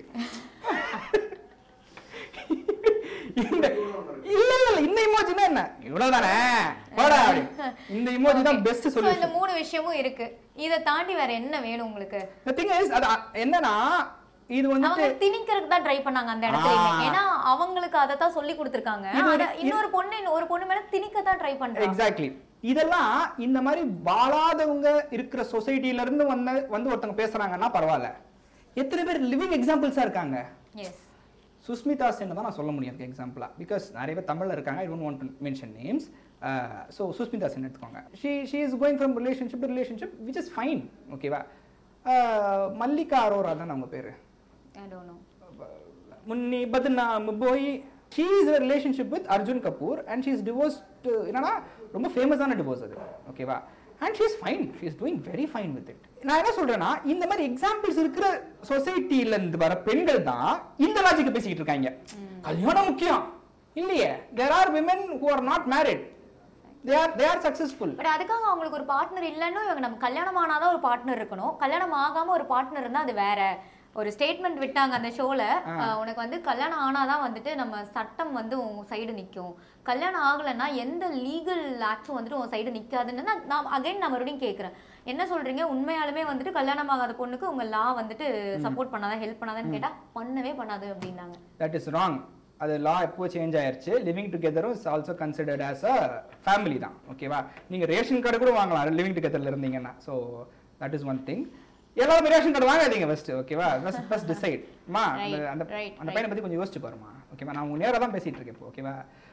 இந்த இல்ல இல்ல இல்ல, இந்த இமோஜினா என்ன இவ்வளவுதானே போடா அப்படி. இந்த இமோஜி தான் பெஸ்ட் ஸோ இந்த சொல்யூஷன் மூணு விஷயமும் இருக்கு இதை தாண்டி வேற என்ன வேணும் உங்களுக்கு the thing is அது அ- என்னன்னா இது வந்துட்டு அவங்க திணிக்கிறதுக்கு தான் ட்ரை பண்ணாங்க அந்த இடத்துலயுமே ஆ. ஏன்னா அவங்களுக்கு அதை தான் சொல்லி கொடுத்துருக்காங்க இது ஒரு- ஆனா இன்னொரு பொண்ணு இன்னொரு- ஒரு பொண்ணு மேல திணிக்க தான் ட்ரை பண்றாங்க எக்ஸாக்ட்லி இதெல்லாம் இந்த மாதிரி வாழாதவங்க இருக்கிற சொசைட்டில இருந்து வந்து வந்து ஒருத்தவங்க பேசுறாங்கன்னா பரவாயில்ல எத்தனை பேர் லிவிங் எக்ஸாம்பிள்ஸா இருக்காங்க எஸ் சுஸ்மிதா சென் தான் நான் சொல்ல முடியும் அதுக்கு எக்ஸாம்பிளா பிகாஸ் நிறைய பேர் தமிழ்ல இருக்காங்க I don't want to mention names so Sushmita Sen எடுத்துக்கோங்க she she is going from relationship to relationship which is fine ஓகேவா மல்லிகா அரோரா தான் அவங்க பேரு ஐ டோன்ட் நோ முன்னி பத்னாம் போய் she is relationship with Arjun Kapoor and she is divorced என்னன்னா ரொம்ப ஃபேமஸான டிவோர்ஸ் அது ஓகேவா and she is fine she is doing very fine with it நான் என்ன சொல்றேன்னா இந்த மாதிரி எக்ஸாம்பிள்ஸ் இருக்கிற சொசைட்டில இருந்து வர பெண்கள் தான் இந்த லாஜிக் பேசிக்கிட்டு இருக்காங்க கல்யாணம் முக்கியம் இல்லையே there are women who are not married they are they are successful but அதுக்காக அவங்களுக்கு ஒரு பார்ட்னர் இல்லைன்னு இவங்க நம்ம கல்யாணம் ஆனாதான் ஒரு பார்ட்னர் இருக்கணும் கல்யாணம் ஆகாம ஒரு பார்ட்னர் இருந்தா அது வேற ஒரு ஸ்டேட்மெண்ட் விட்டாங்க அந்த ஷோல உனக்கு வந்து கல்யாணம் ஆனாதான் வந்துட்டு நம்ம சட்டம் வந்து உன் சைடு நிக்கும் கல்யாணம் ஆகலைன்னா எந்த லீகல் ஆக்டும் வந்துட்டு உன் சைடு நிக்காதுன்னு நான் நான் அகைன் நான் மறுபடியும் கேட்குறேன் என்ன சொல்றீங்க உண்மையாலுமே வந்துட்டு கல்யாணம் ஆகாத பொண்ணுக்கு உங்க லா வந்துட்டு சப்போர்ட் பண்ணாதா ஹெல்ப் பண்ணாதான்னு கேட்டா பண்ணவே பண்ணாது அப்படின்னாங்க தட் இஸ் ராங் அது லா எப்போ சேஞ்ச் ஆயிருச்சு லிவிங் டுகெதரும் is also considered as a family தான் ஓகேவா நீங்க ரேஷன் கார்டு கூட வாங்கலாம் லிவிங் டுகெதர்ல இருந்தீங்கன்னா so that is one thing எல்லாருமே ரேஷன் கார்டு வாங்காதீங்க ஃபர்ஸ்ட் ஓகேவா ஃபர்ஸ்ட் ஃபர்ஸ்ட் டிசைட் மா அந்த Right, அந்த right, அந்த right. பையனை பத்தி கொஞ்சம் யோசிச்சு பாருமா ஓகேவா நான் உங்க நேரா தான் பேசிட்டு இருக்கேன் இப்போ ஓகேவா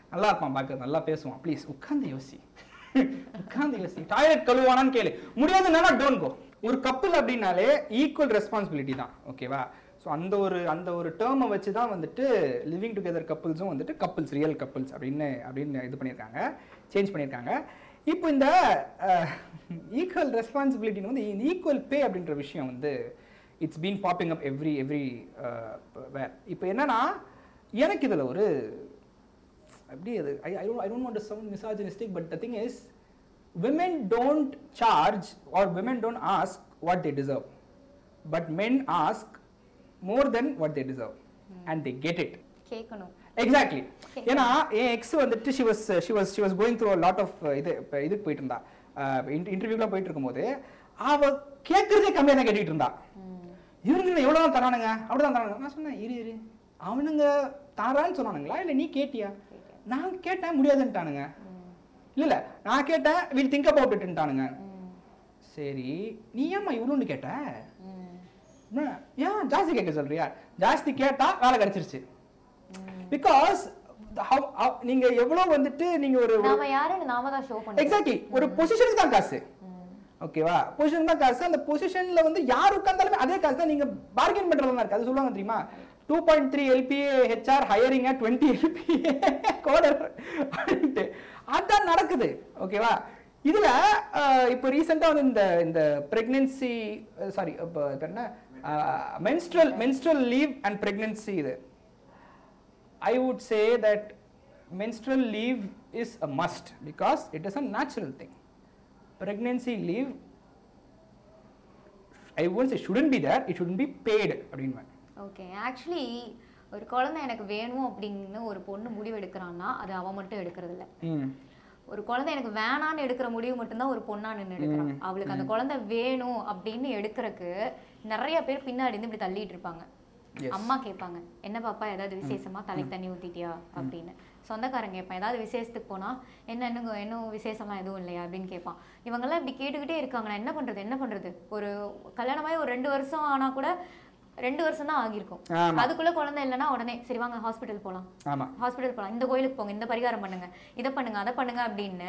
நல்லா இருப்பான் பார்க்க நல்லா பேசுவான் ப்ளீஸ் உட்காந்து யோசி உட்காந்து யோசி டாய்லெட் கழுவானான்னு கேளு முடியாதுன்னா டோன்ட் கோ ஒரு கப்பல் அப்படின்னாலே ஈக்குவல் ரெஸ்பான்சிபிலிட்டி தான் ஓகேவா ஸோ அந்த ஒரு அந்த ஒரு டேர்மை வச்சு தான் வந்துட்டு லிவிங் டுகெதர் கப்புள்ஸும் வந்துட்டு கப்புள்ஸ் ரியல் கப்புள்ஸ் அப்படின்னு அப்படின்னு இது பண்ணியிருக்காங்க சேஞ்ச் பண்ணியிருக்காங்க இப்போ இந்த ஈக்குவல் ரெஸ்பான்சிபிலிட்டின்னு வந்து இந்த ஈக்குவல் பே அப்படின்ற விஷயம் வந்து it's been popping up every everywhere இப்போ என்னன்னா எனக்கு இதில் ஒரு அப்படி அது I I don't I don't want to sound misogynistic but the thing is women don't charge or women don't ask what they deserve but men ask more than what they deserve and they get it கேட்கணும் exactly ஏன்னா என் ex வந்துட்டு she was she was she was going through lot of இது இப்போ இதுக்கு போயிட்டு இருந்தா இன்டர்வியூலாம் போயிட்டு இருக்கும்போது அவ கேட்கறதே கம்மியாக தான் கேட்டுட்டு இருந்தா இவனுங்க எவ்வளோ தான் தரானுங்க அப்படிதான் தரானுங்க நான் சொன்னேன் இரு இரு அவனுங்க தரான்னு சொன்னானுங்களா இல்லை நீ கேட்டியா நான் கேட்டேன் முடியாதுன்ட்டானுங்க இல்ல இல்ல நான் கேட்டேன் வில் திங்க் அபவுட் இட்ன்ட்டானுங்க சரி நீ ஏம்மா இவ்வளோன்னு கேட்ட என்ன, ஏன் ஜாஸ்தி கேட்க சொல்றியா ஜாஸ்தி கேட்டா வேலை கிடைச்சிருச்சு பிகாஸ் நீங்க எவ்வளவு வந்துட்டு நீங்க ஒரு ஒரு- நாம யாருன்னு நாம தான் ஷோ பண்ணி எக்ஸாக்ட்லி ஒரு பொசிஷனுக்கு தான் காசு ஓகேவா பொசிஷன் தான் காசு அந்த பொசிஷன்ல வந்து யார் உட்கார்ந்தாலுமே அதே காசு தான் நீங்க பார்கெயின் பண்றதா இருக்கு அது சொல்லுவாங்க தெரியுமா two point three LPA HR hiring twenty LPA coder அதான் நடக்குது ஓகேவா இதுல அஹ், இப்போ ரீசெண்டா வந்து இந்த இந்த பிரெக்னன்சி சாரி இப்போ இப்ப என்ன menstrual menstrual leave and pregnancy இது I would say that menstrual leave is a must because it is a natural thing. Pregnancy leave, I won't say shouldn't be there, it shouldn't be paid. அப்படின்னு okay actually ஒரு குழந்தை எனக்கு வேணும் அப்படின்னு ஒரு பொண்ணு முடிவு எடுக்கிறான்னா அது அவ மட்டும் எடுக்கிறது இல்ல ம் ஒரு குழந்தை எனக்கு வேணான்னு எடுக்கிற முடிவு மட்டும்தான் ஒரு பொண்ணா நின்று எடுக்கிறான் அவளுக்கு அந்த குழந்தை வேணும் அப்படின்னு எடுக்கிறதுக்கு நிறைய பேர் பின்னாடி இருந்து இப்படி தள்ளிட்டு இருப்பாங்க Yes. அம்மா கேட்பாங்க என்ன பாப்பா ஏதாவது விசேஷமா தலைக்கு தண்ணி ஊத்திட்டியா அப்படின்னு சொந்தக்காரங்க கேட்பான் ஏதாவது விசேஷத்துக்கு போனா என்ன என்னங்க இன்னும் விசேஷம்லாம் எதுவும் இல்லையா அப்படின்னு கேட்பான் இவங்கெல்லாம் இப்படி கேட்டுக்கிட்டே இருக்காங்க நான் என்ன பண்றது என்ன பண்றது ஒரு கல்யாணமாயி ஒரு ரெண்டு வருஷம் ஆனா கூட ரெண்டு வருஷம் தான் ஆகியிருக்கும் ஆமா. அதுக்குள்ள குழந்தை இல்லைன்னா உடனே சரி வாங்க ஹாஸ்பிட்டல் போலாம் ஆமா ஹாஸ்பிட்டல் போலாம் இந்த கோயிலுக்கு போங்க இந்த பரிகாரம் பண்ணுங்க இதை பண்ணுங்க அதை பண்ணுங்க அப்படின்னு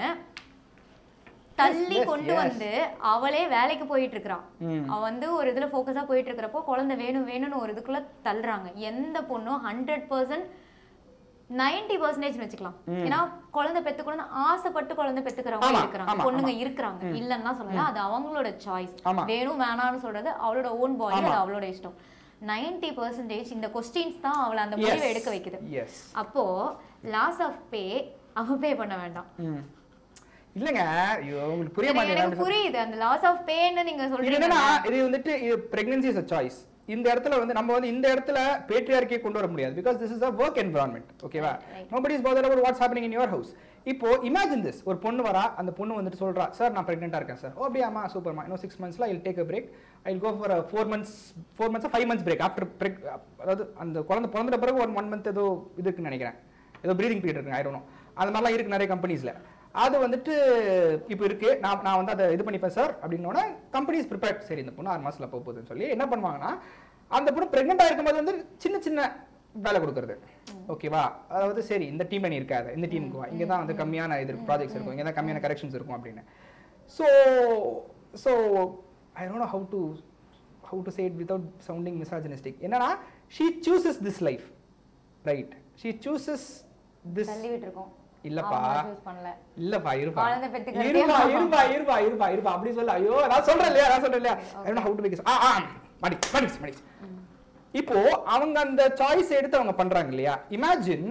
தள்ளி yes, கொண்டு yes. வந்து அவளே வேலைக்கு போயிட்டு இருக்கிறான் ம். அவ வந்து ஒரு இதுல ஃபோக்கஸா போயிட்டு இருக்கிறப்போ குழந்தை வேணும் வேணும்னு ஒரு இதுக்குள்ள தள்ளுறாங்க எந்த பொண்ணும் ஹண்ட்ரட் பர்சன்ட் நைன்டி பர்சன்டேஜ் வச்சுக்கலாம் ஏன்னா குழந்தை பெத்து குழந்தை ஆசைப்பட்டு குழந்தை பெத்துக்கிறவங்க ஆமா, இருக்கிறாங்க ஆமா, பொண்ணுங்க ஆமா. இருக்கிறாங்க இல்லன்னா சொல்லல அது அவங்களோட சாய்ஸ் ஆமா. வேணும் வேணாம்னு சொல்றது அவளோட ஓன் பாடி ஆமா. அது அவளோட இஷ்டம் நைன்டி பர்சன்டேஜ் இந்த கொஸ்டின்ஸ் தான் அவளை அந்த முடிவை எடுக்க வைக்குது எஸ் அப்போ லாஸ் ஆஃப் பே அவ பே பண்ண வேண்டாம் ம் இல்லைங்க ஐயோ உங்களுக்கு புரிய எனக்கு- எனக்கு மாட்டேங்குது புரியுது அந்த லாஸ் ஆஃப் பேன்னு நீங்க இது சொல்றீங்க என்னன்னா இது வந்துட்டு இது பிரெக்னன்சி இஸ் அ சாய்ஸ் இந்த இடத்துல வந்து நம்ம வந்து இந்த இடத்துல பேட்ரியார்க்கியை கொண்டு வர முடியாது because this is a work environment ஓகேவா Right, right. Nobody is bother about what's happening in your house இப்போ இமேஜின் திஸ் ஒரு பொண்ணு வரா அந்த பொண்ணு வந்துட்டு சொல்றா சார் நான் பிரெக்னெண்டா இருக்கேன் சார் ஓ அப்படியாமா சூப்பர்மா இன்னும் சிக்ஸ் மந்த்ஸ்ல I'll take a break I go for four months four months five months break after break அதாவது அந்த குழந்தை பிறந்த பிறகு ஒரு ஒன் மந்த் ஏதோ இது இருக்குன்னு நினைக்கிறேன் ஏதோ ப்ரீதிங் பீரியட் இருக்கு ஐ டோன் அந்த மாதிரிலாம் இருக்கு நிறைய கம்பெனிஸ்ல அது வந்துட்டு இப்போ இருக்கு நான் நான் வந்து அதை இது பண்ணிப்பேன் சார் அப்படின்னோட கம்பெனிஸ் ப்ரிப்பேர்ட் சரி இந்த பொண்ணு ஆறு மாசத்துல போக போகுதுன்னு சொல்லி என்ன பண்ணுவாங்கன்னா அந்த பொண்ணு பிரெக்னெண்டா இருக்கும்போது வந்து சின்ன சின்ன வேலை கொடுக்கறது ஓகேவா அதாவது சரி இந்த டீம் நீ இருக்காது இந்த டீமுக்கு வா இங்கே தான் வந்து கம்மியான இது இருக்கும் ப்ராஜெக்ட்ஸ் இருக்கும் இங்கே தான் கம்மியான கரெக்ஷன்ஸ் இருக்கும் அப்படின்னு so so I don't know how to how to say it without sounding misogynistic என்னன்னா she chooses this life right she chooses this தள்ளி விட்டுருக்கோம் இல்லப்பா சூஸ் பண்ணல இல்லப்பா இருப்பா குழந்தை பெத்துக்கிறதே இருப்பா ஆமா. இருப்பா இருப்பா இருப்பா இருப்பா அப்படி சொல்ல ஐயோ நான் சொல்றேன் இல்லையா நான் சொல்றேன் இல்லையா I don't how to make ah ah மடி மடி மடி இப்போ அவங்க அந்த சாய்ஸ் எடுத்து அவங்க பண்றாங்க இல்லையா இமேஜின்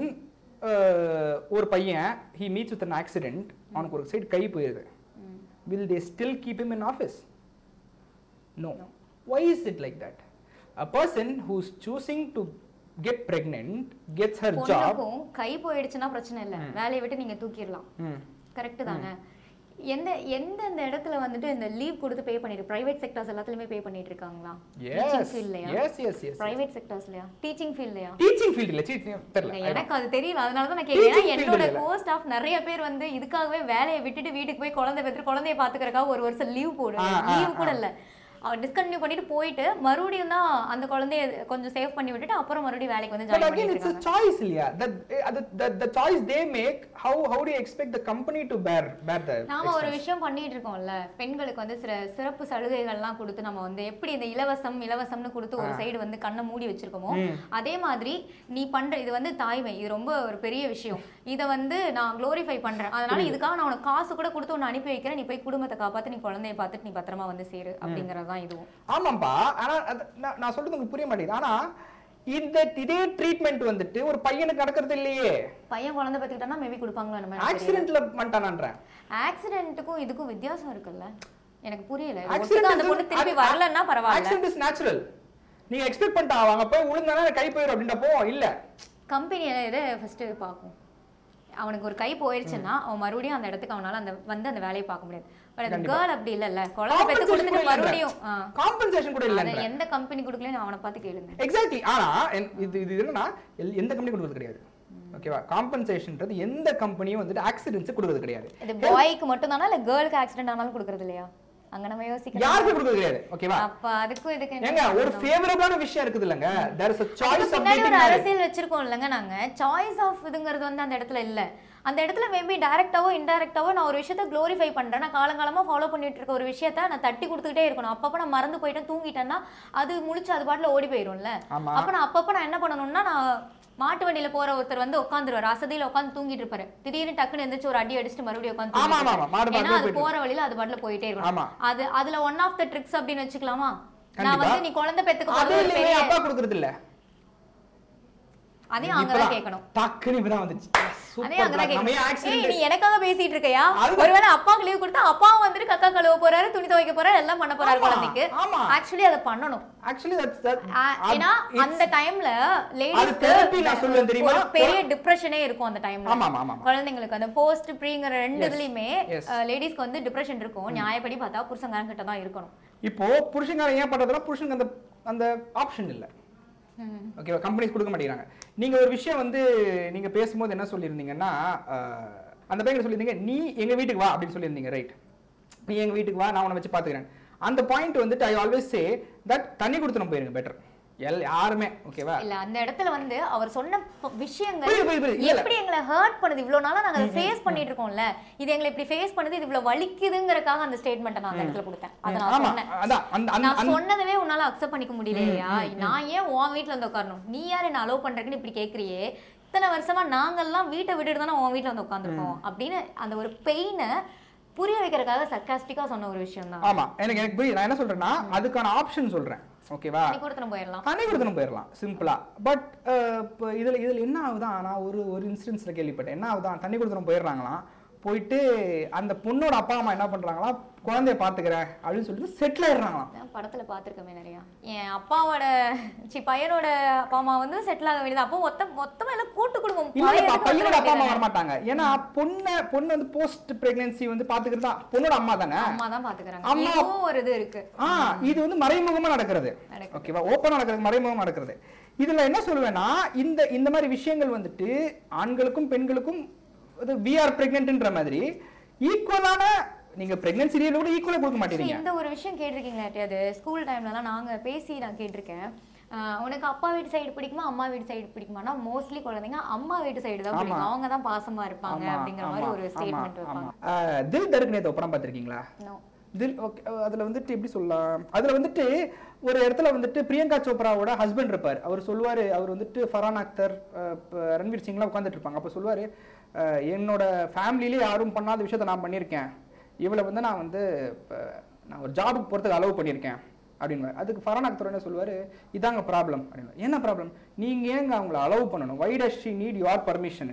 ஒரு பையன் he meets with an accident அவனுக்கு ஒரு சைடு கை போயிருது will they still keep him in office No. Why is it like that? A person who's choosing to get pregnant gets her job. பொண்ணுக்கும் கை போயிடுச்சுன்னா பிரச்சனை இல்ல வேலையை விட்டு நீங்க தூக்கிடலாம் ம். கரெக்ட் தானே எந்த எந்த இந்த இடத்துல வந்துட்டு இந்த லீவ் கொடுத்து பே பண்ணிட்டு பிரைவேட் செக்டர்ஸ் எல்லாத்துலயுமே பே பண்ணிட்டு இருக்காங்களா டீச்சிங் Yes. ஃபீல்ட்லயா Yes, yes, yes. பிரைவேட் செக்டர்ஸ்லயா டீச்சிங் ஃபீல்ட்லயா டீச்சிங் ஃபீல்டில் தெரியல எனக்கு அது தெரியல அதனால தான் நான் கேக்குறேன் Teaching ஏன்னா field என்னோட இல்ல. கோ ஸ்டாஃப் நிறைய பேர் வந்து இதுக்காகவே வேலையை விட்டுட்டு வீட்டுக்கு போய் குழந்தை பெற்று குழந்தைய பாத்துக்கறக்கா ஒரு வருஷம் லீவ் போடு ஆ, ஆ, லீவ் கூட ஆ. இல்ல அவர் டிஸ்கண்டினியூ பண்ணிட்டு போயிட்டு மறுபடியும் தான் அந்த குழந்தைய கொஞ்சம் சேவ் பண்ணி விட்டுட்டு அப்புறம் மறுபடியும் வேலைக்கு வந்து But join again, it's a பண்ணிட்டு choice, இல்லையா? That, uh, the, the, the choice they make, how, how do you expect the company to bear, bear the நாம ஒரு expense? விஷயம் பண்ணிட்டு இருக்கோம்ல பெண்களுக்கு வந்து சில சிறப்பு சலுகைகள்லாம் கொடுத்து நம்ம வந்து எப்படி இந்த இலவசம் இலவசம்னு கொடுத்து ஒரு சைடு வந்து கண்ணை மூடி வச்சிருக்கோமோ அதே மாதிரி நீ பண்ற இது வந்து தாய்மை இது ரொம்ப ஒரு பெரிய விஷயம் இத வந்து நான் க்ளோரிஃபை பண்றேன் அதனால இதுக்காக நான் உனக்கு காசு கூட கொடுத்து உன்னை அனுப்பி வைக்கிறேன் நீ போய் குடும்பத்தை காப்பாத்து நீ குழந்தைய பார்த்துட்டு நீ பத்திரமா வந்து சேரு அப்படிங்கறது தான் இதுவும் ஆமாம்பா ஆனா அது- நான் நான் சொல்றது உங்களுக்கு புரிய மாட்டேங்குது ஆனா இந்த இதே ட்ரீட்மெண்ட் வந்துட்டு ஒரு பையனுக்கு நடக்கிறது இல்லையே பையன் குழந்தை பத்துக்கிட்டானா மேபி கொடுப்பாங்களோ நம்ம ஆக்சிடென்ட்ல பண்ணிட்டானான்றேன் ஆக்சிடென்ட்டுக்கும் இதுக்கும் வித்தியாசம் இருக்குல்ல எனக்கு புரியல இது Accident ஒட்டுக்கா அந்த is- பொண்ணு திருப்பி ac- வரலன்னா பரவாயில்ல accident is natural நீங்க எக்ஸ்பெக்ட் பண்ணிட்டா அவங்க போய் விழுந்தானா கை போயிடும் அப்படின்றப்போ இல்ல கம்பெனி இதை ஃபர்ஸ்ட் பார்க்கும் அவனுக்கு ஒரு கை போயிடுச்சுன்னா அவன் மறுபடியும் அந்த இடத்துக்கு அவனால அந்த வந்து அந்த வேலையை பார்க்க முடியாது பட் அந்த கேர்ள் அப்படி இல்லல்ல குழந்தை பெத்து கொடுத்துட்டு மறுபடியும் ஆ. காம்பன்சேஷன் கூட இல்ல அதை எந்த கம்பெனி கொடுக்கலன்னு அவனை பார்த்து கேளுங்க எக்ஸாக்ட்லி ஆனா என்- இது இது என்னன்னா எல்- எந்த கம்பெனி கொடுக்கறது கிடையாது ஓகேவா காம்பன்சேஷன்ன்றது எந்த கம்பெனியும் வந்துட்டு ஆக்சிடென்ட்ஸ் கொடுக்கறது கிடையாது இது பாய்க்கு மட்டும் தானா இல்ல கேர்ளுக்கு ஆக்சிடென்ட் ஆனாலும் கொடுக்கறது இல்லையா அங்க நம்ம யோசிக்கணும் யாருக்கும் கொடுக்கறது கிடையாது ஓகேவா அப்ப அதுக்கும் இதுக்கு என்ன ஏங்க ஒரு சம்பந்தம்? ஃபேவரபிளான விஷயம் இருக்குது இல்லங்க தேர் இஸ் a அதுக்கு choice of பின்னாடி getting ஒரு married அரசியல் வச்சிருக்கோம் இல்லைங்க நாங்க சாய்ஸ் ஆஃப் இதுங்கிறது வந்து அந்த இடத்துல இல்ல அந்த இடத்துல மேபி டைரக்டாவோ இன்டைரக்டாவோ நான் ஒரு விஷயத்த க்ளோரிஃபை பண்றேன் நான் காலங்காலமா ஃபாலோ பண்ணிட்டு இருக்க ஒரு விஷயத்த நான் தட்டி கொடுத்துக்கிட்டே இருக்கணும் அப்பப்ப நான் மறந்து போயிட்டேன் தூங்கிட்டேன்னா அது முழிச்சு அது பாட்டுல ஓடி போயிரும்ல ஆமா. அப்ப நான் அப்பப்ப நான் என்ன பண்ணணும்னா நான் மாட்டு வண்டியில போற ஒருத்தர் வந்து உட்காந்துருவாரு அசதியில உட்காந்து தூங்கிட்டு இருப்பாரு திடீர்னு டக்குன்னு எந்திரிச்சு ஒரு அடி அடிச்சுட்டு மறுபடியும் உட்காந்து ஆமா, ஆமா, ஆமா. மாடு ஏன்னா பாட்டுல அது போயிட்டு போற வழியில அது பாட்டுல போயிட்டே ஆமா. இருக்கும் அது அதுல ஒன் ஆஃப் த ட்ரிக்ஸ் அப்படின்னு வச்சுக்கலாமா நான் கண்டிப்பா. வந்து நீ குழந்தை பெத்துக்க அது போறது ஒரு இல்லையே பெரிய அப்பா கொடுக்கறது இல்ல அதையும் அங்கதான் கேட்கணும் டக்குன்னு இப்பதான் வந்துச்சு அதே அங்கதான் நம்ம ஏன் கேட்கணும் accident? ஏய் நீ எனக்காக பேசிட்டு இருக்கையா அது- ஒருவேளை அப்பாவுக்கு லீவ் கொடுத்தா அப்பாவும் வந்துட்டு கக்கா கழுவ போறாரு துணி துவைக்க போறாரு எல்லாம் பண்ண போறாரு ஆமா, குழந்தைக்கு ஆமா. ஆக்சுவலி அதை பண்ணணும் Actually, that's- that- ஆ, அது- ஏன்னா it's- அந்த டைம்ல அது therapy நான் சொல்லுவேன் தெரியுமா? ஒரு பெரிய டிப்ரெஷனே இருக்கும் அந்த டைம்ல ஆமா, ஆமா, ஆமா. குழந்தைங்களுக்கு அந்த போஸ்ட் ப்ரீங்கிற ரெண்டு Yes, இதுலயுமே yes. லேடிஸ்க்கு வந்து டிப்ரெஷன் இருக்கும் நியாயப்படி பார்த்தா புருஷங்காரன் கிட்ட தான் இருக்கணும் இப்போ புருஷங்காரன் ஏன் பண்றதுனா புருஷனுக்கு அந்த அந்த ஆப்ஷன் இல்ல ஓகேவா கம்பெனிஸ் கொடுக்க மாட்டேங்கிறாங்க நீங்க ஒரு விஷயம் வந்து நீங்க பேசும்போது என்ன சொல்லியிருந்தீங்கன்னா அஹ், அந்த பையன் சொல்லியிருந்தீங்க நீ எங்க வீட்டுக்கு வா அப்படின்னு சொல்லியிருந்தீங்க ரைட் நீ எங்க வீட்டுக்கு வா நான் உன்னை வச்சு பாத்துக்கிறேன் அந்த பாயிண்ட் வந்துட்டு ஐ ஆல்வேஸ் சே தட் தண்ணி கொடுத்து நம்ம போயிருங்க பெட்டர் எல் யாருமே ஓகேவா இல்ல அந்த இடத்துல வந்து அவர் சொன்ன ப- விஷயங்கள் புரியுது, புரியுது, புரியுது. இல்ல, இல்ல. எப்படி எங்களை ஹர்ட் பண்ணுது இவ்வளவு நாளா நாங்க அதை ஃபேஸ் பண்ணிட்டு இருக்கோம்ல இது எங்களை இப்படி ஃபேஸ் பண்ணுது இது இவ்வளவு வலிக்குதுங்கறதுக்காக அந்த ஸ்டேட்மெண்ட் நான் அந்த இடத்துல கொடுத்தேன் அதை நான் ஆமா சொன்னேன் அதான் அந்த அந்த நான் அந்த- சொன்னதவே உன்னால அக்செப்ட் பண்ணிக்க முடியலையா நான் ஏன் உன் வீட்ல வந்து உட்காரணும் நீ யார் என்ன அலோவ் பண்றதுன்னு இப்படி கேக்குறியே இத்தனை வருஷமா நாங்கெல்லாம் வீட்டை விட்டுட்டு தானே உன் வீட்ல வந்து உட்காந்துருக்கோம் அப்படின்னு அந்த ஒரு பெயினை புரிய வைக்கிறதுக்காக சர்க்காஸ்டிக்கா சொன்ன ஒரு விஷயம் தான் ஆமா எனக்கு எனக்கு புரியுது நான் என்ன சொல்றேன்னா அதுக்கான ஆப்ஷன் சொல்றேன் ஓகேவா நீ கொடுத்துட்டு போயிடலாம் தனி கொடுத்தனும் போயிடலாம் சிம்பிளா பட் இப்போ இதில் இதில் என்ன ஆகுதான் நான் ஒரு ஒரு இன்சிடென்ட்ஸில் கேள்விப்பட்டேன் என்ன ஆகுதான் தண்ணி கொடுத்தனும் போயிடுறாங்களாம் போயிட்டு அந்த பொண்ணோட அப்பா அம்மா என்ன பண்றாங்களாம் குழந்தைய பார்த்துக்கிறேன் அப்படின்னு சொல்லிட்டு செட்டில் ஆயிடுறாங்களாம் நான் படத்துல பாத்திருக்கமே நிறைய என் அப்பாவோட சி பையனோட அப்பா அம்மா வந்து செட்டில் ஆக வேண்டியது அப்போ மொத்த மொத்தமா எல்லாம் கூட்டு குடும்பம் இல்ல பழைய இல்லப்பா, இதுக்கு பையனோட அப்பா அம்மா வந்துட வரமாட்டாங்க ஏன்னா பொண்ணை பொண்ணு வந்து போஸ்ட் பிரெக்னன்சி வந்து பாத்துக்கிறது தான் பொண்ணோட அம்மா தானே அம்மா தான் பாத்துக்கிறாங்க அம்மா- இதுவும் ஒரு இது இருக்கு ஆ இது வந்து மறைமுகமா நடக்கிறது நடக்குது. ஓகேவா ஓப்பனா நடக்கிறது மறைமுகமா நடக்கிறது இதுல என்ன சொல்லுவேன்னா இந்த இந்த மாதிரி விஷயங்கள் வந்துட்டு ஆண்களுக்கும் பெண்களுக்கும் வி ஆர் பிரெக்னென்ட்ன்ற மாதிரி ஈக்குவலான நீங்க பிரெக்னன்சி லீவ்ல கூட ஈக்குவலா கொடுக்க சரி, மாட்டேங்கிறீங்க இந்த ஒரு விஷயம் கேட்டிருக்கீங்களா அது ஸ்கூல் டைம்லலாம் நாங்க பேசி நான் கேட்டிருக்கேன் ஆஹ் உனக்கு அப்பா வீட்டு சைடு பிடிக்குமா அம்மா வீட்டு சைடு பிடிக்குமானா மோஸ்ட்லி குழந்தைங்க அம்மா வீட்டு சைடு தான் ஆமா. பிடிக்கும் அவங்க தான் பாசமா இருப்பாங்க ஆமா, அப்படிங்கிற மாதிரி ஆமா, ஒரு ஆமா, ஸ்டேட்மெண்ட் ஆமா. வைப்பாங்க ஆ, தில் தருக்கு நேத்து படம் பார்த்திருக்கீங்களா No. தில் ஓகே அதுல வந்துட்டு எப்படி சொல்லலாம் அதுல வந்துட்டு ஒரு இடத்துல வந்துட்டு பிரியங்கா சோப்ராவோட ஹஸ்பண்ட் இருப்பார் அவர் சொல்லுவாரு அவர் வந்துட்டு ஃபரான் அக்தர் அஹ், ப- ரன்வீர் சிங்லாம் உட்காந்துட்டு இருப்பாங்க அப்போ சொல்லுவாரு அஹ், என்னோட ஃபேமிலியிலே யாரும் பண்ணாத விஷயத்த நான் பண்ணியிருக்கேன் இவளை வந்து நான் வந்து இப்ப நான் ஒரு ஜாபுக்கு போகிறதுக்கு அலோவ் பண்ணியிருக்கேன் அப்படின்னு அதுக்கு ஃபரான் அக்தர் என்ன சொல்லுவாரு இதாங்க ப்ராப்ளம் அப்படின்னு என்ன ப்ராப்ளம் நீங்க ஏங்க அவங்கள அலோவ் பண்ணணும் why does she need your permission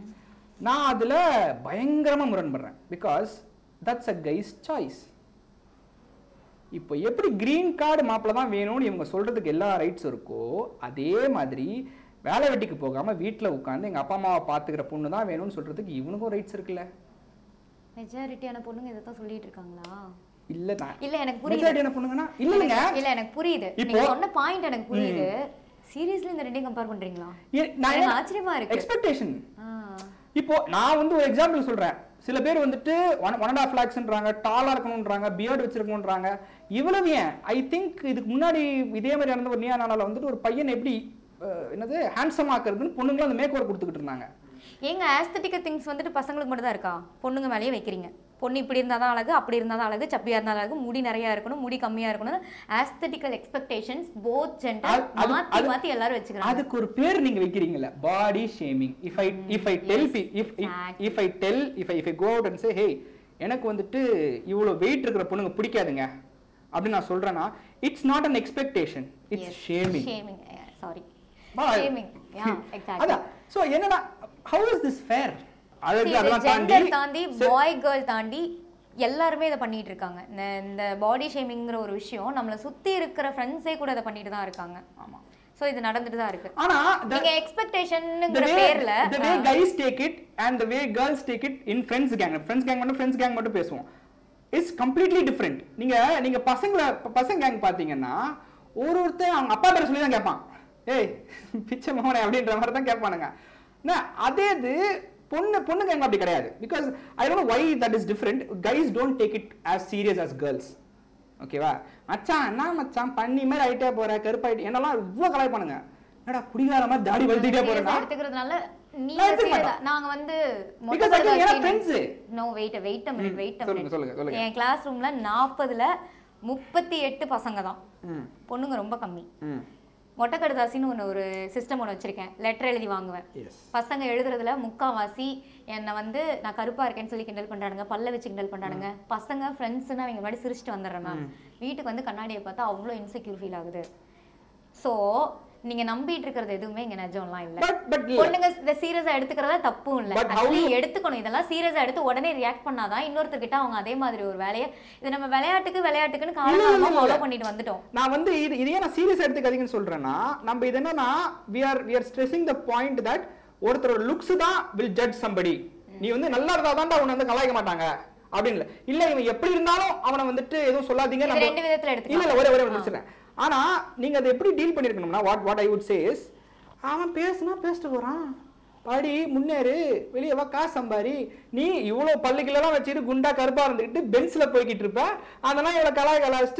நான் அதுல பயங்கரமா முரண்படுறேன் because that's a guy's choice இப்போ எப்படி கிரீன் கார்டு மாப்பிள்ள தான் வேணும்னு இவங்க சொல்றதுக்கு எல்லா ரைட்ஸ் இருக்கோ அதே மாதிரி வேலை வெட்டிக்கு போகாம வீட்டில் உட்காந்து எங்க அப்பா அம்மாவை பார்த்துக்கிற பொண்ணு தான் வேணும்னு சொல்றதுக்கு இவனுக்கும் ரைட்ஸ் இருக்குல்ல மெஜாரிட்டியான பொண்ணுங்க இதை தான் சொல்லிட்டு இருக்காங்களா இல்ல நான் இல்ல எனக்கு புரியுது மெஜாரிட்டி என்ன பொண்ணுங்கன்னா இல்லைங்க எனக்கு- இல்ல எனக்கு புரியுது இப்போ- நீங்க சொன்ன பாயிண்ட் எனக்கு புரியுது சீரியஸ்லி இந்த ரெண்டையும் கம்பேர் பண்றீங்களா ஏ- நான் எனக்கு ஆச்சரியமா இருக்கு எக்ஸ்பெக்டேஷன் ஆ. இப்போ நான் வந்து ஒரு எக்ஸாம்பிள் சொல்றேன் சில பேர் வந்துட்டு ஒன் ஒன் அண்ட் ஆஃப் லேக்ஸ்ன்றாங்க டாலாக இருக்கணுன்றாங்க பியர்டு வச்சிருக்கணுன்றாங்க இவ்வளவு ஏன் ஐ திங்க் இதுக்கு முன்னாடி இதே மாதிரி நடந்த ஒரு நியா நாளால் வந்துட்டு ஒரு பையன் எப்படி அஹ், என்னது ஹேண்ட்ஸம் ஆக்குறதுன்னு பொண்ணுங்களும் அந்த மேக் ஓவர் கொடுத்துக்கிட்டு இருந்தாங்க ஏங்க ஆஸ்தட்டிக் திங்ஸ் வந்துட்டு பசங்களுக்கு மட்டும் தான் இருக்கா பொண்ணுங்க மேலேயே வைக்கிறீங்க பொண்ணு இப்படி இருந்தால் தான் அழகு அப்படி இருந்தால் தான் அழகு சப்பியாக இருந்தால் அழகு முடி நிறையா இருக்கணும் முடி கம்மியாக இருக்கணும் ஆஸ்தட்டிக்கல் எக்ஸ்பெக்டேஷன்ஸ் போத் ஜெண்டர் அது- அது- மாற்றி அது- மாற்றி எல்லாரும் வச்சுக்கிறாங்க அதுக்கு ஒரு பேர் நீங்க வைக்கிறீங்கல்ல body shaming if I if I tell if exactly. If I tell if I if I go out and say hey எனக்கு வந்துட்டு இவ்வளோ வெயிட் இருக்கிற பொண்ணுங்க பிடிக்காதுங்க அப்படின்னு நான் சொல்றேன்னா it's not an expectation it's shaming shaming sorry Bye. Shaming yeah exactly அதான் சோ என்னன்னா ஹவு இஸ் திஸ் ஃபேர் அழகு அதெல்லாம் ஜெண்டர் தாண்டி தாண்டி சரி, பாய் கேர்ள் தாண்டி எல்லாருமே இதை பண்ணிட்டு இருக்காங்க இந்த இந்த பாடி ஷேமிங்கிற ஒரு விஷயம் நம்மளை சுத்தி இருக்கிற ஃப்ரெண்ட்ஸே கூட இதை பண்ணிட்டு தான் இருக்காங்க ஆமா சோ இது நடந்துட்டு தான் இருக்கு ஆனா the- நீங்க the எக்ஸ்பெக்டேஷன்ங்கிற way பேர்ல the way guys take it and the way girls take it in friends gang friends gang மட்டும் friends gang மட்டும் பேசுவோம் இட்ஸ் கம்ப்ளீட்லி டிஃப்ரெண்ட் நீங்க நீங்க பசங்கள ப- பசங்க கேங் பாத்தீங்கன்னா ஒரு ஒருத்தன் அவங்க அப்பா பேரை சொல்லி தான் கேட்பான் ஏய் பிச்சை மகனே அப்படின்ற மாதிரி தான் கேட்பானுங்க என்ன, அதே இது பொண்ணு பொண்ணு கேங் அப்படி கிடையாது because I don't why that is different guys don't take it as serious as girls ஓகேவா மச்சான் என்ன மச்சான் பண்ணி மாதிரி ஆயிட்டே போற கருப்பாயிட்டு என்னெல்லாம் இவ்வளவு கலாய் பண்ணுங்க என்னடா குடிகார மாதிரி தாடி வளர்த்திட்டே serious ஆ போறேன்னா எடுத்துக்கிறதுனால நீங்க நான் எடுத்துக்க serious ஆ- மாட்டேன். நாங்க வந்து Because again, ஏன்னா friends. No wait wait minute hmm, wait சொல்லுங்க, சொல்லுங்க, சொல்லுங்க. என் கிளாஸ் ரூம்ல நாற்பதுல முப்பத்தி எட்டு பசங்க தான் ம் பொண்ணுங்க ரொம்ப கம்மி ம் மொட்டை கடுதாசின்னு ஒன்று ஒரு சிஸ்டம் ஒன்று வச்சிருக்கேன் லெட்டர் எழுதி வாங்குவேன் எஸ் பசங்க எழுதுறதுல முக்காவாசி என்னை வந்து நான் கருப்பா இருக்கேன்னு சொல்லி கிண்டல் பண்றானுங்க பல்ல வச்சு கிண்டல் பண்றானுங்க பசங்க ஃப்ரெண்ட்ஸ்னு அவங்க முன்னாடி சிரிச்சிட்டு வந்துடுறேன் நான் வீட்டுக்கு வந்து கண்ணாடியை பார்த்தா அவ்வளோ இன்செக்யூர் ஃபீல் ஆகுது ஸோ நீங்க நம்பிட்டு இருக்கிறது எதுவுமே இங்க நிஜம்லாம் இல்ல பட் பட் பொண்ணுங்க இதை சீரியஸா எடுத்துக்கிறதா தப்பும் இல்ல But how Actually you- எடுத்துக்கணும் இதெல்லாம் சீரியஸா எடுத்து உடனே ரியாக்ட் பண்ணாதான் இன்னொருத்தர்கிட்ட அவங்க அதே மாதிரி ஒரு வேலையை இது நம்ம விளையாட்டுக்கு விளையாட்டுக்குன்னு இல்ல, இல்ல, காலகாலமா இல்ல. ஃபாலோ பண்ணிட்டு வந்துட்டோம் நான் வந்து இது இதையே நான் சீரியஸ் எடுத்துக்காதீங்கன்னு சொல்றேன்னா நம்ம இது என்னன்னா we are we are stressing the point that ஒருத்தரோட லுக்ஸ் தான் will judge somebody நீ வந்து நல்லா இருந்தா தான்டா உன்னை வந்து கலாய்க்க மாட்டாங்க அப்படின்னு இல்ல இல்ல இவன் எப்படி இருந்தாலும் அவனை வந்துட்டு எதுவும் சொல்லாதீங்க இது நம்ம ரெண்டு விதத்துல இல்ல எடுத்துக்கலாம் இல்ல ஒரே ஒரே முடிச்சிடுறேன் ஆனா நீங்க அதை எப்படி டீல் பண்ணிருக்கணும்னா what what I would says அவன் பேசுனா பேசிட்டு போறான் படி முன்னேறு வெளியே வா காசு சம்பாரி நீ இவ்வளோ பல்லுக்கிலலாம் வச்சுட்டு குண்டா கருப்பா இருந்துக்கிட்டு பென்ஸ்ல போய்கிட்டு இருப்ப அதெல்லாம் இவ்வளோ கலாய் கலாச்சிட்டு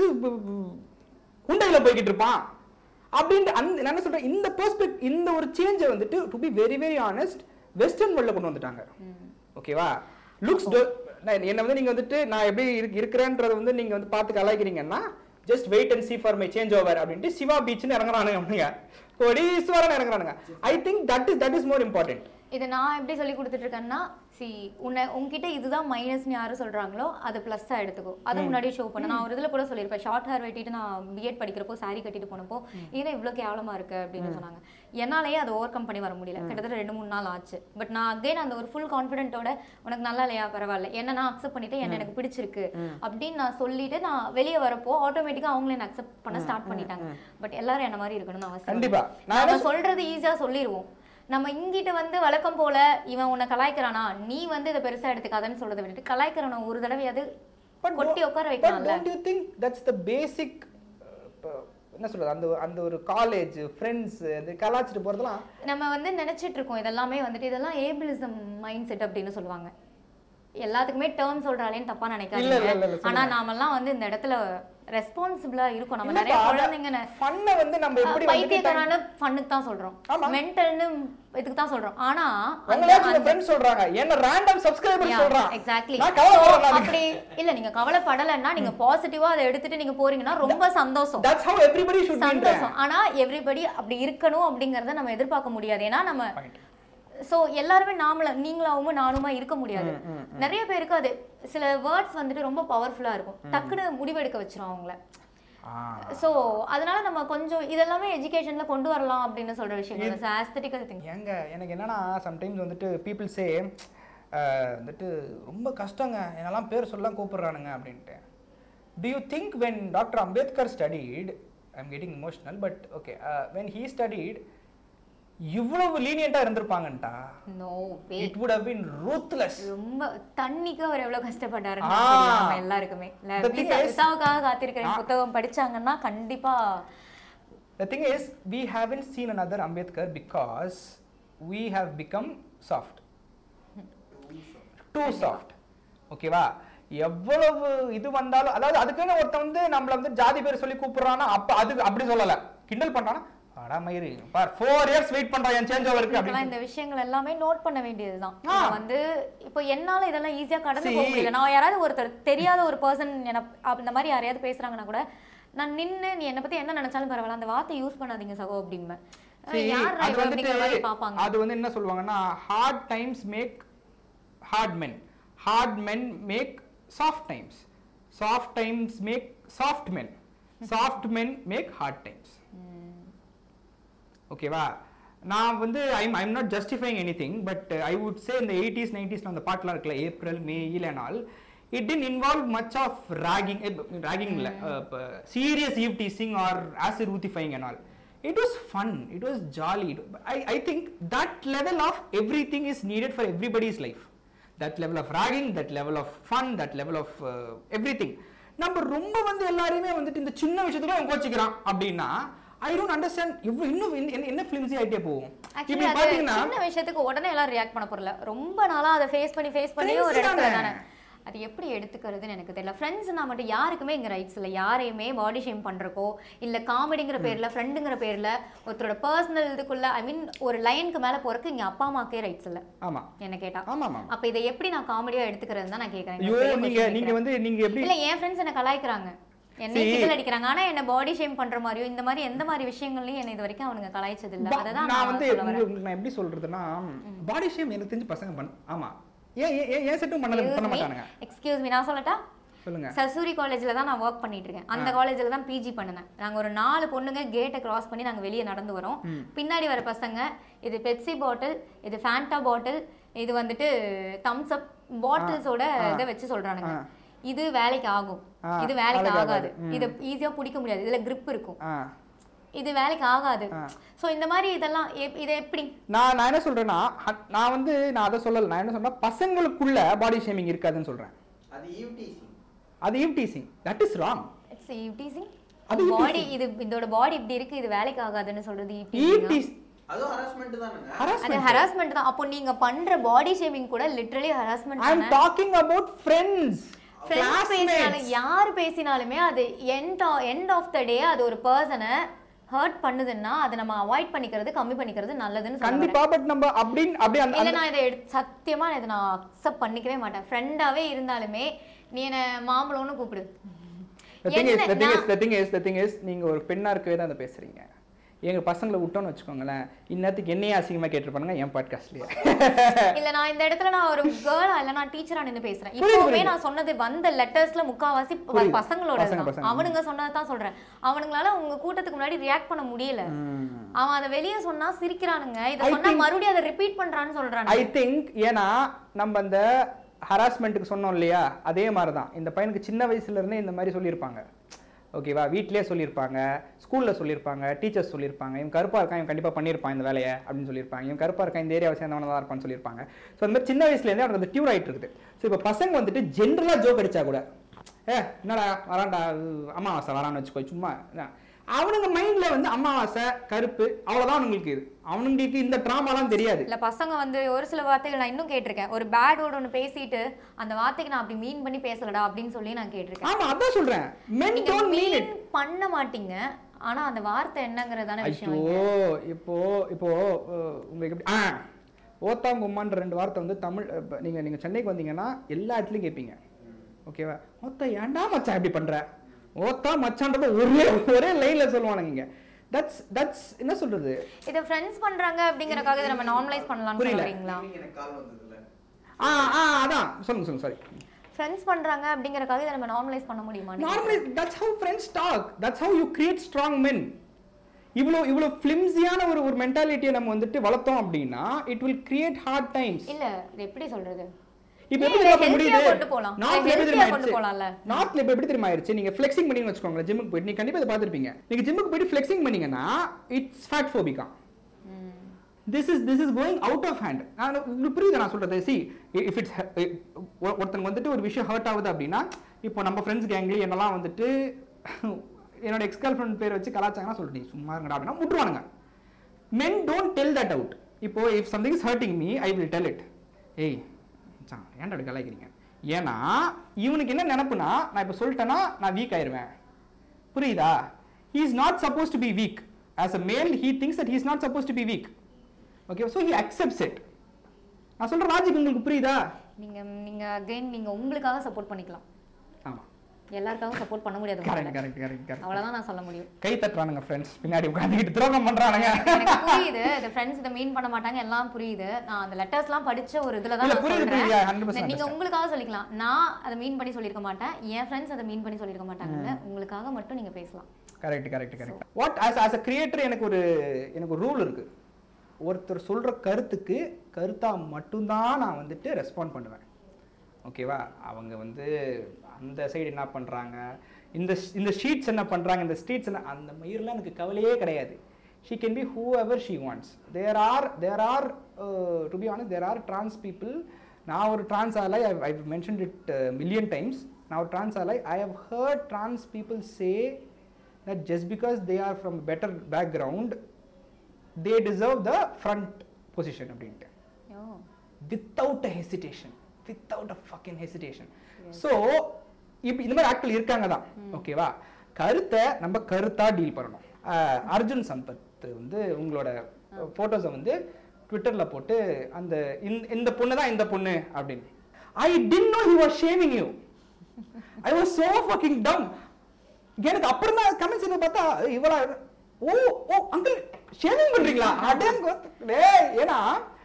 குண்டையில போய்கிட்டு இருப்பான் அப்படின்ட்டு அந்த நான் என்ன சொல்றேன் இந்த பெர்ஸ்பெக்ட் இந்த ஒரு சேஞ்சை வந்துட்டு to be very very honest western வேர்ல்ட்ல கொண்டு வந்துட்டாங்க ஓகேவா லுக்ஸ் என்ன வந்து நீங்க வந்துட்டு நான் எப்படி இருக்கு- இருக்கிறேன்றத வந்து நீங்க வந்து பார்த்து கலாய்க்கிறீங்கன்னா just wait and see for my change over அப்படின்ட்டு சிவா பீச்னு இறங்குறானுங்க அப்படிங்க கோடீஸ்வரன் இறங்குறானுங்க I think that is that is more important இதை நான் எப்படி சொல்லி கொடுத்துட்டு இருக்கேன்னா சி உன்னை உன்கிட்ட இதுதான் மைனஸ்னு யாரு சொல்றாங்களோ அது ப்ளஸ்ஸாக எடுத்துக்கோ அதை முன்னாடியே ஷோ பண்ண நான் ஒரு இதில் கூட சொல்லியிருப்பேன் ஷார்ட் ஹேர் வெட்டிட்டு நான் பிஎட் படிக்கிறப்போ saree கட்டிட்டு போனப்போ ஏன்னா இவ்வளோ கேவலமா இருக்கு அப்படின்னு சொன்னாங்க என்னாலேயே அதை ஓவர் கம் பண்ணி வர முடியல கிட்டத்தட்ட ரெண்டு மூணு நாள் ஆச்சு பட் நான் அகைன் அந்த ஒரு ஃபுல் கான்ஃபிடென்ட்டோட உனக்கு நல்லா இல்லையா பரவாயில்ல என்ன நான் அக்செப்ட் பண்ணிட்டு என்ன எனக்கு பிடிச்சிருக்கு அப்படின்னு நான் சொல்லிட்டு நான் வெளியே வரப்போ ஆட்டோமேட்டிக்காக அவங்களே என்ன அக்செப்ட் பண்ண ஸ்டார்ட் பண்ணிட்டாங்க பட் எல்லாரும் என்ன மாதிரி இருக்கணும்னு அவசியம் இல்லை. கண்டிப்பா. நான் நாம சொல்றது ஈஸியா சொல்லிடுவோம் நம்ம இங்கிட்ட வந்து வழக்கம் போல இவன் உன்னை கலாய்க்கிறானா நீ வந்து இதை பெருசா எடுத்துக்காதன்னு சொல்றதை விட்டுட்டு கலாய்க்கிறவன ஒரு தடவையாவது கொட்டி உட்கார பட் வைக்கலாம்ல don't you think that's the basic என்ன சொல்றது அந்த அந்த ஒரு காலேஜ் ஃப்ரெண்ட்ஸ் அது கலாச்சிட்டு போறதெல்லாம் நம்ம வந்து நினைச்சிட்டு இருக்கோம் இதெல்லாமே வந்துட்டு இதெல்லாம் ஏபிளிசம் மைண்ட் செட் அப்படின்னு சொல்லுவாங்க எல்லாத்துக்குமே டேர்ம் சொல்றாளேன்னு தப்பா இல்ல, இல்ல, இல்ல, நினைக்காதீங்க இல்ல, ஆனா நாமெல்லாம் வந்து இந்த இடத்துல ரெஸ்பான்சிபிளா இருக்கோம் நம்ம நிறைய குழந்தைங்க ஃபன்னை வந்து நம்ம எப்படி வந்துட்டு பைத்தியக்காரான ஃபன்னுக்கு தான் சொல்றோம் ஆமா. மென்டல்னு இதுக்கு தான் சொல்றோம் ஆனா அந்த- உங்களாச்சும் உங்க ஃப்ரெண்ட்ஸ் சொல்றாங்க என்ன ரேண்டம் சப்ஸ்கிரைபர் சொல்றான் எக்ஸாக்ட்லி நான் கவலைப்படுறேன் அதுக்கு. அப்படி இல்ல நீங்க கவலைப்படலைன்னா நீங்க பாசிட்டிவா அதை எடுத்துட்டு நீங்க போறீங்கன்னா ரொம்ப சந்தோஷம் that's how everybody should be சந்தோஷம் ஆனா எவ்ரிபடி அப்படி இருக்கணும் அப்படிங்கறத நம்ம எதிர்பார்க்க முடியாது ஏன்னா நம்ம Point. சோ எல்லாருமே நாமள நீங்களாவும் நானுமா இருக்க முடியாது நிறைய பேருக்கு அது சில வேர்ட்ஸ் வந்துட்டு ரொம்ப பவர்ஃபுல்லா இருக்கும் டக்குன்னு முடிவெடுக்க வச்சிரும் அவங்கள சோ அதனால நம்ம கொஞ்சம் இதெல்லாமே எஜுகேஷன்ல கொண்டு வரலாம் அப்படின்னு சொல்ற விஷயம் ஆஸ்தட்டிக்கல் திங் ஏங்க எனக்கு என்னன்னா சம்டைம்ஸ் வந்துட்டு பீப்புள் சே வந்துட்டு ரொம்ப கஷ்டங்க என்னெல்லாம் பேர் சொல்லலாம் கூப்பிடுறானுங்க அப்படின்ட்டு do you think when doctor Ambedkar studied I'm getting emotional but okay when he studied இவ்வளவு லீனியண்டா இருந்திருப்பாங்கன்ட்டா no way it would have been ruthless ரொம்ப தண்ணிக்கு அவர் எவ்வளவு கஷ்டப்பட்டாரு ஆ. எல்லாருக்குமே இல்ல, The thing விசா- is- விசாவுக்காக காத்திருக்கிறேன் புத்தகம் படிச்சாங்கன்னா கண்டிப்பா The thing is, we haven't seen another Ambedkar because we have become soft. Too soft. ஓகேவா எவ்வளவு இது வந்தாலும் அதாவது அதுக்குன்னு ஒருத்தன் வந்து நம்மள வந்து ஜாதி பேர் சொல்லி கூப்பிடுறான்னா அப்ப அது அப்படி சொல்லல கிண்டல் பண்றானா அடா மயிறு பார் ஃபோர் இயர்ஸ் வெயிட் பண்றான் என் சேஞ்ச் ஓவருக்கு இதெல்லாம் அப்படின்னு இந்த விஷயங்கள் எல்லாமே நோட் பண்ண வேண்டியதுதான் ஆ. இது வந்து இப்போ என்னால இதெல்லாம் ஈஸியா கடந்து போக See. முடியல நான் யாராவது ஒருத்தர் தெரியாத ஒரு பர்சன் எனக்கு இந்த மாதிரி யாரையாவது பேசுறாங்கன்னா கூட நான் நின்னு நீ என்னை பத்தி என்ன நினைச்சாலும் பரவாயில்ல அந்த வார்த்தை யூஸ் பண்ணாதீங்க சகோ அப்படிம்பேன் See, யார் அது வந்துட்டு அப்படிங்கிற மாதிரி பாப்பாங்க அது வந்து என்ன சொல்லுவாங்கன்னா hard times make hard men hard men make soft times soft times make soft men soft men make hard times ஓகேவா நான் வந்து I'm I'm not justifying anything but I would say இந்த எயிட்டிஸ் நைன்டிஸ்ல அந்த பாட்டுலாம் இருக்குல்ல April May இல் it didn't involve much of ragging ragging இல்லை serious eve teasing or acid ஊத்திஃபைங் and all it was fun it was jolly I I think that level of everything is needed for everybody's life that level of ragging that level of fun that level of everything நம்ம ரொம்ப வந்து எல்லாரையுமே வந்துட்டு இந்த சின்ன விஷயத்துக்கு அவன் கோச்சிக்கிறான் அப்படின்னா ஐ டோன்ட் அண்டர்ஸ்டாண்ட் இவ்வளவு இன்னும் என்ன- என்ன- என்ன ஃபிலிம்ஸி ஆயிட்டே போகும் ஆக்சுவலி இப்படி அது பாத்தீங்கன்னா சின்ன விஷயத்துக்கு உடனே எல்லாம் ரியாக்ட் பண்ண போறல ரொம்ப நாளா அதை ஃபேஸ் பண்ணி ஃபேஸ் பண்ணி ஒரு Friends இடத்துல தானே. தானே அது எப்படி எடுத்துக்கிறதுன்னு எனக்கு தெரியல ஃப்ரெண்ட்ஸ்னா மட்டும் யாருக்குமே இங்க ரைட்ஸ் இல்லை யாரையுமே பாடி ஷேம் பண்றக்கோ இல்ல காமெடிங்கிற பேர்ல ஃப்ரெண்டுங்கிற பேர்ல ஒருத்தரோட பர்சனல் இதுக்குள்ள ஐ மீன் ஒரு லைனுக்கு மேல போறதுக்கு இங்க அப்பா அம்மாக்கே ரைட்ஸ் இல்ல ஆமா என்ன கேட்டா ஆமா ஆமா அப்ப இதை எப்படி நான் காமெடியா எடுத்துக்கிறது தான் நான் கேக்குறேன் ஐயோ இங்க பெரிய நீங்க question நீங்க கேக்குறேன். வந்து நீங்க எப்படி இல்ல என் ஃப்ரெண்ட்ஸ் என்ன கலாய்க்கிறாங்க என்னை See. கிண்டல் அடிக்கிறாங்க ஆனா என்ன பாடி ஷேம் பண்ற மாதிரியோ இந்த மாதிரி எந்த மாதிரி விஷயங்கள்லயும் என்ன இது வரைக்கும் அவனுங்க கலாய்ச்சது இல்ல பா- அததான் நான் வந்து சொல்ல வரேன். உங்களுக்கு உங்களுக்கு நான் எப்படி சொல்றதுன்னா பாடி ஷேம் எனக்கு தெரிஞ்சு பசங்க பண்ண ஆமா ஏன் ஏன் ஏன் ஏன் செட்டும் பண்ணல பண்ண மாட்டானுங்க எக்ஸ்கியூஸ் மீ நான் சொல்லட்டா சொல்லுங்க சசூரி காலேஜ்ல தான் நான் ஒர்க் பண்ணிட்டு இருக்கேன் அந்த காலேஜ்ல தான் பிஜி பண்ணினேன் நாங்க ஒரு நாலு பொண்ணுங்க கேட்டை கிராஸ் பண்ணி நாங்க வெளியே நடந்து வரோம் பின்னாடி வர பசங்க இது பெப்சி பாட்டில் இது ஃபேண்டா பாட்டில் இது வந்துட்டு தம்ஸ் அப் பாட்டில்ஸோட இதை வச்சு சொல்றானுங்க ஆ. இது வேலைக்கு ஆகும் ஆ, இது வேலைக்கு வேலைக்கு ஆகாது ஆகாது. ம். இதை ஈஸியா பிடிக்க முடியாது இதுல grip இருக்கும் ஆ இது வேலைக்கு ஆகாது ஆ. சோ இந்த மாதிரி இதெல்லாம் எப்- இது எப்படி நான் நான் என்ன சொல்றேன்னா ஹ- நான் வந்து நான் அதை சொல்லல நான் என்ன சொல்றேன் பசங்களுக்குள்ள பாடி ஷேமிங் இருக்காதுன்னு சொல்றேன் அது ஈவ்டீசிங் அது eve teasing that is wrong it's teasing அது பாடி இது இதோட பாடி இப்படி இருக்கு இது வேலைக்கு ஆகாதுன்னு சொல்றது ஈவ் eating-ஆ? டீஸ் அதுவும் ஹராஸ்மெண்ட் தானுங்க அது ஹராஸ்மெண்ட் ஹராஸ்மெண்ட் தான் அப்போ நீங்க பண்ற பாடி ஷேமிங் கூட literally harassment I am talking about friends friends பேசினாலும் யார் பேசினாலுமே அது end end of the day அது ஒரு பர்சனை ஹர்ட் பண்ணுதுன்னா அதை நம்ம அவாய்ட் பண்ணிக்கிறது கம்மி பண்ணிக்கிறது நல்லதுன்னு சொல்ல வரேன். கண்டிப்பா பட் நம்ம அப்படின்னு அப்படியே அந்த இல்ல நான் இதை எடுத்து சத்தியமா நான் இதை நான் அக்செப்ட் பண்ணிக்கவே மாட்டேன் ஃப்ரெண்டாவே இருந்தாலுமே நீ என்ன மாம்பழம்னு கூப்பிடு the thing is என்ன the thing is நான்- the thing is the thing is நீங்க ஒரு பெண்ணா இருக்கவே தான் அதை பேசுறீங்க எங்க பசங்களை விட்டோம்னு வச்சுக்கோங்களேன் இந்நேரத்துக்கு என்னையே அசிங்கமா கேட்டிருப்பானுங்க என் பாட்காஸ்ட்லயே இல்ல நான் இந்த இடத்துல நான் ஒரு கேர்ளா இல்ல நான் டீச்சரா நின்னு பேசுறேன் புரியுது, இப்போவே புரியுது. நான் சொன்னது வந்த லெட்டர்ஸ்ல முக்காவாசி ப- புரியுது. பசங்களோட பசங்க, தான். பசங்க. அவனுங்க சொன்னதை தான் சொல்றேன் அவனுங்களால உங்க கூட்டத்துக்கு முன்னாடி ரியாக்ட் பண்ண முடியல அவன் அதை வெளிய சொன்னா சிரிக்கிறானுங்க இத I சொன்னா think- மறுபடியும் அதை ரிப்பீட் பண்றான்னு சொல்றானுங்க ஐ திங்க் ஏன்னா நம்ம அந்த ஹராஸ்மெண்ட்டுக்கு சொன்னோம் இல்லையா அதே மாதிரி தான் இந்த பையனுக்கு சின்ன வயசுல இருந்தே இந்த மாதிரி சொல்லியிருப்பாங்க ஓகேவா வீட்லயே சொல்லியிருப்பாங்க ஸ்கூல்ல சொல்லியிருப்பாங்க டீச்சர்ஸ் சொல்லியிருப்பாங்க இவன் கருப்பா இருக்கான் இவன் கண்டிப்பா பண்ணியிருப்பான் இந்த வேலையை அப்படின்னு சொல்லியிருப்பாங்க இவன் கருப்பா இருக்கான் இந்த ஏரியாவை சேர்ந்தவன தான் இருப்பான்னு சொல்லியிருப்பாங்க ஸோ அந்த மாதிரி சின்ன வயசுல இருந்தே அவனுக்கு அந்த டியூர் ஆயிட்டு இருக்குது ஸோ இப்போ பசங்க வந்துட்டு ஜென்ரலா ஜோக் அடிச்சா கூட ஏ என்னடா வரான்டா உ, அமாவாசை வரான்னு வச்சுக்கோ சும்மா என்ன. அவனுங்க மைண்ட்ல வந்து அமாவாசை கருப்பு அவ்வளவுதான் அவனுங்களுக்கு இது அவனுங்களுக்கு இந்த ட்ராமாலாம் தெரியாது இல்ல பசங்க வந்து ஒரு சில வார்த்தைகள் நான் இன்னும் கேட்டிருக்கேன் ஒரு பேட் வேர்டு ஒன்று பேசிட்டு அந்த வார்த்தைக்கு நான் அப்படி மீன் பண்ணி பேசலடா அப்படின்னு சொல்லி நான் கேட்டிருக்கேன் ஆமா அதான் சொல்றேன் men நீங்க don't mean மீன் it பண்ண மாட்டீங்க ஆனா அந்த வார்த்தை என்னங்கறதான விஷயம் ஐயோ இப்போ இப்போ அஹ், உங்களுக்கு எப்படி ஆ ஓத்தாங்கும்மான்ற ரெண்டு வார்த்தை வந்து தமிழ் அஹ், இப்ப நீங்க நீங்க சென்னைக்கு வந்தீங்கன்னா எல்லா இடத்துலயும் கேட்பீங்க ஓகேவா ஓத்தா ஏன்டா மச்சான் இப்படி பண்ற ஓத்தா மச்சான்றத ஒரே ஒரே லைன்ல சொல்லுவானுங்க இங்க தட்ஸ் தட்ஸ் என்ன சொல்றது இத ஃப்ரெண்ட்ஸ் பண்றாங்க அப்படிங்கறக்காக இதை நம்ம நார்மலைஸ் பண்ணலாம்னு புரியல. சொல்றீங்களா எனக்கு கால் வந்ததுல ஆ ஆ அதான் சொல்லுங்க சொல்லுங்க சாரி ஃப்ரெண்ட்ஸ் பண்றாங்க அப்படிங்கறக்காக இதை நம்ம நார்மலைஸ் பண்ண முடியுமா நீங்க? Normally that's how friends talk that's how you create strong men இவ்வளோ இவ்வளோ ஃபிலிம்ஸியான ஒரு ஒரு மென்டாலிட்டியை நம்ம வந்துட்டு வளர்த்தோம் அப்படின்னா it will create hard times இல்ல இது எப்படி சொல்றது இப்போ ஏன் எப்படி இதை தெரியுமா healthy-ஆ முடியுது கொண்டு போலாம். நார்த்ல இதை எப்படி healthy-ஆ தெரியுமா கொண்டு போலாம்ல. ஆயிடுச்சு நார்த்ல இப்போ எப்படி தெரியுமா ஆயிடுச்சு நீங்க ஃபிளெக்சிங் பண்ணீங்கன்னு வச்சுக்கோங்களேன் ஜிம்முக்கு போயிட்டு நீங்க கண்டிப்பா இதை பார்த்திருப்பீங்க நீங்க ஜிம்முக்கு போயிட்டு ஃபிளெக்சிங் பண்ணீங்கன்னா இட்ஸ் ஃபேட் ஃபோபிகா this is this is going out of hand நான் உங்களுக்கு புரியுது நான் சொல்றது சி இஃப் இட்ஸ் ஒருத்தனுக்கு வந்துட்டு ஒரு விஷயம் ஹர்ட் ஆகுது அப்படின்னா இப்போ நம்ம ஃப்ரெண்ட்ஸ் கேங்லி என்னெல்லாம் வந்துட்டு என்னோட எக்ஸ் கேர்ள் ஃப்ரெண்ட் பேர் வச்சு கலாச்சாங்கன்னா சொல்லிட்டு நீ சும்மா இருங்கடா அப்படின்னா முட்டுவானுங்க men don't tell that out இப்போ if something is hurting me I will tell it ஏய் மச்சான் ஏன்டா அப்படி கலாய்க்கிறீங்க ஏன்னா இவனுக்கு என்ன நினப்புனா நான் இப்போ சொல்லிட்டேன்னா நான் வீக் ஆயிருவேன் புரியுதா he is not supposed to be weak as a male he thinks that he is not supposed to be weak okay so he accepts it நான் சொல்ற லாஜிக் உங்களுக்கு புரியுதா நீங்க நீங்க அகைன் நீங்க உங்களுக்காக சப்போர்ட் பண்ணிக்கலாம் ஆமா எல்லாருக்காகவும் சப்போர்ட் பண்ண முடியாது கரெக்ட் உங்களால. கரெக்ட் கரெக்ட் கரெக்ட் அவ்வளவுதான் நான் சொல்ல முடியும் கை தட்டுறானுங்க ஃப்ரெண்ட்ஸ் பின்னாடி உட்காந்துக்கிட்டு துரோகம் பண்றானுங்க எனக்கு புரியுது இந்த ஃப்ரெண்ட்ஸ் இதை மீன் பண்ண மாட்டாங்க எல்லாம் புரியுது நான் அந்த லெட்டர்ஸ்லாம் படிச்ச ஒரு இதுல தான் இல்ல, நான் புரியுது, சொல்றேன் புரியுது, 100% நீங்க understand. உங்களுக்காக சொல்லிக்கலாம் நான் அதை மீன் பண்ணி சொல்லியிருக்க மாட்டேன் என் ஃப்ரெண்ட்ஸ் அதை மீன் பண்ணி சொல்லியிருக்க மாட்டாங்கன்னு உங்களுக்காக மட்டும் நீங்க பேசலாம் correct correct correct what as as a creator எனக்கு ஒரு எனக்கு ஒரு ரூல் இருக்கு ஒருத்தர் சொல்ற கருத்துக்கு கருத்தா மட்டும்தான் நான் வந்துட்டு ரெஸ்பாண்ட் பண்ணுவேன் ஓகேவா அவங்க வந்து அந்த சைடு என்ன பண்றாங்க இந்த இந்த ஷீட்ஸ் என்ன பண்றாங்க இந்த ஸ்ட்ரீட்ஸ் என்ன அந்த மயிரெலாம் எனக்கு கவலையே கிடையாது she can be whoever she wants there are there are to be honest there are trans people நான் ஒரு trans ally I mention it million times நான் ஒரு trans ally I have heard trans people say that just because they are from a better background they deserve the front position அப்படின்ட்டு ஓ without a hesitation without a fucking hesitation so இப்போ இந்த மாதிரி ஆட்கள் இருக்காங்க தான் ஓகேவா கருத்தை நம்ம கருத்தா டீல் பண்ணணும் அஹ் அர்ஜுன் சம்பத் வந்து உங்களோட போட்டோஸை வந்து ட்விட்டர்ல போட்டு அந்த இந்த- இந்த பொண்ணு தான் இந்த பொண்ணு அப்படின்னு I didn't know he was shaving you I was so fucking dumb எனக்கு அப்புறம் தான் கமெண்ட்ஸ் என்ன பார்த்தா இவளா ஓ ஓ அங்கிள் ஷேவிங் பண்றீங்களா அடங்க டேய் ஏன்னா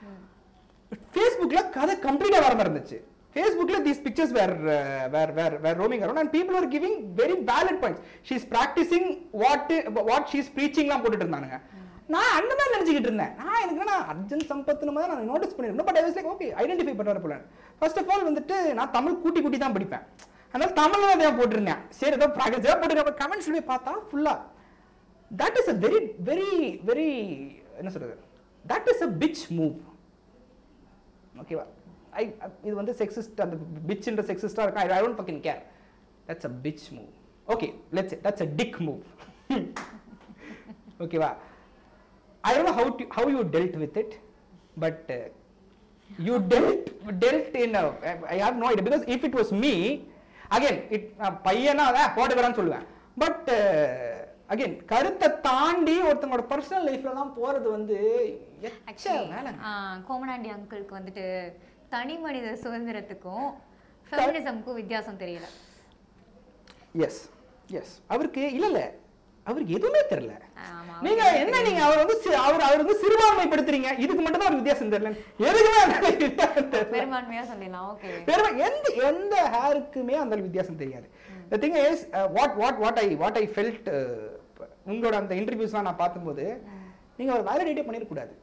ஃபேஸ்புக்ல கதை கம்ப்ளீட்டா வர மாதிரி இருந்துச்சு ஃபேஸ்புக்ல these pictures were were were were roaming around and people are giving very valid points she is practising what what she is ப்ரீச்சிங்லாம் போட்டுட்டு இருந்தானுங்க நான் அந்த மாதிரி நினச்சிக்கிட்டு இருந்தேன் நான் எனக்கு என்ன அர்ஜுன் சம்பத்னு மாதிரி நான் நோட்டீஸ் பண்ணிருந்தேன் but I was like okay identify பண்ணுற போல ஃபர்ஸ்ட் ஆஃப் ஆல் வந்துட்டு நான் தமிழ் கூட்டி கூட்டி தான் படிப்பேன் அதனால தமிழ்ல தான் போட்டிருந்தேன் சரி ஏதோ ப்ராக்டிஸாக போட்டுருக்கேன் கமெண்ட்ஸ் போய் பார்த்தா ஃபுல்லாக that is a very very very என்ன சொல்றது that is a bitch move ஓகேவா ஐ இது வந்து செக்ஸிஸ்ட் அந்த பிச்ன்ற செக்ஸிஸ்டாக இருக்கும் I don't fucking care that's a bitch move okay let's that's a dick move ஓகேவா I don't how to how you dealt with it but you dealt dealt in I have no idea because if it was me again it பையனா அதான் போட்டுக்கிறான்னு சொல்லுவேன் but again கருத்தை தாண்டி ஒருத்தங்களோட personal லைஃப்லலாம் போறது வந்து எச்ச actually வேலை கோமனாண்டி அங்கிளுக்கு வந்துட்டு தனி மனித சுதந்திரத்துக்கும் ஃபெமினிசம்க்கும் வித்தியாசம் தெரியல எஸ் எஸ் அவருக்கு இல்ல இல்ல அவருக்கு எதுவுமே தெரியல ஆமா, நீங்க என்ன நீங்க அவர் வந்து சி- அவர் அவர் வந்து சிறுபான்மைப்படுத்துறீங்க இதுக்கு மட்டும் தான் ஒரு வித்தியாசம் தெரியல எதுக்குமே அந்த வித்தியாசம் தெரியல. பெரும்பான்மையா சொல்லிடலாம் ஓகே பெருமை எந்த எந்த ஹேருக்குமே அந்த வித்தியாசம் தெரியாது the thing is what what what I what I felt உங்களோட அந்த இன்டர்வியூஸ்லாம் நான் பார்க்கும்போது நீங்க ஒரு வேலிடேட்டே பண்ணிடக்கூடாது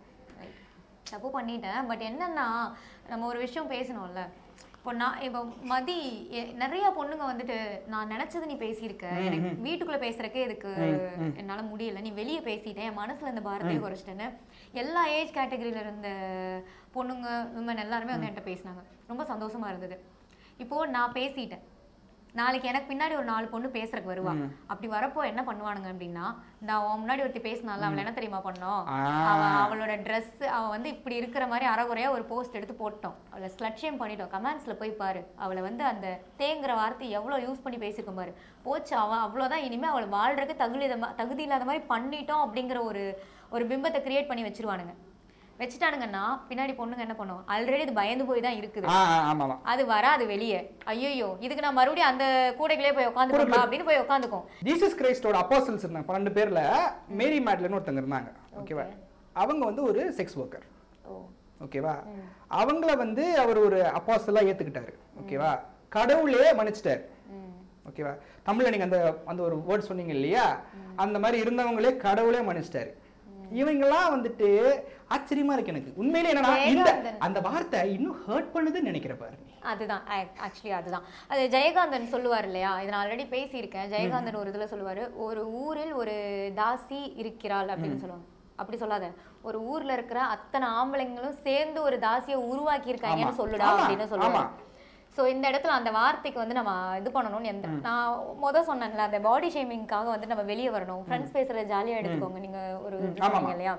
தப்பு பண்ணிட்டேன் பட் என்னன்னா நம்ம ஒரு விஷயம் பேசணும்ல இப்போ நான் இப்போ மதி எ- நிறைய பொண்ணுங்க வந்துட்டு நான் நினைச்சது நீ பேசியிருக்க எனக்கு வீட்டுக்குள்ள பேசுறக்கே இதுக்கு என்னால முடியல நீ வெளியே பேசிட்டேன் என் மனசுல இந்த பாரத்தையும் குறைச்சிட்டேன்னு எல்லா ஏஜ் கேட்டகரியில இருந்த பொண்ணுங்க விமன் எல்லாருமே வந்து என்கிட்ட பேசினாங்க ரொம்ப சந்தோஷமா இருந்தது இப்போ நான் பேசிட்டேன் நாளைக்கு எனக்கு பின்னாடி ஒரு நாலு பொண்ணு பேசுறதுக்கு வருவா அப்படி வரப்போ என்ன பண்ணுவானுங்க அப்படின்னா நான் உன் முன்னாடி ஒருத்தி பேசினால அவள் என்ன தெரியுமா பண்ணோம் ஆ. அவ அவளோட Dress அவ வந்து இப்படி இருக்கிற மாதிரி அறகுறையா ஒரு போஸ்ட் எடுத்து போட்டோம் அவளை ஸ்லட்சியம் பண்ணிட்டோம் கமெண்ட்ஸ்ல போய் பாரு அவளை வந்து அந்த தேங்கிற வார்த்தை எவ்வளவு யூஸ் பண்ணி பேசியிருக்கோம் பாரு போச்சு அவ அவ்வளவுதான் இனிமே அவளை வாழ்றதுக்கு தகுதி தகுதி இல்லாத மாதிரி பண்ணிட்டோம் அப்படிங்கிற ஒரு ஒரு பிம்பத்தை கிரியேட் பண்ணி வச்சிருவானுங்க வச்சுட்டானுங்கன்னா பின்னாடி பொண்ணுங்க என்ன பண்ணும் ஆல்ரெடி இது பயந்து போய் தான் இருக்குது ஆ ஆ, ஆமா ஆமா அது வராது வெளியே ஐயோ இதுக்கு நான் மறுபடியும் அந்த கூடைகளே போய் உட்காந்துக்கலாம் அப்படின்னு போய் உட்காந்துக்கும் ஜீசஸ் கிரைஸ்டோட அப்போசல்ஸ் இருந்தாங்க பன்னெண்டு பேர்ல மேரி மேட்லன்னு ஒருத்தங்க இருந்தாங்க ஓகேவா அவங்க வந்து ஒரு செக்ஸ் ஒர்க்கர் ஓ ஓகேவா அவங்கள வந்து அவர் ஒரு அப்போஸ்தலா ஏத்துக்கிட்டாரு ஓகேவா கடவுளே மன்னிச்சிட்டாரு ம் ஓகேவா தமிழ்ல நீங்க அந்த அந்த ஒரு வேர்ட் சொன்னீங்க இல்லையா அந்த மாதிரி இருந்தவங்களே கடவுளே மன்னிச்சிட்டாரு இவங்கெல்லாம் வந்துட்டு ஆச்சரியமா இருக்கு எனக்கு உண்மையிலே என்னன்னா இந்த ஜெயகாந்தன். அந்த வார்த்தை இன்னும் ஹர்ட் பண்ணுதுன்னு நினைக்கிற பாரு நீ. அதுதான் ஆக்சுவலி அதுதான் அது ஜெயகாந்தன் சொல்லுவார் இல்லையா இதை நான் ஆல்ரெடி பேசியிருக்கேன் ஜெயகாந்தன் ஒரு இதுல சொல்லுவாரு ஒரு ஊரில் ஒரு தாசி இருக்கிறாள் அப்படின்னு சொல்லுவாங்க அப்படி சொல்லாத ஒரு ஊர்ல இருக்கிற அத்தனை ஆம்பளைங்களும் சேர்ந்து ஒரு தாசியை உருவாக்கி இருக்காங்கன்னு ஆமா. சொல்லுடா ஆமா. அப்படின்னு சொல்லுவாங்க ஆமா. சோ இந்த இடத்துல அந்த வார்த்தைக்கு வந்து நம்ம இது பண்ணணும்னு எந்த நான் முத சொன்னேன்ல அந்த பாடி ஷேமிங்காக வந்து நம்ம வெளியே வரணும் ஃப்ரெண்ட்ஸ் பேசுற ஜாலியா எடுத்துக்கோங்க நீங்க ஒரு இது ஆமா, சொன்னீங்க ஆமா. இல்லையா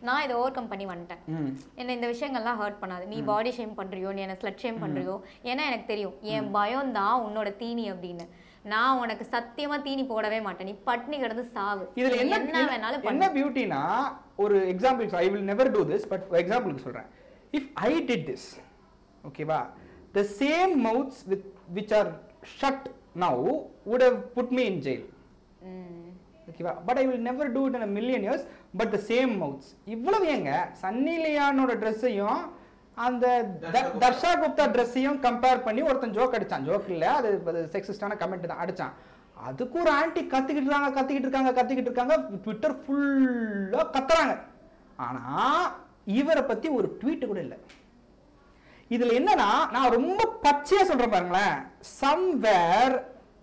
நான் இதை ஓவர் கம் பண்ணி வந்துட்டேன் ம் என்ன இந்த விஷயங்கள்லாம் ஹர்ட் பண்ணாது நீ பாடி ஷேம் பண்றியோ நீ என்ன ஸ்லட் ஷேம் பண்றியோ ஏன்னா எனக்கு தெரியும் என் பயம் தான் உன்னோட தீனி அப்படின்னு நான் உனக்கு சத்தியமா தீனி போடவே மாட்டேன் நீ பட்னி கிடந்து சாவு இதுல நீ என்ன என்ன வேணாலும் என்ன பியூட்டினா ஒரு example I will never do this but எக்ஸாம்பிளுக்கு சொல்றேன் இஃப் ஐ டிட் திஸ் ஓகேவா the same mouths with which are shut now would have put me in jail hmm. ஓகேவா but I will never do it in million years but the same mouths இவ்வளவு ஏங்க சன்னி லியானோட ட்ரெஸ்ஸையும் அந்த த- தர்ஷா குப்தா ட்ரெஸ்ஸையும் compare பண்ணி ஒருத்தன் ஜோக் அடிச்சான் ஜோக் இல்ல அது செக்ஸிஸ்டான கமெண்ட் தான் அடிச்சான் அதுக்கு ஒரு ஆன்டி கத்திக்கிட்டு இருக்காங்க கத்திக்கிட்டு இருக்காங்க கத்திக்கிட்டு இருக்காங்க ட்விட்டர் ஃபுல்லா கத்துறாங்க ஆனா இவரை பத்தி ஒரு ட்வீட் கூட இல்லை இதுல என்னன்னா நான் ரொம்ப பச்சையா சொல்றேன் பாருங்களேன் somewhere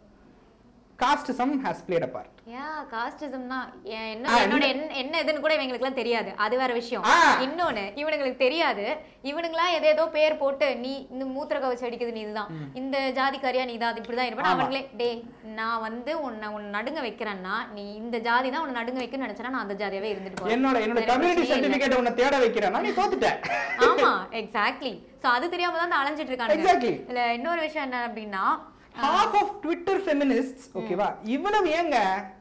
casteism has played a part yeah காஸ்டிசம்னா என்ன ஆ, என்னோட இந்த- என்ன என்ன இதுன்னு கூட இவங்களுக்குலாம் தெரியாது அது வேற விஷயம் ஆ. இன்னொன்னு இவனுங்களுக்கு தெரியாது இவனுங்களாம் ஏதேதோ பேர் போட்டு நீ இந்த மூத்திர கவச்சு அடிக்குது நீ இதுதான் இந்த ஜாதிக்காரியா நீ தான் இப்படிதான் இருப்பேன் ஆமா. அவங்களே டே நான் வந்து உன்னை உன்னை நடுங்க வைக்கிறேன்னா நீ இந்த ஜாதி தான் உன்னை நடுங்க வைக்கணும்னு நினைச்சேன்னா நான் அந்த ஜாதியாவே இருந்துட்டு போறேன் என்னோட என்னோட எனக்கு கம்யூனிட்டி பிரச்சனையே இல்ல. சர்டிபிகேட் உன்னை தேட வைக்கிறேன்னா நீ தோத்துட்ட ஆமா எக்ஸாக்ட்லி சோ அது தெரியாம தான் இந்த அலைஞ்சிட்டு இருக்காங்க Exactly. இல்ல இன்னொரு விஷயம் என்ன அப்படின்னா half ஆஃப் ட்விட்டர் ஃபெமினிஸ்ட்ஸ் ஓகேவா இவ்வளவு ஏங்க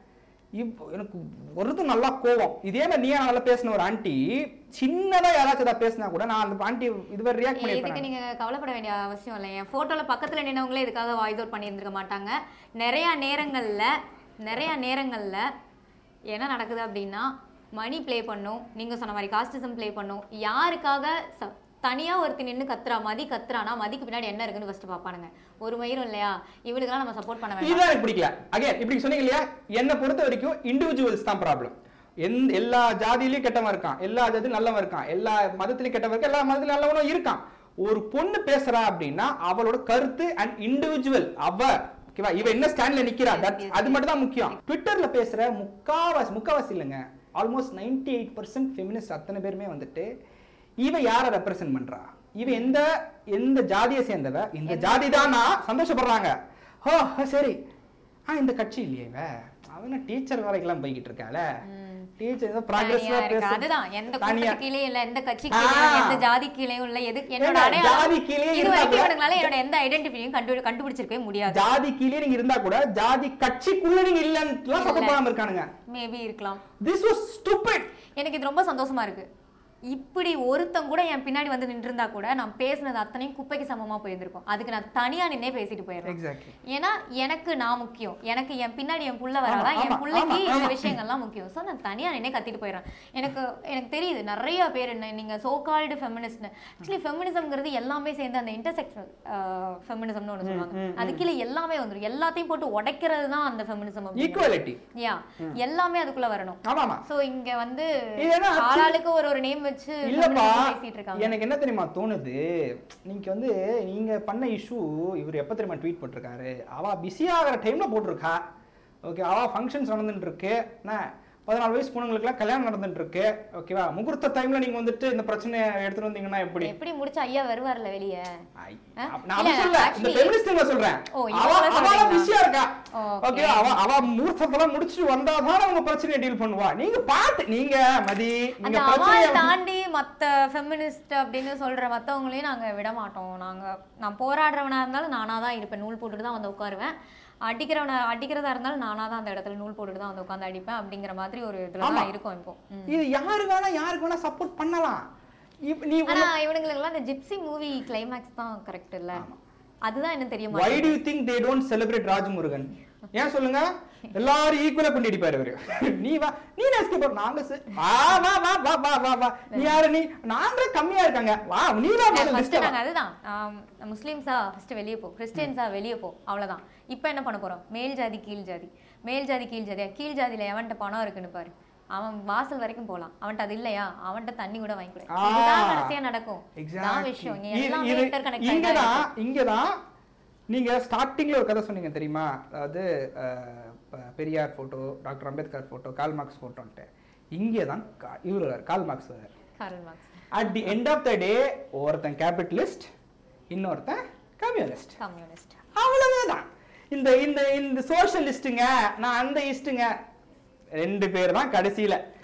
இப்போ எனக்கு வருது நல்லா கோவம் இதே மாதிரி நீ நல்லா பேசின ஒரு ஆண்டி சின்னதா யாராச்சும் ஏதாவது பேசினா கூட நான் அந்த ஆண்டி இதுவரை ரியாக்ட் இதுக்கு பண்ணிருப்பேன் நீங்க கவலைப்பட வேண்டிய அவசியம் இல்லை என் போட்டோல பக்கத்துல நின்னவங்களே இதுக்காக வாய்ஸ் அவுட் பண்ணியிருந்திருக்க மாட்டாங்க நிறைய நேரங்கள்ல நிறைய நேரங்கள்ல என்ன நடக்குது அப்படின்னா மணி ப்ளே பண்ணும் நீங்க சொன்ன மாதிரி காஸ்டிசம் ப்ளே பண்ணும் யாருக்காக ச- தனியா ஒருத்தி நின்னு கத்துறா மதி கத்துறானா மதிக்கு பின்னாடி என்ன இருக்குன்னு ஃபர்ஸ்ட் பாப்பானுங்க ஒரு மயிரும் இல்லையா இவனுக்கெல்லாம் நம்ம சப்போர்ட் பண்ண வேண்டாம் இதுதான் எனக்கு பிடிக்கல அகைன் இப்படி சொன்னீங்க இல்லையா என்னை பொறுத்த வரைக்கும் இண்டிவிஜுவல்ஸ் தான் ப்ராப்ளம் எந்த எல்லா ஜாதியிலயும் கெட்டவன் இருக்கான் எல்லா ஜாதியிலும் நல்லவன் இருக்கான் எல்லா மதத்திலயும் கெட்டவன் இருக்கான் எல்லா மதத்திலும் நல்லவனும் இருக்கான் ஒரு பொண்ணு பேசுறா அப்படின்னா அவளோட கருத்து அண்ட் இண்டிவிஜுவல் அவ ஓகேவா இவ என்ன ஸ்டாண்ட்ல நிக்கிறா Yes, that- yes, அது மட்டும் தான் முக்கியம் ட்விட்டர்ல பேசுற முக்காவாசி முக்காவாசி இல்லைங்க almost ninety eight percent feminist அத்தனை பேருமே வந்துட்டு இவ யாரை ரெப்ரசென்ட் பண்றா இவ எந்த எந்த ஜாதியை சேர்ந்தவ இந்த ஜாதி தான் சந்தோஷப்படுறாங்க ஓ சரி ஆ இந்த கட்சி இல்லையே இவ அவன டீச்சர் வேலைக்கெல்லாம் போய்கிட்டு இருக்காள டீச்சர் ஏதோ தனியா ப்ராக்ரஸா இருக்கு. பேச அதுதான் எந்த தனியா குடும்பத்து கீழே இல்ல எந்த கட்சி ஆ. கீழே எந்த ஜாதி கீழேயும் இல்ல எது என்னோட ஏங்க, அடையாளம் ஜாதி கீழே இது இருந்தா வரைக்கும் கூட- இவனுங்களால என்னோட எந்த ஐடென்டிட்டியும் கண்டு கண்டுபிடிச்சிருக்கவே முடியாது ஜாதி கீழே நீங்க இருந்தா கூட ஜாதி கட்சிக்குள்ள நீங்க இல்லன்னு சப்போர்ட் இல்ல. பண்ணாம இருக்கானுங்க மேபி இருக்கலாம் திஸ் வாஸ் ஸ்டூபிட் எனக்கு இது ரொம்ப சந்தோஷமா இருக்கு இப்படி ஒருத்தன் கூட என் பின்னாடி வந்து நின்றுருந்தா கூட நான் பேசுனது அத்தனையும் குப்பைக்கு சமமா போயிருந்திருக்கும் அதுக்கு நான் தனியா நின்னே பேசிட்டு போயிடுறேன் எக்ஸாக்ட்லி ஏன்னா எனக்கு நான் முக்கியம் எனக்கு என் பின்னாடி என் புள்ள வராதா ஆமா, என் ஆமா, புள்ளைக்கு ஆமா, இந்த ஆமா. விஷயங்கள்லாம் முக்கியம் ஸோ நான் தனியா நின்னே கத்திட்டு போயிடுறேன் எனக்கு எனக்கு தெரியுது நிறைய பேர் என்ன நீங்க சோகால்டு ஃபெமினிஸ்ட் ஆக்சுவலி ஃபெமினிசம்ங்கிறது எல்லாமே சேர்ந்து அந்த இன்டர்செக்ஷனல் ஃபெமினிசம்னு ஒன்று சொல்லுவாங்க அது கீழே எல்லாமே வந்துரும் எல்லாத்தையும் போட்டு உடைக்கிறது தான் அந்த ஃபெமினிசம் ஈக்குவாலிட்டி யா எல்லாமே அதுக்குள்ள வரணும் ஆமாமா சோ இங்க வந்து இது என்ன ஆச்சு? ஆளாளுக்கு ஒரு ஒரு நேம் வச்சு இல்லப்பா feminism பேசிட்டு இருக்காங்க எனக்கு என்ன தெரியுமா தோணுது நீங்க வந்து நீங்க பண்ண இஷ்யூ இவர் எப்ப தெரியுமா ட்வீட் போட்டிருக்காரு அவ பிஸி ஆகிற டைம்ல போட்டிருக்கா ஓகே அவ ஃபங்க்ஷன்ஸ் நடந்துட்டு இருக்கு என்ன பதினாலு வயசு பொண்ணுங்களுக்குலாம் கல்யாணம் நடந்துட்டு இருக்கு ஓகேவா முகூர்த்த டைம்ல நீங்க வந்துட்டு இந்த பிரச்சனையை எடுத்துட்டு வந்தீங்கன்னா எப்படி எப்படி முடிச்சு ஐயா வருவார்ல வெளிய ஐ, ஆ? நான் இல்ல, அப்படி சொல்ல இந்த actually- ஃபெமினிஸ்ட்ல சொல்றேன் ஓ, அவ இவங்கள அவ சொல்றீங்களா? பிஸியா இருக்கா Okay. ஓகே அவ அவ முகூர்த்தத்தெல்லாம் முடிச்சுட்டு வந்தாதான் அவங்க பிரச்சனையை டீல் பண்ணுவா நீங்க பாத்து நீங்க மதி அந்த நீங்க அவால் பிரச்சனையை தாண்டி மத்த ஃபெமினிஸ்ட் அப்படின்னு சொல்ற மத்தவங்களையும் நாங்க விட மாட்டோம் நாங்க நான் போராடுறவனா இருந்தாலும் நானா தான் இருப்பேன் நூல் போட்டுட்டு தான் வந்து உட்காருவேன் அடிக்கிறவன அடிக்கிறதா இருந்தாலும் நானா தான் அந்த இடத்துல நூல் போட்டுட்டு தான் வந்து உட்காந்து அடிப்பேன் அப்படிங்கிற மாதிரி ஒரு இதுல ஆமா. தான் இருக்கும் இப்போ ம். இது யாரு வேணா யாருக்கு வேணா சப்போர்ட் பண்ணலாம் இப்ப நீ ஆனா இவனுங்களுக்கெல்லாம் அந்த ஜிப்சி மூவி கிளைமேக்ஸ் தான் கரெக்ட் இல்ல அதுதான் என்ன தெரிய வை மாட்டேங்குது do you think they don't celebrate Rajamurugan ஏன் சொல்லுங்க எல்லாரும் ஈக்குவலா பண்ணிடிப்பாரு அவரு நீ வா நீ எஸ்கேப் நாங்க se- வா வா வா வா வா வா வா நீ யாரு நீ நாங்களே கம்மியா இருக்காங்க வா நீ தான் முதல்ல ஃபர்ஸ்ட் list-ல வா. நாங்க அதுதான் ஆம், முஸ்லிம்ஸா ஃபர்ஸ்ட் வெளியே போ கிறிஸ்டியன்ஸா வெளியே போ அவ்வளவுதான் இப்போ என்ன பண்ண போறோம் மேல் ஜாதி கீழ் ஜாதி மேல் ஜாதி கீழ் ஜாதியா கீழ் ஜாதியில எவன்கிட்ட பணம் இருக்குன்னு பாரு அவன் வாசல் வரைக்கும் போலாம் அவன்கிட்ட அது இல்லையா அவன்கிட்ட தண்ணி கூட வாங்கி கொடு ஆ. இதுதான் கடைசியா நடக்கும் Exactly. இதான் விஷயம் இங்க இது- எல்லாமே இது- இன்டர்கனெக்ட் இங்கதான் இங்கதான் நீங்க ஸ்டார்டிங்ல ஒரு கதை சொன்னீங்க தெரியுமா அதாவது அஹ், ப- Periyar photo doctor Ambedkar photo Karl Marx போட்டோன்ட்டு இங்கே தான் இவர் கால் மார்க்ஸ் வரார் Karl Marx at the end of the day ஒருத்தன் கேபிட்டலிஸ்ட் இன்னொருத்தன் கம்யூனிஸ்ட் கம்யூனிஸ்ட் அவ்வளவுதான் இந்த இந்த இந்த சோஷியலிஸ்ட்டுங்க நான் அந்த இஸ்ட்டுங்க ரெண்டு பேர் தான் கடைசியில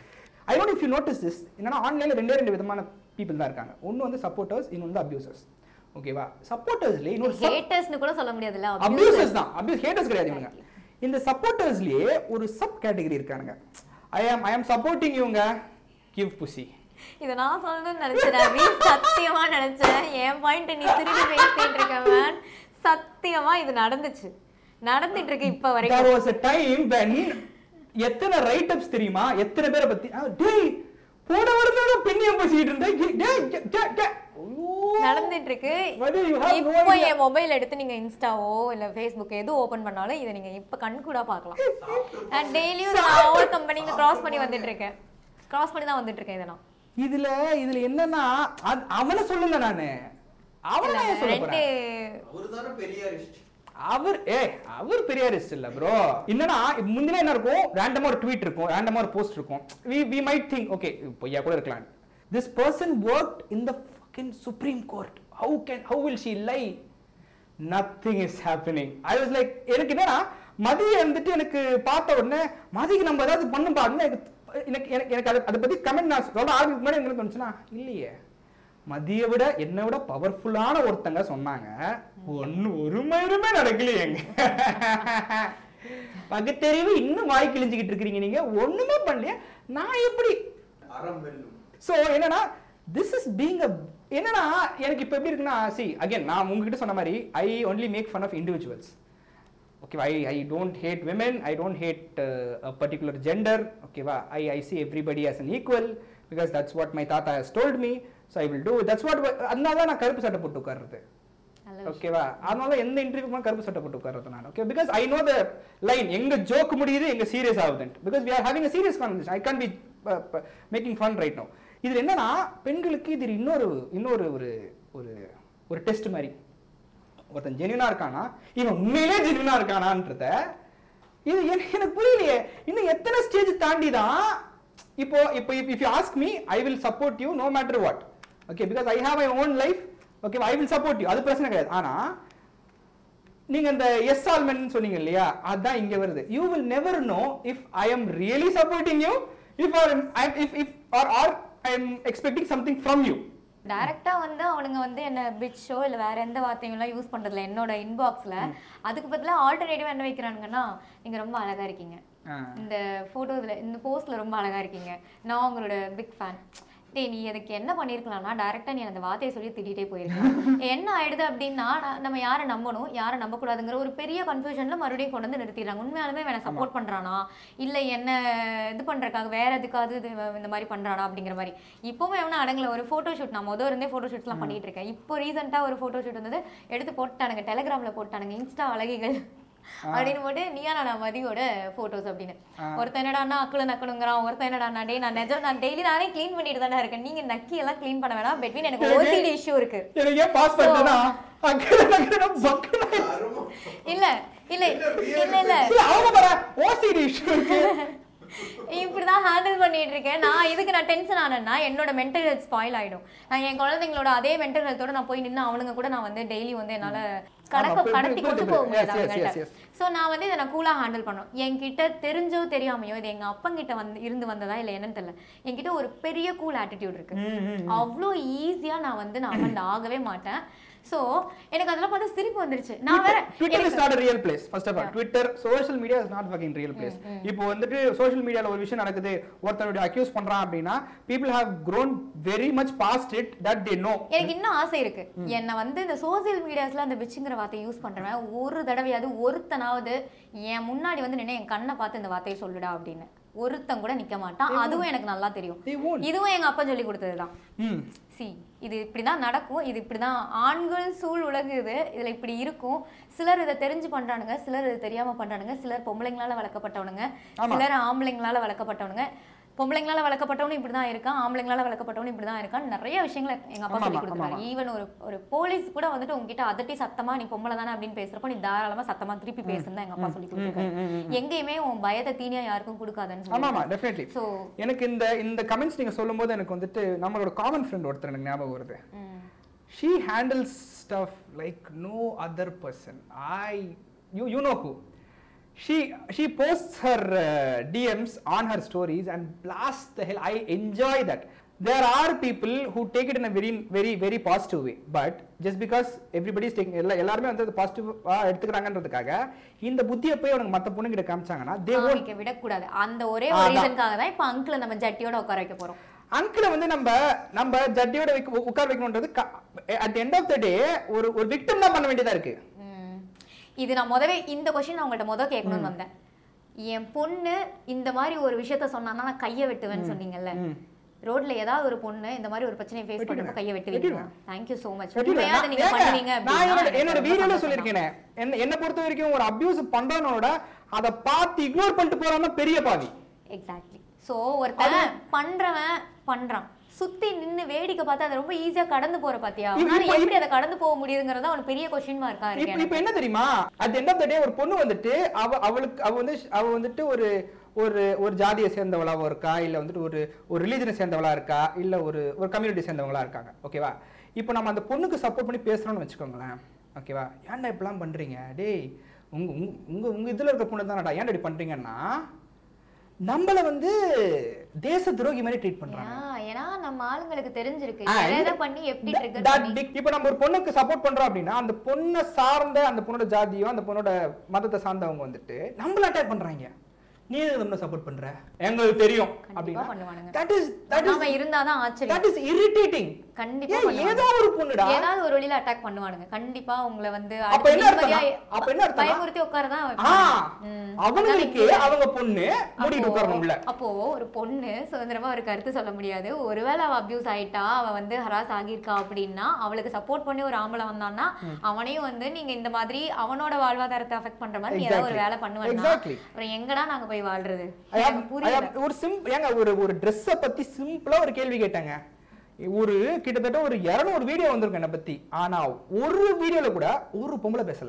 I don't if you notice this என்னன்னா ஆன்லைனில் ரெண்டே ரெண்டு விதமான பீப்புள் தான் இருக்காங்க ஒன்று வந்து சப்போர்ட்டர்ஸ் இன்னொன்று வந்து அபியூசர்ஸ் ஓகேவா சப்போர்ட்டர்ஸ்லேயே இன்னொரு sub- ஹேட்டர்ஸ்னு கூட சொல்ல முடியாதுல்ல அபியூசர்ஸ் தான் அபியூஸ் ஹேட்டர்ஸ் கிடையாது இவங்க இந்த சப்போர்ட்டர்ஸ்லயே ஒரு சப் கேட்டகரி இருக்கானுங்க ஐ ஆம் ஐ ஆம் சப்போர்ட்டிங் இவங்க கிவ் புசி இத நான் சொல்லணும்னு நினைச்சேன் ரவி சத்தியமா நினைச்சேன் என் பாயிண்ட் நீ திருடி பேசிட்டு இருக்க மேன் சத்தியமா இது நடந்துச்சு நடந்துட்டு இருக்கு இப்ப there வரைக்கும் was a time when எத்தனை ரைட் அப்ஸ் தெரியுமா எத்தனை பேரை பத்தி ஆ, டேய் போன வருடம் பெண்ணியம் பேசிட்டு இருந்தேன் டேய், டேய், டேய், டேய். ஐயோ. நடந்துட்டு இருக்கு Whether you have no இப்போ idea. என் மொபைல் எடுத்து நீங்க இன்ஸ்டாவோ இல்ல ஃபேஸ்புக் எது ஓபன் பண்ணாலும் இதை நீங்க இப்ப கண் கூட பார்க்கலாம் நான் டெய்லியும் நான் ஒவ்வொரு கம்பெனிக்கு கிராஸ் பண்ணி வந்துட்டு இருக்கேன் கிராஸ் பண்ணி தான் வந்துட்டு இருக்கேன் இதை நான் இதுல இதுல என்னன்னா அது- அவனை சொல்லுங்க நானு அவனை இல்ல, நான் ஏன் சொல்ல ரெண்டு போறேன் அவரு தானே பெரியாரிஸ்ட் அவர் ஏ அவர் பெரியாரிஸ்ட் இல்ல ப்ரோ என்னன்னா இப்ப முந்தின என்ன இருக்கும் ரேண்டமா ஒரு ட்வீட் இருக்கும் ரேண்டமா ஒரு போஸ்ட் இருக்கும் we we might think okay பொய்யா கூட இருக்கலாம் this person work in the fucking Supreme Court how can how will she lie nothing is happening I was like எனக்கு என்னன்னா மதிய வந்துட்டு எனக்கு பார்த்த உடனே மதிக்கு நம்ம ஏதாவது பண்ணும் பாருங்க எனக்கு எனக்கு எனக்கு எனக்கு அதை அதை பத்தி கமெண்ட் நான் சொல்ல ஆரம்பிக்கு முன்னாடி எனக்கு தோணுச்சுன்னா இல்லையே மதிய விட என்னை விட பவர்ஃபுல்லான ஒருத்தங்க சொன்னாங்க ஒண்ணு ஒரு மயிருமே நடக்கலையேங்க பகுத்தறிவு இன்னும் வாய் கிழிஞ்சுக்கிட்டு இருக்கிறீங்க நீங்க ஒண்ணுமே பண்ணலையே நான் எப்படி அறம் வெல்லும் சோ என்னன்னா திஸ் இஸ் பீங் அ என்னன்னா எனக்கு இப்போ எப்படி இருக்குன்னா சி அகைன் நான் உங்ககிட்ட சொன்ன மாதிரி I only make fun of individuals ஓகேவா I I don't hate women I don't hate a particular gender ஓகேவா I I see everybody as an equal because that's what my thatha has told me so I will do that's what அதனால தான் நான் கருப்பு சட்டை போட்டு உட்கார்றது நல்ல விஷயம். ஓகேவா அதனால எந்த இன்டர்வியூக்கும் கருப்பு சட்டை போட்டு உட்கார்றது நான் okay because I know the line எங்க ஜோக் முடியுது எங்க சீரியஸ் ஆகுதுன்ட்டு because we are having a serious conversation I can't be making fun right no இதுல என்னன்னா பெண்களுக்கு இது இன்னொரு இன்னொரு ஒரு ஒரு ஒரு டெஸ்ட் மாதிரி ஒருத்தன் ஜெனியூனா இருக்கானா இவன் உண்மையிலே ஜெனியூனா இருக்கானான்றத இது எனக்கு எனக்கு புரியலையே இன்னும் எத்தனை ஸ்டேஜ் தாண்டி தான் இப்போ இப்போ if you ask me I will support you no matter what okay because I have my own life okay I will support you அது பிரச்சனை கிடையாது ஆனா நீங்க இந்த எஸ் ஆல்மென் சொன்னீங்க இல்லையா அதான் இங்க வருது you will never know if I am really supporting you if or if if or or I am expecting something from you டைரக்டா வந்து அவனுங்க வந்து என்ன பிட்ஷோ இல்ல வேற எந்த வார்த்தையும் எல்லாம் யூஸ் பண்றதுல என்னோட இன்பாக்ஸ்ல அதுக்கு பதிலா ஆல்டர்னேட்டிவா என்ன வைக்கிறானுங்கன்னா நீங்க ரொம்ப அழகா இருக்கீங்க இந்த போட்டோஸ்ல இந்த போஸ்ட்ல ரொம்ப அழகா இருக்கீங்க நான் உங்களோட பிக் ஃபேன் டேய் நீ அதுக்கு என்ன பண்ணிருக்கலாம்னா டைரக்டா நீ அந்த வார்த்தையை சொல்லி திட்டிகிட்டே போயிருக்கலாம் என்ன ஆயிடுது அப்படின்னா நான் நம்ம யாரை நம்பணும் யாரை நம்பக்கூடாதுங்கிற ஒரு பெரிய கன்ஃபியூஷன்ல மறுபடியும் கொண்டு வந்து நிறுத்திடுறாங்க உண்மையாலுமே வேணா சப்போர்ட் பண்றானா இல்ல என்ன இது பண்றதுக்காக வேற எதுக்காவது இது இந்த மாதிரி பண்றானா அப்படிங்கிற மாதிரி இப்பவுமே எவனா அடங்கல ஒரு போட்டோ ஷூட் நான் முதல் இருந்தே போட்டோ ஷூட்ஸ்லாம் பண்ணிட்டு இருக்கேன் இப்போ ரீசெண்டா ஒரு போட்டோ ஷூட் வந்தது எடுத்து போட்டானுங்க டெலிகிராம்ல போட்டானுங்க இன்ஸ்டா அழகிகள் அப்படின்னு போட்டு நீயா நான் மதியோட போட்டோஸ் அப்படின்னு ஒருத்தன் என்னடான்னா அக்குல நக்கணுங்கிறான் ஒருத்தன் என்னடா டே நான் நிஜம் நான் டெய்லி நானே க்ளீன் பண்ணிட்டு தானே இருக்கேன் நீங்க நக்கி எல்லாம் க்ளீன் பண்ண வேணாம் பெட்வீன் எனக்கு ஓசிடி இஷ்யூ இருக்கு எனக்கு ஏன் பாஸ் பண்ணா அக்கறை நக்கறை பக்கனா அருமம் இல்ல இல்ல இல்ல இல்ல இல்ல அவங்க பாரு ஓசிடி இஷ்யூ இருக்கு இப்படிதான் ஹேண்டில் பண்ணிட்டு இருக்கேன் நான் இதுக்கு நான் டென்ஷன் ஆனேன்னா என்னோட மென்டல் ஹெல்த் ஸ்பாயில் ஆயிடும் நான் என் குழந்தைங்களோட அதே மென்டல் ஹெல்த்தோட நான் போய் நின்று அவனுங்க கூட நான் வந்து டெய்லி வந்து என்னால கடக்க புரியுது, கடத்தி கொண்டு புரியுது, போக புரியுது. முடியாது Yes, yes, அவங்கள்ட்ட yes, yes. ஸோ நான் வந்து இதை நான் கூலாக ஹேண்டில் பண்ணணும் என்கிட்ட தெரிஞ்சோ தெரியாமையோ இது எங்க அப்பங்கிட்ட வந்து இருந்து வந்ததா இல்லை என்னன்னு தெரியல என்கிட்ட ஒரு பெரிய கூல் ஆட்டிடியூட் இருக்கு அவ்வளோ ஈஸியா நான் வந்து நான் அஃபண்ட் ஆகவே மாட்டேன் ஸோ எனக்கு அதெல்லாம் பார்த்து சிரிப்பு வந்துருச்சு நான் வேற ட்விட்டர் இஸ் எனக்கு- not real place first of all Twitter social media is not fucking real place இப்போ வந்துட்டு சோஷியல் மீடியால ஒரு விஷயம் நடக்குது ஒருத்தனுடைய அக்யூஸ் பண்றான் அப்படின்னா people have grown very much fast it that they know எனக்கு இன்னும் ஆசை இருக்கு என்னை வந்து இந்த சோசியல் மீடியாஸ்ல அந்த பிச்சுங்கிற வார்த்தையை யூஸ் பண்றவன் ஒரு தடவையாவது ஒருத்தனாவது என் முன்னாடி வந்து நின்று என் கண்ணை பார்த்து இந்த வார்த்தையை சொல்லுடா அப்படின்னு ஒருத்தன் கூட நிக்க மாட்டான் அதுவும் எனக்கு நல்லா தெரியும் They won't. இதுவும் எங்க அப்பா சொல்லி கொடுத்ததுதான் ம் சி இது இப்படிதான் நடக்கும் இது இப்படிதான் ஆண்கள் சூழ் உலகு இது இதுல இப்படி இருக்கும் சிலர் இதை தெரிஞ்சு பண்றானுங்க சிலர் இது தெரியாம பண்றானுங்க சிலர் பொம்பளைங்களால வளர்க்கப்பட்டவனுங்க சிலர் ஆம்பளைங்களால வளர்க்கப்பட்டவனுங்க பொம்பளைங்களால வளர்க்கப்பட்டவனும் இப்படிதான் இருக்கான் ஆம்பளைங்களால வளர்க்கப்பட்டவனும் இப்படிதான் இருக்கான் நிறைய விஷயங்களை எங்க அப்பா ஆமா, சொல்லி ஆமா, கொடுத்தாரு ஈவன் ஒரு ஒரு போலீஸ் கூட வந்துட்டு உங்ககிட்ட அதட்டி சத்தமா நீ பொம்பளை தானே அப்படின்னு பேசுறப்போ நீ தாராளமா சத்தமா திருப்பி பேசுன்னு தான் எங்க அப்பா சொல்லி கொடுத்துருக்காரு எங்கேயுமே உன் பயத்தை தீனியா யாருக்கும் கொடுக்காதன்னு ஆமா ஆமா சொல்லி டெஃபினெட்லி ஸோ எனக்கு இந்த இந்த கமெண்ட்ஸ் நீங்க சொல்லும்போது எனக்கு வந்துட்டு நம்மளோட காமன் ஃப்ரெண்ட் ஒருத்தர் எனக்கு ஞாபகம் வருது she handles stuff like no other person I you you know who she she posts her uh, DMs on her stories and blasts the hell. I enjoy that. There are people who take it in a very very very positive way, but just because everybody is taking எல்லா எல்லாருமே வந்து அது பாசிட்டிவா எடுத்துக்கிறாங்கன்றதுக்காக இந்த புத்தியை போய் அவனுக்கு மத்த பொண்ணுகிட்ட காமிச்சாங்கன்னா they won't காமிக்க விடக்கூடாது அந்த ஒரே ஒரு அதான். ரீசனுக்காக தான் இப்ப அங்கிள நம்ம ஜட்டியோட உட்கார வைக்க போறோம் அங்கிளை வந்து நம்ம நம்ம ஜட்டியோட வைக்க உட்கார வைக்கணுன்றது at end of the day ஒரு ஒரு விக்டம் தான் பண்ண வேண்டியதா இருக்கு ம். இது நான் முதவே இந்த கொஸ்டின் நான் உங்கள்ட்ட முத கேட்கணும்னு வந்தேன் என் பொண்ணு இந்த மாதிரி ஒரு விஷயத்த சொன்னான்னா நான் கையை வெட்டுவேன்னு சொன்னீங்கல்ல ம். ரோட்ல ஏதாவது ஒரு பொண்ணு இந்த மாதிரி ஒரு பிரச்சனையை ஃபேஸ் வெட்டிடுவேன். பண்றப்ப கையை வெட்டுவீங்க வெட்டிடுவேன். தேங்க்யூ சோ மச் வெட்டிடுவேன். உண்மையா அதை நீங்க நான் பண்ணுவீங்க நான் அப்படின்னா என்னோட எனக்கு என்னோட ரொம்ப வீடியோல சந்தோஷம் தான். சொல்லியிருக்கேனே என்ன என்ன பொறுத்த வரைக்கும் ஒரு அபியூஸ் பண்றவனோட அதை பார்த்து இக்னோர் பண்ணிட்டு போறாம பெரிய பாவி எக்ஸாக்ட்லி சோ ஒருத்தன் பண்றவன் பண்றான் சுத்தி நின்னு வேடிக்கை பார்த்து அதை ரொம்ப ஈஸியா கடந்து போற பாத்தியா இப்ப- அவனால இப்ப- எப்படி அதை கடந்து போக முடியுதுங்கறத அவனுக்கு பெரிய கொஸ்டின் மார்க்கா இப்ப இருக்கு இப்ப என்ன தெரியுமா at end of the day ஒரு பொண்ணு வந்துட்டு அவ அவளுக்கு அவ வந்து அவ வந்துட்டு ஒரு ஒரு ஒரு ஜாதியை சேர்ந்தவளாவோ இருக்கா இல்ல வந்துட்டு ஒரு ஒரு ரிலீஜனை சேர்ந்தவளா இருக்கா இல்ல ஒரு ஒரு கம்யூனிட்டி சேர்ந்தவங்களா இருக்காங்க ஓகேவா இப்போ நம்ம அந்த பொண்ணுக்கு சப்போர்ட் பண்ணி பேசுறோம்னு வச்சுக்கோங்களேன் ஓகேவா ஏன்டா இப்படிலாம் பண்றீங்க டேய் உங்க உங்க- உங்க உங்க இதுல இருக்க பொண்ணு தானடா ஏன்டா இப்படி பண்றீங்கன்னா நம்மள வந்து தேச துரோகி மாதிரி ட்ரீட் பண்றாங்க ஏன்? ஏன்னா நம்ம ஆளுங்களுக்கு தெரிஞ்சிருக்கு ஆ, எதை இது- எதை பண்ணி எப்படி that- ட்ரிகர் that பண்ணி big- இப்ப நம்ம ஒரு பொண்ணுக்கு சப்போர்ட் பண்றோம் அப்படின்னா அந்த பொண்ணை சார்ந்த அந்த பொண்ணோட ஜாதியோ அந்த பொண்ணோட மதத்தை சார்ந்தவங்க வந்துட்டு நம்மள அட்டாக் பண்றாங்க நீ எதுக்கு நம்மள சப்போர்ட் பண்ற எங்களுக்கு தெரியும் கண்டிப்பா அப்படின்னா பண்ணுவானுங்க. that is that is நாம இருந்தாதான் ஆச்சரியம் that is irritating கண்டிப்பா ஏன் பண்ணுவானுங்க. ஏதோ ஒரு பொண்ணுடா ஏதாவது ஒரு வழியில அட்டாக் பண்ணுவானுங்க கண்டிப்பா உங்களை வந்து அப்ப அடுத்து என்ன அர்த்தம்னா? நிம்மதியா அப்ப என்ன அர்த்தம்னா? பயமுறுத்தி உட்காரதான் ஆ, வைப்பாங்க. ம். அவங்களுக்கு அதான் அவங்க பொண்ணு மூடிட்டு அப்போ- உட்காரணும் உள்ள அப்போ ஒரு பொண்ணு சுதந்திரமா ஒரு கருத்து சொல்ல முடியாது ஒருவேளை அவ அபியூஸ் ஆயிட்டா அவ வந்து ஹராஸ் ஆகியிருக்கா அப்படின்னா அவளுக்கு சப்போர்ட் பண்ணி ஒரு ஆம்பளை வந்தான்னா அவனையும் வந்து நீங்க இந்த மாதிரி அவனோட வாழ்வாதாரத்தை அஃபெக்ட் பண்ற மாதிரி நீ ஏதாவது ஒரு Exactly. வேலை பண்ணுவேன்னா Exactly. அப்புறம் எங்கடா நாங்க போய் வாழ்றது I have- எனக்கு I புரியல have- ஒரு சிம் ஏங்க ஒரு ஒரு ட்ரெஸ்ஸை பத்தி சிம்பிளா ஒரு கேள்வி கேட்டாங்க ஒரு கிட்டத்தட்ட ஒரு 200 வீடியோ வந்திருக்கும் என்னை பத்தி ஆனா ஒரு வீடியோல கூட ஒரு பொம்பளை பேசல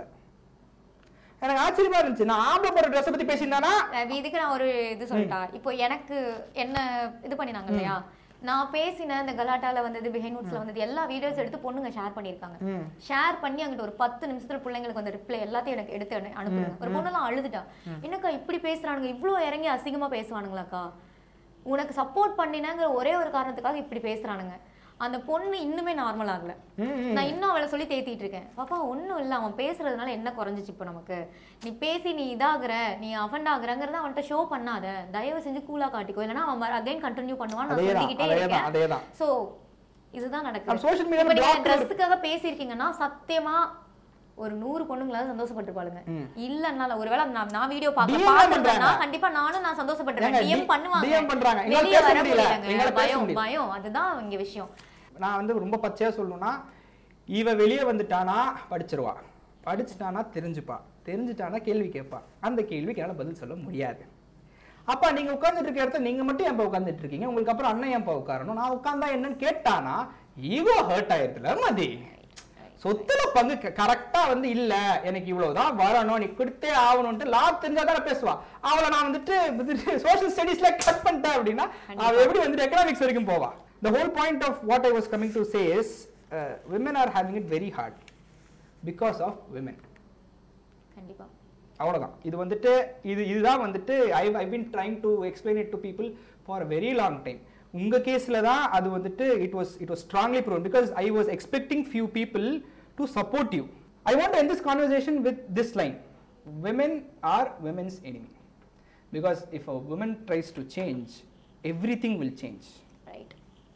எனக்கு ஆச்சரியமா இருந்துச்சு நான் ஆம்பளை போற ட்ரெஸ்ஸை பத்தி பேசியிருந்தானா அஹ் இதுக்கு நான் ஒரு இது சொல்லிட்டா இப்போ எனக்கு என்ன இது பண்ணினாங்க இல்லையா நான் பேசின இந்த கலாட்டால வந்தது பிஹைண்ட் நோட்ஸ்ல வந்தது எல்லா வீடியோஸ் எடுத்து பொண்ணுங்க ஷேர் பண்ணியிருக்காங்க ம். ஷேர் பண்ணி அங்கிட்ட ஒரு பத்து நிமிஷத்துல பிள்ளைங்களுக்கு வந்து ரிப்ளை எல்லாத்தையும் எனக்கு எடுத்து அனு- அனுப்புங்க ஒரு பொண்ணெல்லாம் அழுதுட்டா என்னக்கா இப்படி பேசுறானுங்க இவ்ளோ இறங்கி அசிங்கமா பேசுவானுங்களாக்கா உனக்கு சப்போர்ட் பண்ணினங்கிற ஒரே ஒரு காரணத்துக்காக இப்படி பேசுறானுங்க அந்த பொண்ணு இன்னுமே நார்மல் ஆகல ம், ம். நான் இன்னும் அவளை சொல்லி தேத்திட்டு இருக்கேன் பாப்பா ஒண்ணும் இல்ல அவன் பேசுறதுனால என்ன குறைஞ்சிச்சு இப்போ நமக்கு நீ பேசி நீ இதாகுற நீ அஃபண்ட் ஆகுறங்கிறத அவன்கிட்ட ஷோ பண்ணாத தயவு செஞ்சு கூலா காட்டிக்கோ இல்லைன்னா அவன் அகைன் கண்டினியூ பண்ணுவான் நான் அதேதான், சொல்லிக்கிட்டே அதேதான், இருக்கேன் அதேதான். சோ இதுதான் நடக்குது நம்ம social media ல இப்போ நீங்க block ட்ரெஸ்ஸுக்காக பேசியிருக்கீங்கன்னா சத்தியமா ஒரு நூறு பொண்ணுங்களாவது சந்தோஷப்பட்டிருப்பாளுங்க இல்லன்னால ஒருவேளை நான் நான் வீடியோ DM பார்க்க தான் பார்த்திருந்தேன்னா பண்றாங்க. கண்டிப்பா நானும் நான் சந்தோஷப்பட்டிருக்கேன் ஏங்க, டிஎம் D- பண்ணுவாங்க DM பண்றாங்க. எங்களால வெளிய பேச வர முடியல. முடியலங்க எங்களால பேச பயம் முடியல. பயம் அதுதான் இங்க விஷயம் நான் வந்து ரொம்ப பச்சையா சொல்லணும்னா இவ வெளியே வந்துட்டானா படிச்சிருவா படிச்சுட்டானா தெரிஞ்சுப்பா தெரிஞ்சுட்டானா கேள்வி கேட்பா அந்த கேள்விக்கு என்னால பதில் சொல்ல முடியாது அப்பா நீங்க உட்கார்ந்துட்டு இருக்க இடத்துல நீங்க மட்டும் ஏன் உட்கார்ந்துட்டு இருக்கீங்க உங்களுக்கு அப்புறம் அண்ணன் ஏன் உட்காரணும் நான் உட்கார்ந்தா என்னன்னு கேட்டானா ஈகோ ஹர்ட் ஆயிருதுல மதி சொத்துல பங்கு கரெக்டா வந்து இல்ல எனக்கு இவ்வளவுதான் வரணும் நீ கொடுத்தே ஆகணும்ட்டு லா தெரிஞ்சா தானே பேசுவா அவளை நான் வந்துட்டு சோஷியல் ஸ்டடீஸ்ல கட் பண்ணிட்டேன் அப்படின்னா அவ எப்படி வந்துட்டு எக்கனாமிக்ஸ் வரைக்கும் போவா the whole point of what i was coming to say is uh, women are having it very hard because of women கண்டிப்பா அவ்வளவுதான் இது வந்துட்டு இது இதுதான் வந்துட்டு ஐ ஐ been trying to explain it to people for a very long time உங்க கேஸ்ல தான் அது வந்துட்டு it was it was strongly prone because I was expecting few people to support you I want end this conversation with this line women are women's enemy because if a woman tries to change everything will change right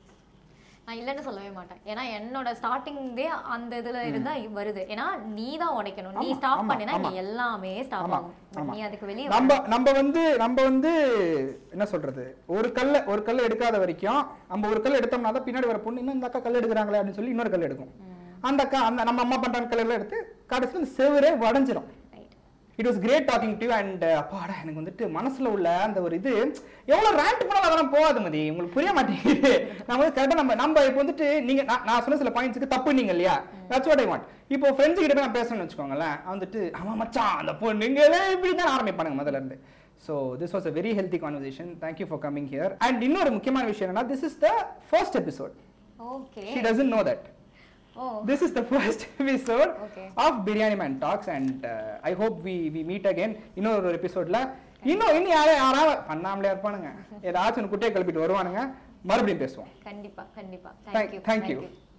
நான் இல்லைன்னு சொல்லவே மாட்டேன் ஏன்னா என்னோட ஸ்டார்டிங்தே அந்த இதுல இருந்தா வருது ஏன்னா நீ தான் உடைக்கணும் நீ ஆமா, ஸ்டாப் ஆமா, பண்ணினா ஆமா. நீ எல்லாமே ஸ்டாப் ஆமா, ஆகும் But ஆமா. நீ அதுக்கு வெளியே நம்ம நம்ம வந்து நம்ம வந்து என்ன சொல்றது ஒரு கல்ல ஒரு கல்ல எடுக்காத வரைக்கும் நம்ம ஒரு கல் எடுத்தோம்னா தான் பின்னாடி வர பொண்ணு இன்னும் இந்த அக்கா கல் எடுக்கிறாங்களே அப்படின்னு சொல்லி இன்னொரு கல் எடுக்கும் அந்த அக்கா அந்த நம்ம அம்மா பண்றாங்க கல் எல்லாம் எடுத்து கடைசியில் இந்த செவரே உடஞ்சிரும் right it was great talking to and அப்பாடா எனக்கு வந்துட்டு மனசுல உள்ள அந்த ஒரு இது எவ்வளவு ரேண்ட் பண்ணாலும் அதெல்லாம் போகாது மதி உங்களுக்கு புரிய மாட்டேங்குது நம்ம வந்து கரெக்டாக நம்ம நம்ம இப்போ வந்துட்டு நீங்க நான் நான் சொன்ன சில பாயிண்ட்ஸ்க்கு தப்பு நீங்க இல்லையா தட்ஸ் வாட் ஐ வாண்ட் இப்போ ஃப்ரெண்ட்ஸ் கிட்ட போய் நான் பேசணும்னு வச்சுக்கோங்களேன் வந்துட்டு ஆமா மச்சான் அந்த பொண்ணுங்களே இப்படி தான் ஆரம்பிப்பானுங்க முதல்ல இருந்து so this was a very healthy conversation thank you for coming here and இன்னொரு முக்கியமான விஷயம் என்னன்னா this is the first episode okay she doesn't know that oh This is the first episode Okay. of Biryani Man Talks and uh, I hope we we meet again இன்னொரு எபிசோட்ல இன்னும் இன்னும் யாரே யாராவது பண்ணாமலே இருப்பானுங்க ஏதாச்சும் ஒன்று குட்டையை கிளப்பிட்டு வருவானுங்க மறுபடியும் பேசுவோம் கண்டிப்பா கண்டிப்பா Thank- தேங்க்யூ thank you.